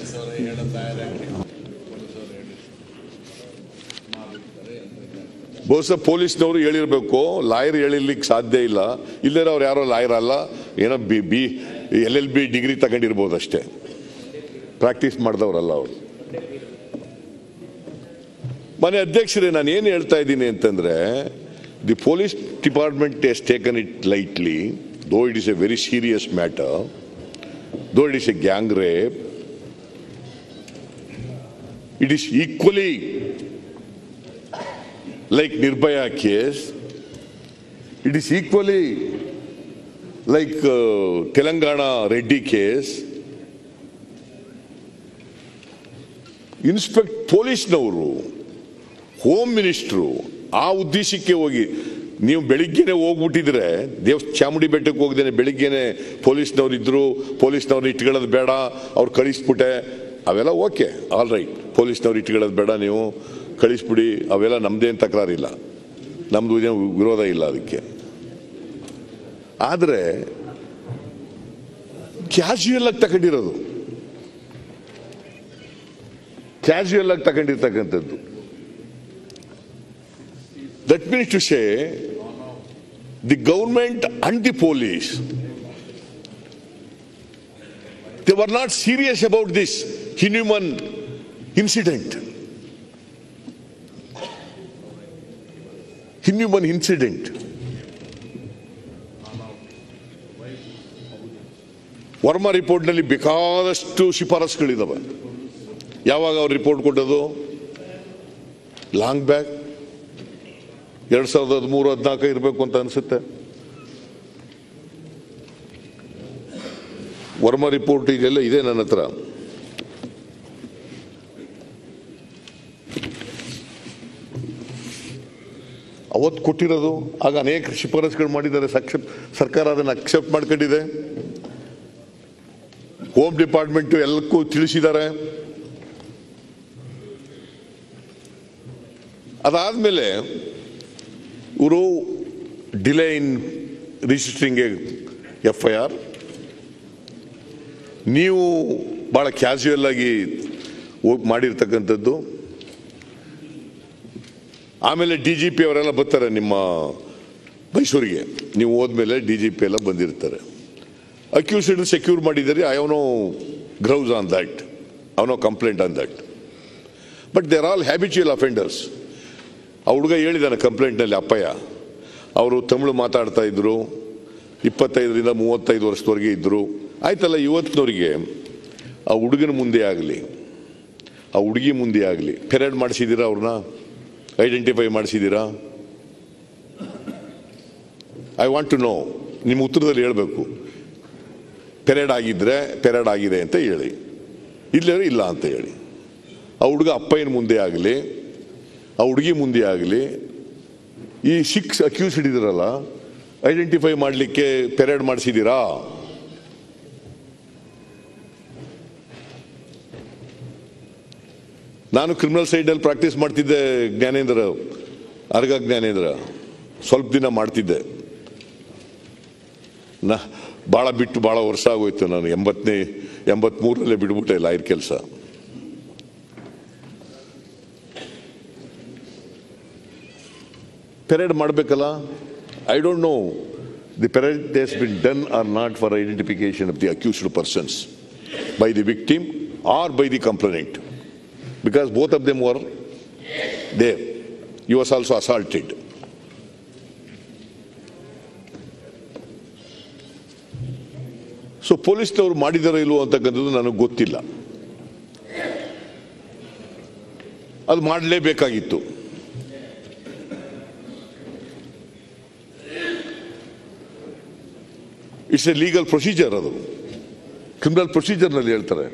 S2: ಬಹುಶಃ ಪೊಲೀಸ್ನವರು ಹೇಳಿರ್ಬೇಕು ಲಾಯರ್ ಹೇಳಿರ್ಲಿಕ್ಕೆ ಸಾಧ್ಯ ಇಲ್ಲ ಇಲ್ಲದ್ರೆ ಅವ್ರು ಯಾರೋ ಲಾಯರ್ ಅಲ್ಲ ಏನೋ B B L L B degree ತಗೊಂಡಿರ್ಬೋದು ಅಷ್ಟೇ ಪ್ರಾಕ್ಟೀಸ್ ಮಾಡಿದವರಲ್ಲ ಅವರು ಮನೆ ಅಧ್ಯಕ್ಷರೇ ನಾನು ಏನು ಹೇಳ್ತಾ ಇದ್ದೀನಿ ಅಂತಂದ್ರೆ the police department has taken it lightly though it is a very serious matter though it is a gang rape it is equally like Nirbhaya case, it is equally like uh, Telangana Reddy case. Inspect ಪೊಲೀಸ್ನವರು home minister ಆ ಉದ್ದೇಶಕ್ಕೆ ಹೋಗಿ ನೀವು ಬೆಳಿಗ್ಗೆನೆ ಹೋಗ್ಬಿಟ್ಟಿದ್ರೆ ದೇವ್ ಚಾಮುಂಡಿ ಬೆಟ್ಟಕ್ಕೆ ಹೋಗ್ದೇನೆ ಬೆಳಿಗ್ಗೆನೆ ಪೊಲೀಸ್ನವ್ರು ಇದ್ರು ಪೊಲೀಸ್ನವ್ರು ಇಟ್ಕೊಳ್ಳೋದು ಬೇಡ ಅವ್ರು ಕಳಿಸ್ಬಿಟ್ಟೆ ಅವೆಲ್ಲ ಓಕೆ ಆಲ್ ರೈಟ್ ಪೊಲೀಸ್ನವ್ರು ಇಟ್ಕೊಳ್ಳೋದು ಬೇಡ ನೀವು ಕಳಿಸ್ಬಿಡಿ ಅವೆಲ್ಲ ನಮ್ದೇನು ತಕರಾರಿಲ್ಲ ನಮ್ದು ಏನು ವಿರೋಧ ಇಲ್ಲ ಅದಕ್ಕೆ ಆದರೆ ಕ್ಯಾಶುಯಲ್ ಆಗಿ ತಗೊಂಡಿರೋದು ಕ್ಯಾಶುಯಲ್ ಆಗಿ ತಗೊಂಡಿರ್ತಕ್ಕಂಥದ್ದು that means to say the government and the police they were not serious about this inhuman incident inhuman incident Verma ರಿಪೋರ್ಟ್ನಲ್ಲಿ ಬೇಕಾದಷ್ಟು ಶಿಫಾರಸುಗಳಿದಾವೆ ಯಾವಾಗ ಅವ್ರು ರಿಪೋರ್ಟ್ ಕೊಟ್ಟದು ಲಾಂಗ್ ಬ್ಯಾಕ್ ಎರಡ್ ಸಾವಿರದ ಹದಿಮೂರು ಹದಿನಾಲ್ಕು ಇರಬೇಕು ಅಂತ ಅನ್ಸುತ್ತೆ ವರ್ಮಾ ರಿಪೋರ್ಟ್ ಈಗೆಲ್ಲ ಇದೆ ನನ್ನ ಹತ್ರ ಅವತ್ತು ಕೊಟ್ಟಿರೋದು ಆಗ ಅನೇಕ ಶಿಫಾರಸುಗಳು ಮಾಡಿದ್ದಾರೆ ಸಕ್ಸೆಪ್ಟ್ ಸರ್ಕಾರ ಅದನ್ನು ಅಕ್ಸೆಪ್ಟ್ ಮಾಡ್ಕೊಂಡಿದೆ ಹೋಮ್ ಡಿಪಾರ್ಟ್ಮೆಂಟ್ ಎಲ್ಲಕ್ಕೂ ತಿಳಿಸಿದ್ದಾರೆ ಅದಾದ್ಮೇಲೆ ಇವರು delay in registering F I R ನೀವು ಭಾಳ ಕ್ಯಾಶುಯಲ್ ಆಗಿ ಹೋಗಿ ಮಾಡಿರ್ತಕ್ಕಂಥದ್ದು ಆಮೇಲೆ ಡಿ ಜಿ ಪಿ ಅವರೆಲ್ಲ ಬರ್ತಾರೆ ನಿಮ್ಮ ಮೈಸೂರಿಗೆ ನೀವು ಹೋದ್ಮೇಲೆ ಡಿ ಜಿ ಪಿ ಎಲ್ಲ ಬಂದಿರ್ತಾರೆ ಅಕ್ಯೂಸ್ಡ್ ಸೆಕ್ಯೂರ್ ಮಾಡಿದರೆ I have no grouse on that I no complaint on that but they're all habitual offenders ಆ ಹುಡುಗ ಹೇಳಿದಾನೆ ಕಂಪ್ಲೇಂಟ್ನಲ್ಲಿ ಅಪ್ಪಯ್ಯ ಅವರು ತಮಿಳು ಮಾತಾಡ್ತಾ ಇದ್ರು ಇಪ್ಪತ್ತೈದರಿಂದ ಮೂವತ್ತೈದು ವರ್ಷದವರೆಗೆ ಇದ್ದರು ಆಯ್ತಲ್ಲ ಇವತ್ತಿನವರಿಗೆ ಆ ಹುಡುಗನ ಮುಂದೆ ಆಗಲಿ ಆ ಹುಡುಗಿ ಮುಂದೆ ಆಗಲಿ ಪೆರೇಡ್ ಮಾಡಿಸಿದ್ದೀರಾ ಅವ್ರನ್ನ ಐಡೆಂಟಿಫೈ ಮಾಡಿಸಿದ್ದೀರಾ ಐ ವಾಂಟ್ ಟು ನೋ ನಿಮ್ಮ ಉತ್ತರದಲ್ಲಿ ಹೇಳಬೇಕು ಪೆರೇಡ್ ಆಗಿದ್ರೆ ಪೆರೇಡ್ ಆಗಿದೆ ಅಂತ ಹೇಳಿ ಇಲ್ಲೇ ಇಲ್ಲ ಅಂತ ಹೇಳಿ ಆ ಹುಡುಗ ಅಪ್ಪಯ್ಯನ ಮುಂದೆ ಆಗಲಿ ಆ ಹುಡುಗಿ ಮುಂದೆ ಆಗಲಿ ಈ ಸಿಕ್ಸ್ ಅಕ್ಯೂಸ್ಡ್ ಇದ್ರಲ್ಲ ಐಡೆಂಟಿಫೈ ಮಾಡಲಿಕ್ಕೆ ಪೆರೇಡ್ ಮಾಡಿಸಿದ್ದೀರಾ ನಾನು ಕ್ರಿಮಿನಲ್ ಸೈಡಲ್ಲಿ ಪ್ರಾಕ್ಟೀಸ್ ಮಾಡ್ತಿದ್ದೆ ಜ್ಞಾನೇಂದ್ರ ಅರ್ಗ ಜ್ಞಾನೇಂದ್ರ ಸ್ವಲ್ಪ ದಿನ ಮಾಡ್ತಿದ್ದೆ ನಾ ಭಾಳ ಬಿಟ್ಟು ಭಾಳ ವರ್ಷ ಆಗೋಯ್ತು ನಾನು ಎಂಬತ್ತನೇ ಎಂಬತ್ಮೂರಲ್ಲೇ ಬಿಡ್ಬಿಟ್ಟೆ ಲಾಯರ್ ಕೆಲಸ ಪೆರೇಡ್ ಮಾಡಬೇಕಲ್ಲ I don't know the parade this been done or not for identification of the accused persons by the victim or by the complainant because both of them were they've you was also assaulted so ಪೊಲೀಸ್ನವರು ಮಾಡಿದಾರೋ ಇಲ್ವೋ ಅಂತಕ್ಕಂಥದ್ದು ನನಗೆ ಗೊತ್ತಿಲ್ಲ ಅದು ಮಾಡಲೇಬೇಕಾಗಿತ್ತು it's a legal procedure ಅದು criminal ಪ್ರೊಸೀಜರ್ನಲ್ಲಿ ಹೇಳ್ತಾರೆ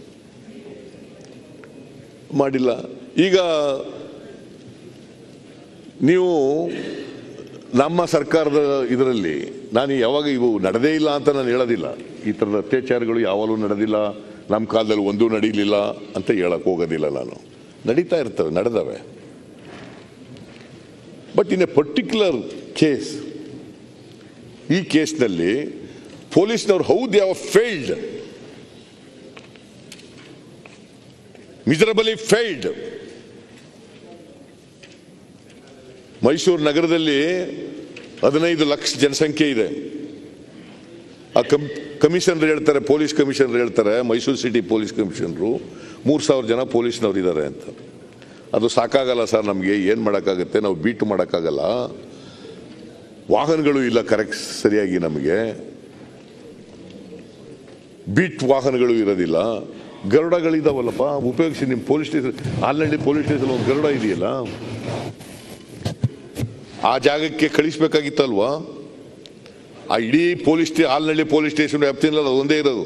S2: ಮಾಡಿಲ್ಲ ಈಗ ನೀವು ನಮ್ಮ ಸರ್ಕಾರದ ಇದರಲ್ಲಿ ನಾನು ಯಾವಾಗ ಇವು ನಡೆದೇ ಇಲ್ಲ ಅಂತ ನಾನು ಹೇಳೋದಿಲ್ಲ ಈ ಥರದ ಅತ್ಯಾಚಾರಗಳು ಯಾವಾಗಲೂ ನಡೆದಿಲ್ಲ ನಮ್ಮ ಕಾಲದಲ್ಲಿ ಒಂದೂ ನಡೀಲಿಲ್ಲ ಅಂತ ಹೇಳಕ್ ಹೋಗೋದಿಲ್ಲ ನಾನು ನಡೀತಾ ಇರ್ತವೆ ನಡೆದವೆ but in a particular case ಈ ಕೇಸ್ನಲ್ಲಿ ಪೊಲೀಸ್ನವ್ರು how they have failed miserably failed Mysuru ನಗರದಲ್ಲಿ ಹದಿನೈದು ಲಕ್ಷ ಜನಸಂಖ್ಯೆ ಇದೆ ಆ ಕಮ್ ಕಮಿಷನರ್ ಹೇಳ್ತಾರೆ ಪೊಲೀಸ್ ಕಮಿಷನರ್ ಹೇಳ್ತಾರೆ ಮೈಸೂರು ಸಿಟಿ ಪೊಲೀಸ್ ಕಮಿಷನರು ಮೂರು ಸಾವಿರ ಜನ ಪೊಲೀಸ್ನವ್ರು ಇದ್ದಾರೆ ಅಂತ ಅದು ಸಾಕಾಗಲ್ಲ ಸರ್ ನಮಗೆ ಏನು ಮಾಡೋಕ್ಕಾಗುತ್ತೆ ನಾವು ಬೀಟ್ ಮಾಡೋಕ್ಕಾಗಲ್ಲ ವಾಹನಗಳು ಇಲ್ಲ ಕರೆಕ್ಟ್ ಸರಿಯಾಗಿ ನಮಗೆ ಬೀಟ್ ವಾಹನಗಳು ಇರೋದಿಲ್ಲ ಗರುಡಗಳಿದಾವಲ್ಲಪ್ಪ ಉಪಯೋಗಿಸಿ ನಿಮ್ಮ police station already police station ಒಂದು ಗರುಡ ಇದೆಯಲ್ಲ ಆ ಜಾಗಕ್ಕೆ ಕಳಿಸ್ಬೇಕಾಗಿತ್ತಲ್ವಾ ಆ ಇಡೀ ಪೊಲೀಸ್ ಸ್ಟೇ ಹಾಲ್ನಳ್ಳಿ ಪೊಲೀಸ್ ಸ್ಟೇಷನ್ ವ್ಯಾಪ್ತಿನಲ್ಲಿ ಅದೊಂದೇ ಇರೋದು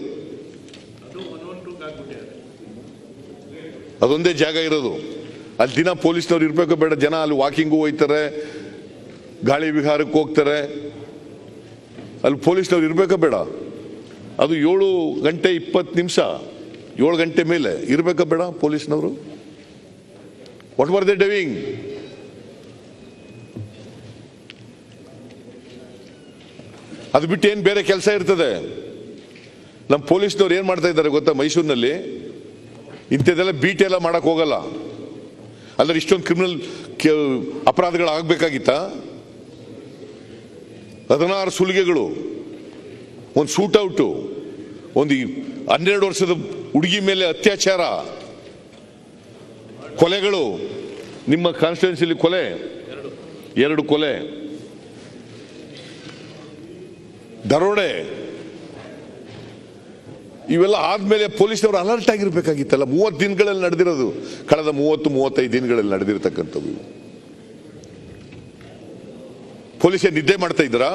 S2: ಅದೊಂದೇ ಜಾಗ ಇರೋದು ಅಲ್ಲಿ ದಿನ ಪೊಲೀಸ್ನವ್ರು ಇರ್ಬೇಕು ಬೇಡ ಜನ ಅಲ್ಲಿ ವಾಕಿಂಗು ಹೋಯ್ತಾರೆ ಗಾಳಿ ವಿಹಾರಕ್ಕೆ ಹೋಗ್ತಾರೆ ಅಲ್ಲಿ ಪೊಲೀಸ್ನವ್ರು ಇರ್ಬೇಕಾ ಬೇಡ ಅದು ಏಳು ಗಂಟೆ ಇಪ್ಪತ್ತು ನಿಮಿಷ ಏಳು ಗಂಟೆ ಮೇಲೆ ಇರ್ಬೇಕಾ ಬೇಡ ಪೊಲೀಸ್ನವರು ವಾಟ್ ವರ್ ದೇ ಡವಿಂಗ್ ಅದು ಬಿಟ್ಟು ಏನು ಬೇರೆ ಕೆಲಸ ಇರ್ತದೆ ನಮ್ಮ ಪೊಲೀಸ್ನವ್ರು ಏನು ಮಾಡ್ತಾ ಇದ್ದಾರೆ ಗೊತ್ತಾ ಮೈಸೂರಿನಲ್ಲಿ ಇಂಥದ್ದೆಲ್ಲ ಬೀಟ್ ಎಲ್ಲ ಮಾಡಕ್ ಹೋಗಲ್ಲ ಅಂದ್ರೆ ಇಷ್ಟೊಂದು ಕ್ರಿಮಿನಲ್ ಅಪರಾಧಗಳು ಆಗ್ಬೇಕಾಗಿತ್ತ ಹದಿನಾರು ಸುಲಿಗೆಗಳು ಒಂದು ಶೂಟ್ ಔಟು ಒಂದು ಈ ಹನ್ನೆರಡು ವರ್ಷದ ಹುಡುಗಿ ಮೇಲೆ ಅತ್ಯಾಚಾರ ಕೊಲೆಗಳು ನಿಮ್ಮ ಕಾನ್ಸ್ಟಿಟ್ಯೂನ್ಸಿಲಿ ಕೊಲೆ ಎರಡು ಕೊಲೆ ದರೋಡೆ ಇವೆಲ್ಲ ಆದ್ಮೇಲೆ ಪೊಲೀಸ್ನವರು ಅಲರ್ಟ್ ಆಗಿರ್ಬೇಕಾಗಿತ್ತಲ್ಲ ಮೂವತ್ತು ದಿನಗಳಲ್ಲಿ ನಡೆದಿರೋದು ಕಳೆದ ಮೂವತ್ತು ಮೂವತ್ತೈದು ದಿನಗಳಲ್ಲಿ ನಡೆದಿರ್ತಕ್ಕಂಥವು ಇವು. ಪೊಲೀಸೇ ನಿದ್ದೆ ಮಾಡ್ತಾ ಇದ್ದೀರಾ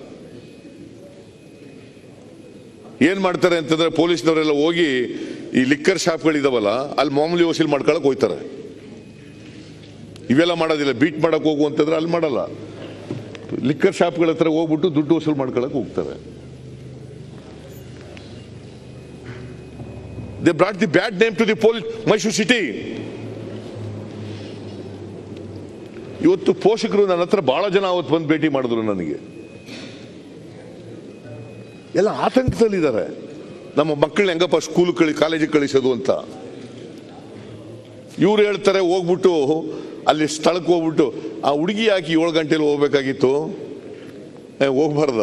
S2: ಏನ್ ಮಾಡ್ತಾರೆ ಅಂತಂದ್ರೆ ಪೊಲೀಸ್ನವರೆಲ್ಲ ಹೋಗಿ ಈ ಲಿಕ್ಕರ್ ಶಾಪ್ಗಳಿದಾವಲ್ಲ ಅಲ್ಲಿ ಮಾಮೂಲಿ ವಸೂಲಿ ಮಾಡ್ಕೊಳಕ್ ಹೋಗ್ತಾರೆ ಇವೆಲ್ಲ ಮಾಡೋದಿಲ್ಲ ಬೀಟ್ ಮಾಡಕ್ ಹೋಗು ಅಂತಂದ್ರೆ ಅಲ್ಲಿ ಮಾಡಲ್ಲ ಲಿಕ್ಕರ್ ಶಾಪ್ಗಳ ಹತ್ರ ಹೋಗ್ಬಿಟ್ಟು ದುಡ್ಡು ವಸೂಲು ಮಾಡ್ಕೊಳಕ್ ಹೋಗ್ತಾರೆ they brought the bad name to the police Mysuru city ಇವತ್ತು ಪೋಷಕರು ನನ್ನ ಹತ್ರ ಬಹಳ ಜನ ಅವತ್ತು ಬಂದು ಭೇಟಿ ಮಾಡಿದ್ರು ನನಗೆ ಎಲ್ಲ ಆತಂಕದಲ್ಲಿದ್ದಾರೆ ನಮ್ಮ ಮಕ್ಕಳನ್ನ ಹೆಂಗಪ್ಪ ಸ್ಕೂಲ್ ಕಳಿ ಕಾಲೇಜಿಗೆ ಕಳಿಸೋದು ಅಂತ ಇವ್ರು ಹೇಳ್ತಾರೆ ಹೋಗ್ಬಿಟ್ಟು ಅಲ್ಲಿ ಸ್ಥಳಕ್ಕೆ ಹೋಗ್ಬಿಟ್ಟು ಆ ಹುಡುಗಿ ಯಾಕೆ ಏಳು ಗಂಟೆಲಿ ಹೋಗ್ಬೇಕಾಗಿತ್ತು ಏ, ಹೋಗ್ಬಾರ್ದ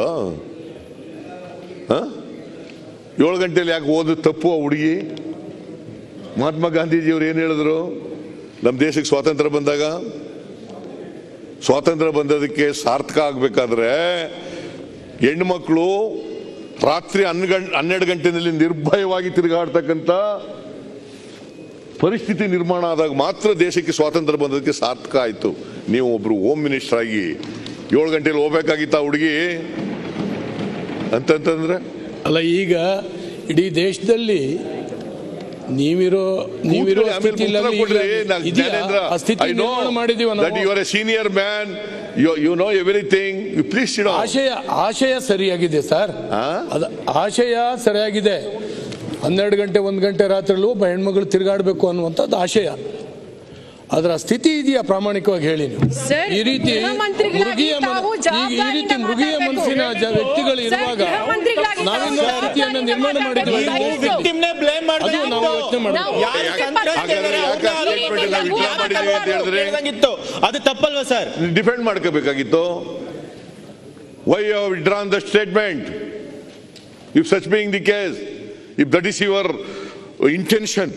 S2: ಏಳು ಗಂಟೆಲಿ ಯಾಕೆ ಓದು ತಪ್ಪು ಆ ಹುಡುಗಿ ಮಹಾತ್ಮ ಗಾಂಧೀಜಿಯವ್ರು ಏನು ಹೇಳಿದ್ರು ನಮ್ಮ ದೇಶಕ್ಕೆ ಸ್ವಾತಂತ್ರ್ಯ ಬಂದಾಗ ಸ್ವಾತಂತ್ರ್ಯ ಬಂದದಕ್ಕೆ ಸಾರ್ಥಕ ಆಗ್ಬೇಕಾದ್ರೆ ಹೆಣ್ಮಕ್ಳು ರಾತ್ರಿ ಹನ್ನ ಗಂಟೆ ಹನ್ನೆರಡು ಗಂಟೆನಲ್ಲಿ ನಿರ್ಭಯವಾಗಿ ತಿರುಗಾಡ್ತಕ್ಕಂಥ ಪರಿಸ್ಥಿತಿ ನಿರ್ಮಾಣ ಆದಾಗ ಮಾತ್ರ ದೇಶಕ್ಕೆ ಸ್ವಾತಂತ್ರ್ಯ ಬಂದದಕ್ಕೆ ಸಾರ್ಥಕ ಆಯಿತು ನೀವು ಒಬ್ರು ಹೋಮ್ ಮಿನಿಸ್ಟರ್ ಆಗಿ ಏಳು ಗಂಟೆಲಿ ಹೋಗ್ಬೇಕಾಗಿತ್ತ ಹುಡುಗಿ ಅಂತಂತಂದ್ರೆ
S3: ಅಲ್ಲ ಈಗ ಇಡೀ ದೇಶದಲ್ಲಿ ನೀವಿರೋ ನೀವಿರೋ
S2: ಕೂತ್ಕೊಳ್ಳಿ, ಆಮೇಲೆ
S3: ಸ್ಥಿತಿಯಲ್ಲಿ
S2: ಉತ್ತರ ಕೊಡ್ರಿ.
S3: ಈಗ
S2: ನಾನ್
S3: ಇದೆಯಾ?
S2: ಜ್ಞಾನೇಂದ್ರ,
S3: ಆ ಸ್ಥಿತಿ
S2: I know
S3: ನಿರ್ಮಾಣ ಮಾಡಿದೀವ
S2: that you
S3: ನಾವು
S2: are a senior man, you, you know everything, you please sit down.
S3: ಆಶಯ ಆಶಯ ಸರಿಯಾಗಿದೆ ಸರ್ ಅದ ಆಶಯ ಸರಿಯಾಗಿದೆ ಹನ್ನೆರಡು ಗಂಟೆ ಒಂದು ಗಂಟೆ ರಾತ್ರಿಲೂ ಒಬ್ಬ ಹೆಣ್ಮಗಳು ತಿರುಗಾಡಬೇಕು ಅನ್ನುವಂಥದ್ದು ಆಶಯ ಅದರ ಸ್ಥಿತಿ ಇದೆಯಾ ಪ್ರಾಮಾಣಿಕವಾಗಿ ಹೇಳಿ ನೀವು
S13: ಸರ್,
S3: ಈ ರೀತಿ
S13: ಗೃಹ ಮಂತ್ರಿಗಳಾಗಿ
S3: ಮೃಗೀಯ ಮನ-
S13: ತಾವು
S3: ಈಗ ಈ ರೀತಿ
S13: ಜವಾಬ್ದಾರಿಯಿಂದ
S3: ಮೃಗೀಯ
S13: ಮಾತಾಡ್ಬೇಕು.
S3: ಮನಸ್ಸಿನ ಜ- ವ್ಯಕ್ತಿಗಳು
S13: ಸರ್,
S3: ಇರುವಾಗ
S13: ಗೃಹ ಮಂತ್ರಿಗಳಾಗಿ
S3: ನಾವಿಂದು
S13: ತಾವು
S3: ಸ್ಥಿತಿಯನ್ನು ನಿರ್ಮಾಣ ಮಾಡಿದ್ವಿ
S13: ಜವಾಬ್ದಾರಿಯಿಂದ
S10: ನೀವು ವಿಕ್ಟಿಮ್ನೇ ಬ್ಲೇಮ್
S3: ಅದು ನಾವು ಯೋಚನೆ ಮಾಡಬೇಕು
S13: ನಾವು
S10: ಯಾರು
S13: ಯಾಕೆ-
S10: ಸಂತ್ರಸ್ತ
S2: ಹಾಗಾದ್ರೆ
S10: ಇದ್ದಾರೆ,
S2: ಯಾಕೆ
S10: ಅವ್ರನ್ನ
S2: ಆ statement ಎಲ್ಲ
S10: ಆರೋಪ
S2: withdraw ಮಾಡಿದ್ದೀವಿ ಅಂತ ಹೇಳಿದ್ರೆ?
S10: ಹೇಳ್ದಂಗಿತ್ತು. ಅದು ತಪ್ಪಲ್ವಾ ಸರ್
S2: ಡಿಫೆಂಡ್ ಮಾಡ್ಕೋಬೇಕಾಗಿತ್ತು why you withdrawn the statement if such being the case if that is your intention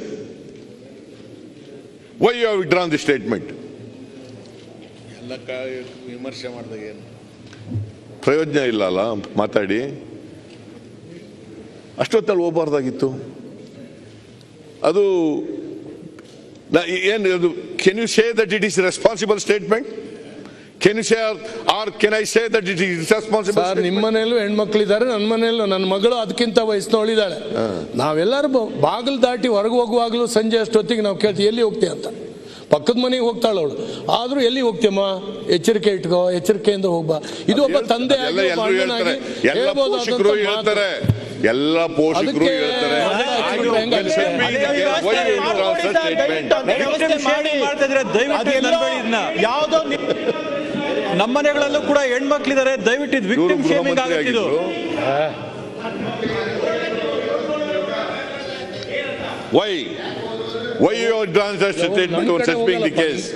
S2: why you withdrawn the statement
S12: ಎಲ್ಲ ವಿಮರ್ಶೆ ಮಾಡಿದಾಗ ಏನು
S2: ಪ್ರಯೋಜನ ಇಲ್ಲ ಅಲ್ಲ ಮಾತಾಡಿ ಅಷ್ಟೊತ್ತಲ್ಲಿ ಹೋಗ್ಬಾರ್ದಾಗಿತ್ತು ಅದು ನಾ- ಏನು ಅದು can you say that it is responsible statement can you say or can I say that it is responsible
S3: sir ನಿಮ್ಮ ಮನೆಯಲ್ಲೂ ಹೆಣ್ಮಕ್ಳಿದ್ದಾರೆ ನನ್ನ ಮನೆಯಲ್ಲೂ ನನ್ನ ಮಗಳು ಅದಕ್ಕಿಂತ ವಯಸ್ಸಿನವಳಿದ್ದಾಳೆ ನಾವೆಲ್ಲರೂ ಬ- ಬಾಗಿಲು ದಾಟಿ ಹೊರಗೆ ಹೋಗುವಾಗಲೂ ಸಂಜೆ ಅಷ್ಟೊತ್ತಿಗೆ ನಾವು ಕೇಳ್ತೀವಿ ಎಲ್ಲಿ ಹೋಗ್ತೀಯ ಅಂತ ಪಕ್ಕದ ಮನೆಗೆ ಹೋಗ್ತಾಳೆ ಅವಳು ಆದ್ರೂ ಎಲ್ಲಿ ಹೋಗ್ತೀಯಮ್ಮ ಎಚ್ಚರಿಕೆ ಇಟ್ಕೋ ಎಚ್ಚರಿಕೆಯಿಂದ ಹೋಗ್ಬಾ ಇದು ಒಬ್ಬ ತಂದೆ
S2: ಎಲ್ಲ ಎಲ್ಲರೂ ಹೇಳ್ತಾರೆ ಎಲ್ಲ ಪೋಷಕರು ಹೇಳ್ತಾರೆ ಎಲ್ಲ ಪೋಷಕರು
S3: ಅದಕ್ಕೆ
S2: ಹೇಳ್ತಾರೆ
S3: ಮಗಳ ಹಚ್ಚಿಬಿಟ್ರೆ ಹೆಂಗಾಗುತ್ತೆ?
S2: Why you withdraw such statement?
S10: ವ್ಯವಸ್ಥೆ ಮಾಡಿ ಅದೆಲ್ಲೋ ಯಾವುದೋ ನಿ-
S1: ನಮ್ಮನೆಗಳಲ್ಲೂ ಕೂಡ ಹೆಣ್ಮಕ್ಳಿದ್ದಾರೆ ದಯವಿಟ್ಟು ಇದು
S2: ಇವರು
S1: ವಿಕ್ಟಿಮ್ ಶೇಮಿಂಗ್
S2: ಗೃಹಮಂತ್ರಿ
S1: ಆಗುತ್ತೆ ಇದು
S2: ಆಗಿದ್ರು why why you withdrawn such statement on such being the case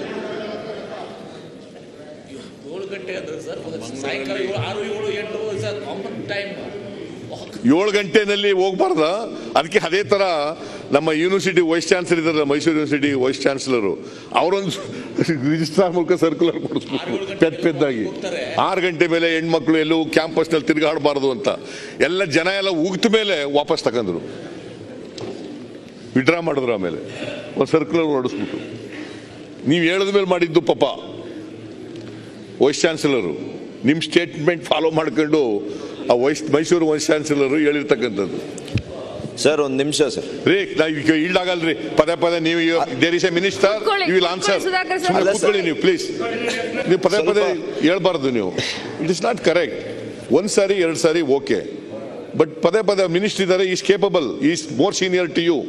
S14: ಏಳು ಗಂಟೆ ಅಂದ್ರೆ ಸರ್ ಸಾಯಂಕಾಲ ಏಳು ಆರು ಏಳು ಎಂಟು ಸರ್ ಕಾಮನ್ ಟೈಮ್
S2: ಏಳು ಗಂಟೆನಲ್ಲಿ ಹೋಗ್ಬಾರ್ದ ಅದಕ್ಕೆ ಅದೇ ತರ ನಮ್ಮ ಯೂನಿವರ್ಸಿಟಿ ವೈಸ್ ಚಾನ್ಸಲರ್ ಇದ್ದಾರೆ ಮೈಸೂರು ಯೂನಿವರ್ಸಿಟಿ ವೈಸ್ ಚಾನ್ಸಲರ್ ಅವರೊಂದು ರಿಜಿಸ್ಟ್ರಾರ್ ಮೂಲಕ ಸರ್ಕ್ಯುಲರ್ ಕೊಡಿಸ್ಬೇಕು ಪೆದ್ ಪೆದ್ದಾಗಿ ಆರು ಗಂಟೆ ಮೇಲೆ ಹೆಣ್ಮಕ್ಳು ಎಲ್ಲೂ ಕ್ಯಾಂಪಸ್ನಲ್ಲಿ ತಿರುಗಾಡಬಾರ್ದು ಅಂತ ಎಲ್ಲ ಜನ ಎಲ್ಲ ಉಗ್ತ ಮೇಲೆ ವಾಪಸ್ ತಗೊಂಡ್ರು ವಿಡ್ರಾ ಮಾಡಿದ್ರು ಆಮೇಲೆ ಒಂದು ಸರ್ಕ್ಯುಲರ್ ಹೊಡಿಸ್ಬಿಟ್ಟು ನೀವು ಹೇಳಿದ ಮೇಲೆ ಮಾಡಿದ್ದು ಪಾಪ ವೈಸ್ ಚಾನ್ಸಲರು ನಿಮ್ಮ ಸ್ಟೇಟ್ಮೆಂಟ್ ಫಾಲೋ ಮಾಡ್ಕೊಂಡು ಆ ವೈಸ್ ಮೈಸೂರು ವೈಸ್ ಚಾನ್ಸಲರು ಹೇಳಿರ್ತಕ್ಕಂಥದ್ದು
S9: ಸರ್ ಒಂದು ನಿಮಿಷ ಸರ್
S2: ರೀ ನಾವು ಈಗ ಇಲ್ಲಾಗಲ್ರಿ ಪದೇ ಪದೇ ನೀವು ದೇರ್ ಇಸ್ ಎ ಮಿನಿಸ್ಟರ್
S13: ಕೂತ್ಕೊಳ್ಳಿ,
S2: ಯು ವಿಲ್ ಆನ್ಸರ್
S13: ಕೂತ್ಕೊಳ್ಳಿ ಸುಧಾಕರ್ ಸರ್.
S2: ಸುಮ್ಮನೆ
S9: ಅಲ್ಲ ಸರ್.
S2: ಕೂತ್ಕೊಳ್ಳಿ ನೀವು ಪ್ಲೀಸ್ ನೀವು ಪದೇ ಪದೇ ಹೇಳ್ಬಾರ್ದು ನೀವು ಇಟ್ ಇಸ್ ನಾಟ್ ಕರೆಕ್ಟ್ ಒಂದ್ ಸಾರಿ ಎರಡು ಸಾರಿ ಓಕೆ ಬಟ್ ಪದೇ ಪದೇ ಮಿನಿಸ್ಟರ್ ಇದ್ದಾರೆ is capable is more senior to you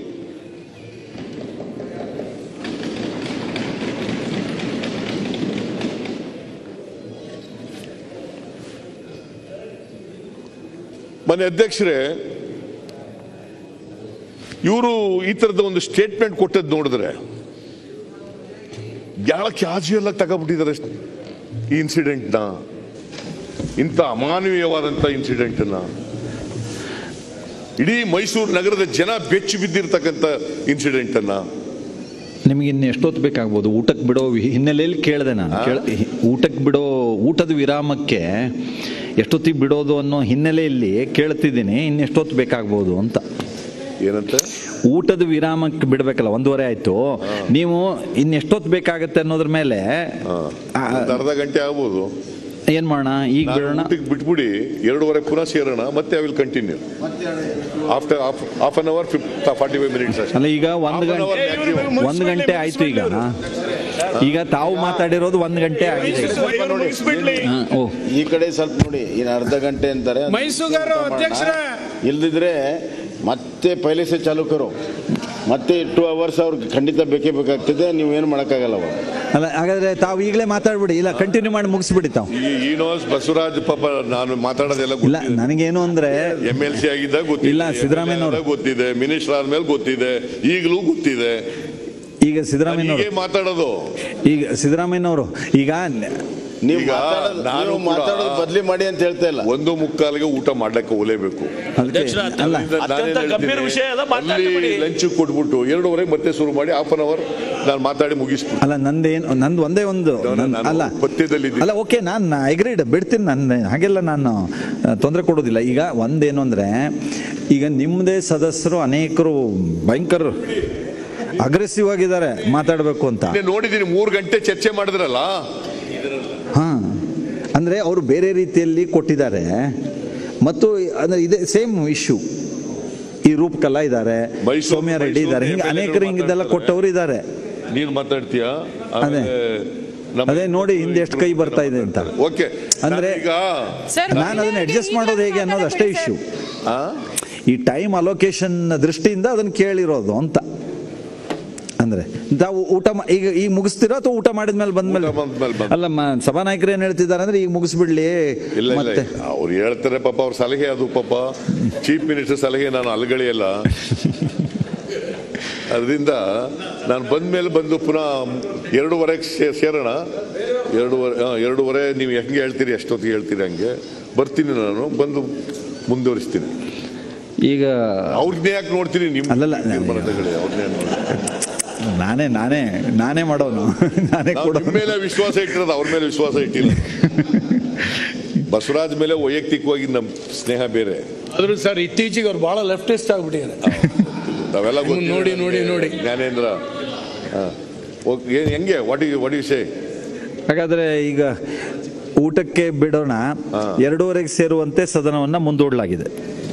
S2: ಮನೆ ಅಧ್ಯಕ್ಷರೇ ಇವರು ಈ ತರದ ಒಂದು ಸ್ಟೇಟ್ಮೆಂಟ್ ಕೊಟ್ಟದ್ದು ನೋಡಿದ್ರೆ ಯಾಳ ಕ್ಯಾಜುಯಲ್ ಆಗಿ ತಗೊಬಿಟ್ಟಿದ್ದಾರೆ ಈ ಇನ್ಸಿಡೆಂಟ್ನ ಇಂಥ ಅಮಾನವೀಯವಾದಂಥ ಇನ್ಸಿಡೆಂಟ್ನ ಇಡೀ ಮೈಸೂರು ನಗರದ ಜನ ಬೆಚ್ಚಿ ಬಿದ್ದಿರ್ತಕ್ಕಂಥ ಇನ್ಸಿಡೆಂಟ್ ಅನ್ನ
S1: ನಿಮ್ಗೆ ಇನ್ನು ಎಷ್ಟೊತ್ತು ಬೇಕಾಗ್ಬೋದು ಊಟಕ್ಕೆ ಬಿಡೋ ವಿ- ಹಿನ್ನೆಲೆಯಲ್ಲಿ ಕೇಳಿದೆ ನಾನು ಕೇಳ ಊಟಕ್ಕೆ ಬಿಡೋ ಊಟದ ವಿರಾಮಕ್ಕೆ ಎಷ್ಟೊತ್ತಿಗೆ ಬಿಡೋದು ಅನ್ನೋ ಹಿನ್ನೆಲೆಯಲ್ಲಿ ಕೇಳ್ತಿದ್ದೀನಿ ಇನ್ನು ಎಷ್ಟೊತ್ತು ಬೇಕಾಗ್ಬೋದು ಅಂತ
S2: ಏನಂತ
S1: ಊಟದ ವಿರಾಮಕ್ಕೆ ಬಿಡಬೇಕಲ್ಲ ಒಂದೂವರೆ ಆಯ್ತು ನೀವು ಇನ್ನು ಎಷ್ಟೊತ್ತು ಬೇಕಾಗತ್ತೆ ಅನ್ನೋದ್ರ ಮೇಲೆ ಆ,
S2: ಒಂದ್ ಅರ್ಧ ಗಂಟೆ ಆಗ್ಬೋದು
S1: ಏನ್ ಮಾಡೋಣ ಈಗ
S2: ನಾನು
S1: ಬಿಡೋಣ
S2: ಊಟಕ್ಕೆ ಬಿಟ್ಬಿಡಿ ಎರಡೂವರೆ ಪುನಃ ಸೇರೋಣ ಮತ್ತೆ I will continue after half an hour forty five minutes ಅಷ್ಟೇ
S1: ಅಲ್ಲ ಈಗ ಒಂದು
S2: Half an hour
S1: ಗಂಟೆ
S2: maximum.
S1: ಒಂದು ಗಂಟೆ ಆಯ್ತು ಈಗ ಈಗ ತಾವು ಮಾತಾಡಿರೋದು ಒಂದು ಗಂಟೆ ಆಗಿದೆ ಈಗ. ಹಾ, ಓ
S8: ಈ ಕಡೆ ಸ್ವಲ್ಪ ನೋಡಿ ಇನ್ನು ಅರ್ಧ ಗಂಟೆ ಅಂತಾರೆ ಅದು
S5: ಮೈಸೂಗಾರು
S8: ಊಟ ಮಾಡೋಣ.
S5: ಅಧ್ಯಕ್ಷರೇ.
S8: ಇಲ್ದಿದ್ರೆ ಮತ್ತೆ ಪೈಲೇಸೆ ಚಾಲು ಕರು ಮತ್ತೆ ಟೂ ಅವರ್ಸ್ ಅವ್ರಿಗೆ ಖಂಡಿತ ಬೇಕೇ ಬೇಕಾಗ್ತದೆ ನೀವು ಏನು ಮಾಡೋಕ್ಕಾಗಲ್ಲ ಅವಾಗ
S1: ಅಲ್ಲ ಹಾಗಾದ್ರೆ ತಾವು ಈಗಲೇ ಮಾತಾಡ್ಬಿಡಿ ಇಲ್ಲ ಕಂಟಿನ್ಯೂ ಮಾಡಿ ಮುಗಿಸ್ಬಿಡಿ ತಾವು
S2: ಈ ಈನೋಸ್ ಬಸವರಾಜ್ ಪಾಪ ನಾನು ಮಾತಾಡೋದೆಲ್ಲ
S1: ಇಲ್ಲ ನನಗೇನು ಅಂದ್ರೆ
S2: ಎಂ ಎಲ್ ಸಿ ಆಗಿದ್ದಾಗ ಗೊತ್ತಿದೆ
S1: ಇಲ್ಲ, ಸಿದ್ದರಾಮಯ್ಯನವರು.
S2: MLA ಗೊತ್ತಿದೆ ಮಿನಿಸ್ಟರ್ ಆದ್ಮೇಲೆ ಗೊತ್ತಿದೆ ಈಗಲೂ ಗೊತ್ತಿದೆ
S1: ಈಗ ಸಿದ್ದರಾಮಯ್ಯನವರು
S2: ಹೀಗೆ ಮಾತಾಡೋದು
S1: ಈಗ ಸಿದ್ದರಾಮಯ್ಯನವರು ಈಗ
S8: ನೀವು
S2: ಈಗ
S8: ಮಾತಾಡೋದು
S2: ನಾನು
S8: ನೀವು
S2: ಕೂಡ
S8: ಮಾತಾಡೋದು ಬದಲಿ ಮಾಡಿ ಅಂತ ಹೇಳ್ತಾ ಇಲ್ಲ
S2: ಒಂದು ಮುಕ್ಕಾಲಿಗೆ ಊಟ ಮಾಡ್ಲಿಕ್ಕೆ ಹೋಲೇಬೇಕು
S1: ಅದಕ್ಕೆ ಅಲ್ಲ
S14: ಅತ್ಯಂತ ಗಂಭೀರ ವಿಷಯ ಅದ ಮಾತಾಡ್ಲಿ ಬಿಡಿ.
S2: ಲಂಚ್ ಕೊಟ್ಬಿಟ್ಟು ಎರಡೂವರೆಗೆ ಮತ್ತೆ ಶುರು ಮಾಡಿ ಹಾಫ್ ಅನ್ ಅವರ್ ನಾನು ಮಾತಾಡಿ ಮುಗಿಸ್ಬಿಟ್ಟು
S1: ಅಲ್ಲ ನಂದೇನು ನಂದು ಒಂದೇ ಒಂದು ನನ್-
S2: ನಾನು
S1: ಅಲ್ಲ
S2: ಪಥ್ಯದಲ್ಲಿದ್ದೀನಿ.
S1: ಅಲ್ಲ ಓಕೆ ನಾನು ಅಗ್ರೀಡ್ ಬಿಡ್ತೀನಿ ನಾನು ಹಾಗೆಲ್ಲ ನಾನು ತೊಂದರೆ ಕೊಡೋದಿಲ್ಲ ಈಗ ಒಂದೇನು ಅಂದರೆ ಈಗ ನಿಮ್ಮದೇ ಸದಸ್ಯರು ಅನೇಕರು ಭಯಂಕರ ಅಗ್ರೆಸಿವ್ ಆಗಿದ್ದಾರೆ ಮಾತಾಡಬೇಕು ಅಂತ
S2: ನಿನ್ನೆ ನೋಡಿದ್ದೀನಿ ಮೂರು ಗಂಟೆ ಚರ್ಚೆ ಮಾಡಿದ್ರಲ್ಲ
S1: ಹಾಂ ಅಂದರೆ ಅವರು ಬೇರೆ ರೀತಿಯಲ್ಲಿ ಕೊಟ್ಟಿದ್ದಾರೆ ಮತ್ತು ಅಂದರೆ ಇದೇ ಸೇಮ್ ಇಶ್ಯೂ ಈ ರೂಪಕಲ್ಲ ಇದ್ದಾರೆ
S2: ಮೈಸೂರು-
S1: ಸೌಮ್ಯ ರೆಡ್ಡಿ ಇದ್ದಾರೆ ಹಿಂಗೆ
S2: ಮೈಸೂರು
S1: ಅನೇಕರು ಹಿಂಗಿದ್ದೆಲ್ಲ ಕೊಟ್ಟವರು ಇದ್ದಾರೆ
S2: ನೀನ್ ಮಾತಾಡ್ತೀಯಾ
S1: ಅದೇ. ಅದೇ ನೋಡಿ ಹಿಂದೆ ಎಷ್ಟು ಕೈ ಬರ್ತಾ ಇದೆ ಅಂತ
S2: ಓಕೆ
S1: ಅಂದ್ರೆ
S2: ಈಗ
S13: ಸರ್,
S1: ನಾನು ಅದನ್ನ ಅಡ್ಜಸ್ಟ್ ಮಾಡೋದು ಹೇಗೆ ಅನ್ನೋದು ಅಷ್ಟೇ ಇಶ್ಯೂ ಈ ಟೈಮ್ ಅಲೋಕೇಶನ್ ದೃಷ್ಟಿಯಿಂದ ಅದನ್ನ ಕೇಳಿರೋದು ಅಂತ ಅಂದ್ರೆ ತಾವು ಊಟ ಮಾ- ಈಗ ಈಗ ಮುಗಿಸ್ತೀರಾ ಅಥವಾ ಊಟ ಮಾಡಿದ್ಮೇಲೆ ಬಂದ್ಮೇಲೆ
S2: ಊಟ ಬಂದ್ಮೇಲೆ ಬಂದ್-
S1: ಅಲ್ಲ ಮ- ಸಭಾನಾಯಕರು ಏನ್ ಹೇಳ್ತಿದ್ದಾರೆ ಅಂದ್ರೆ ಈಗ ಮುಗಿಸ್ಬಿಡ್ಲಿ
S2: ಇಲ್ಲ ಇಲ್ಲ
S1: ಮತ್ತೆ
S2: ಅವ್ರು ಹೇಳ್ತಾರೆ ಪಾಪ ಅವ್ರ ಸಲಹೆ ಅದು ಪಾಪ ಚೀಫ್ ಮಿನಿಸ್ಟರ್ ಸಲಹೆ ನಾನು ಅಲಗಳಿಯಲ್ಲ ಅದರಿಂದ ನಾನು ಬಂದ ಮೇಲೆ ಬಂದು ಪುನಃ ಎರಡೂವರೆಗೆ ಸೇ- ಸೇರೋಣ ಎರಡೂವರೆ ಆ, ಎರಡೂವರೆ ನೀವು ಹೆಂಗೆ ಹೇಳ್ತೀರಿ ಎಷ್ಟೊತ್ತಿಗೆ ಹೇಳ್ತೀರಿ ಹಂಗೆ ಬರ್ತೀನಿ ನಾನು ಬಂದು ಮುಂದುವರಿಸ್ತೀನಿ
S1: ಈಗ
S2: ಅವ್ರನ್ನೇ ಯಾಕೆ ನೋಡ್ತೀನಿ ನಿಮ್ಮ
S1: ಅಲ್ಲಲ್ಲ,
S2: ತೀರ್ಮಾನ ತಗೊಳ್ಳಿ, ಅವ್ರನ್ನೇ ನೋಡ್ತೀನಿ.
S1: ನಾನೇ ನಾನೇ ನಾನೇ ಮಾಡೋನು ನಾನೇ
S2: ನಾವು
S1: ಕೊಡೋನು
S2: ನಿಮ್ಮ ಮೇಲೆ ವಿಶ್ವಾಸ ಇಟ್ಟಿರೋದು ಅವ್ರ ಮೇಲೆ ವಿಶ್ವಾಸ ಇಟ್ಟಿಲ್ಲ ಬಸವರಾಜ್ ಮೇಲೆ ವೈಯಕ್ತಿಕವಾಗಿ ನಮ್ಮ ಸ್ನೇಹ ಬೇರೆ
S3: ಆದ್ರೂ ಸರ್ ಇತ್ತೀಚೆಗೆ ಅವ್ರು ಬಹಳ ಲೆಫ್ಟಿಸ್ಟ್ ಆಗ್ಬಿಟ್ಟಿದ್ದಾರೆ
S2: ನಾವೆಲ್ಲ
S3: ಹ್ಮ್, ನೋಡಿ, ನೋಡಿ, ನೋಡಿ.
S2: ಜ್ಞಾನೇಂದ್ರ ಹಾ. ಓಕೆ, ಏನ್ ಹೆಂಗೆ what you what you say
S1: ಹಾಗಾದ್ರೆ ಈಗ ಊಟಕ್ಕೆ ಬಿಡೋಣ ಎರಡೂವರೆಗೆ ಸೇರುವಂತೆ ಸದನವನ್ನ ಮುಂದೂಡಲಾಗಿದೆ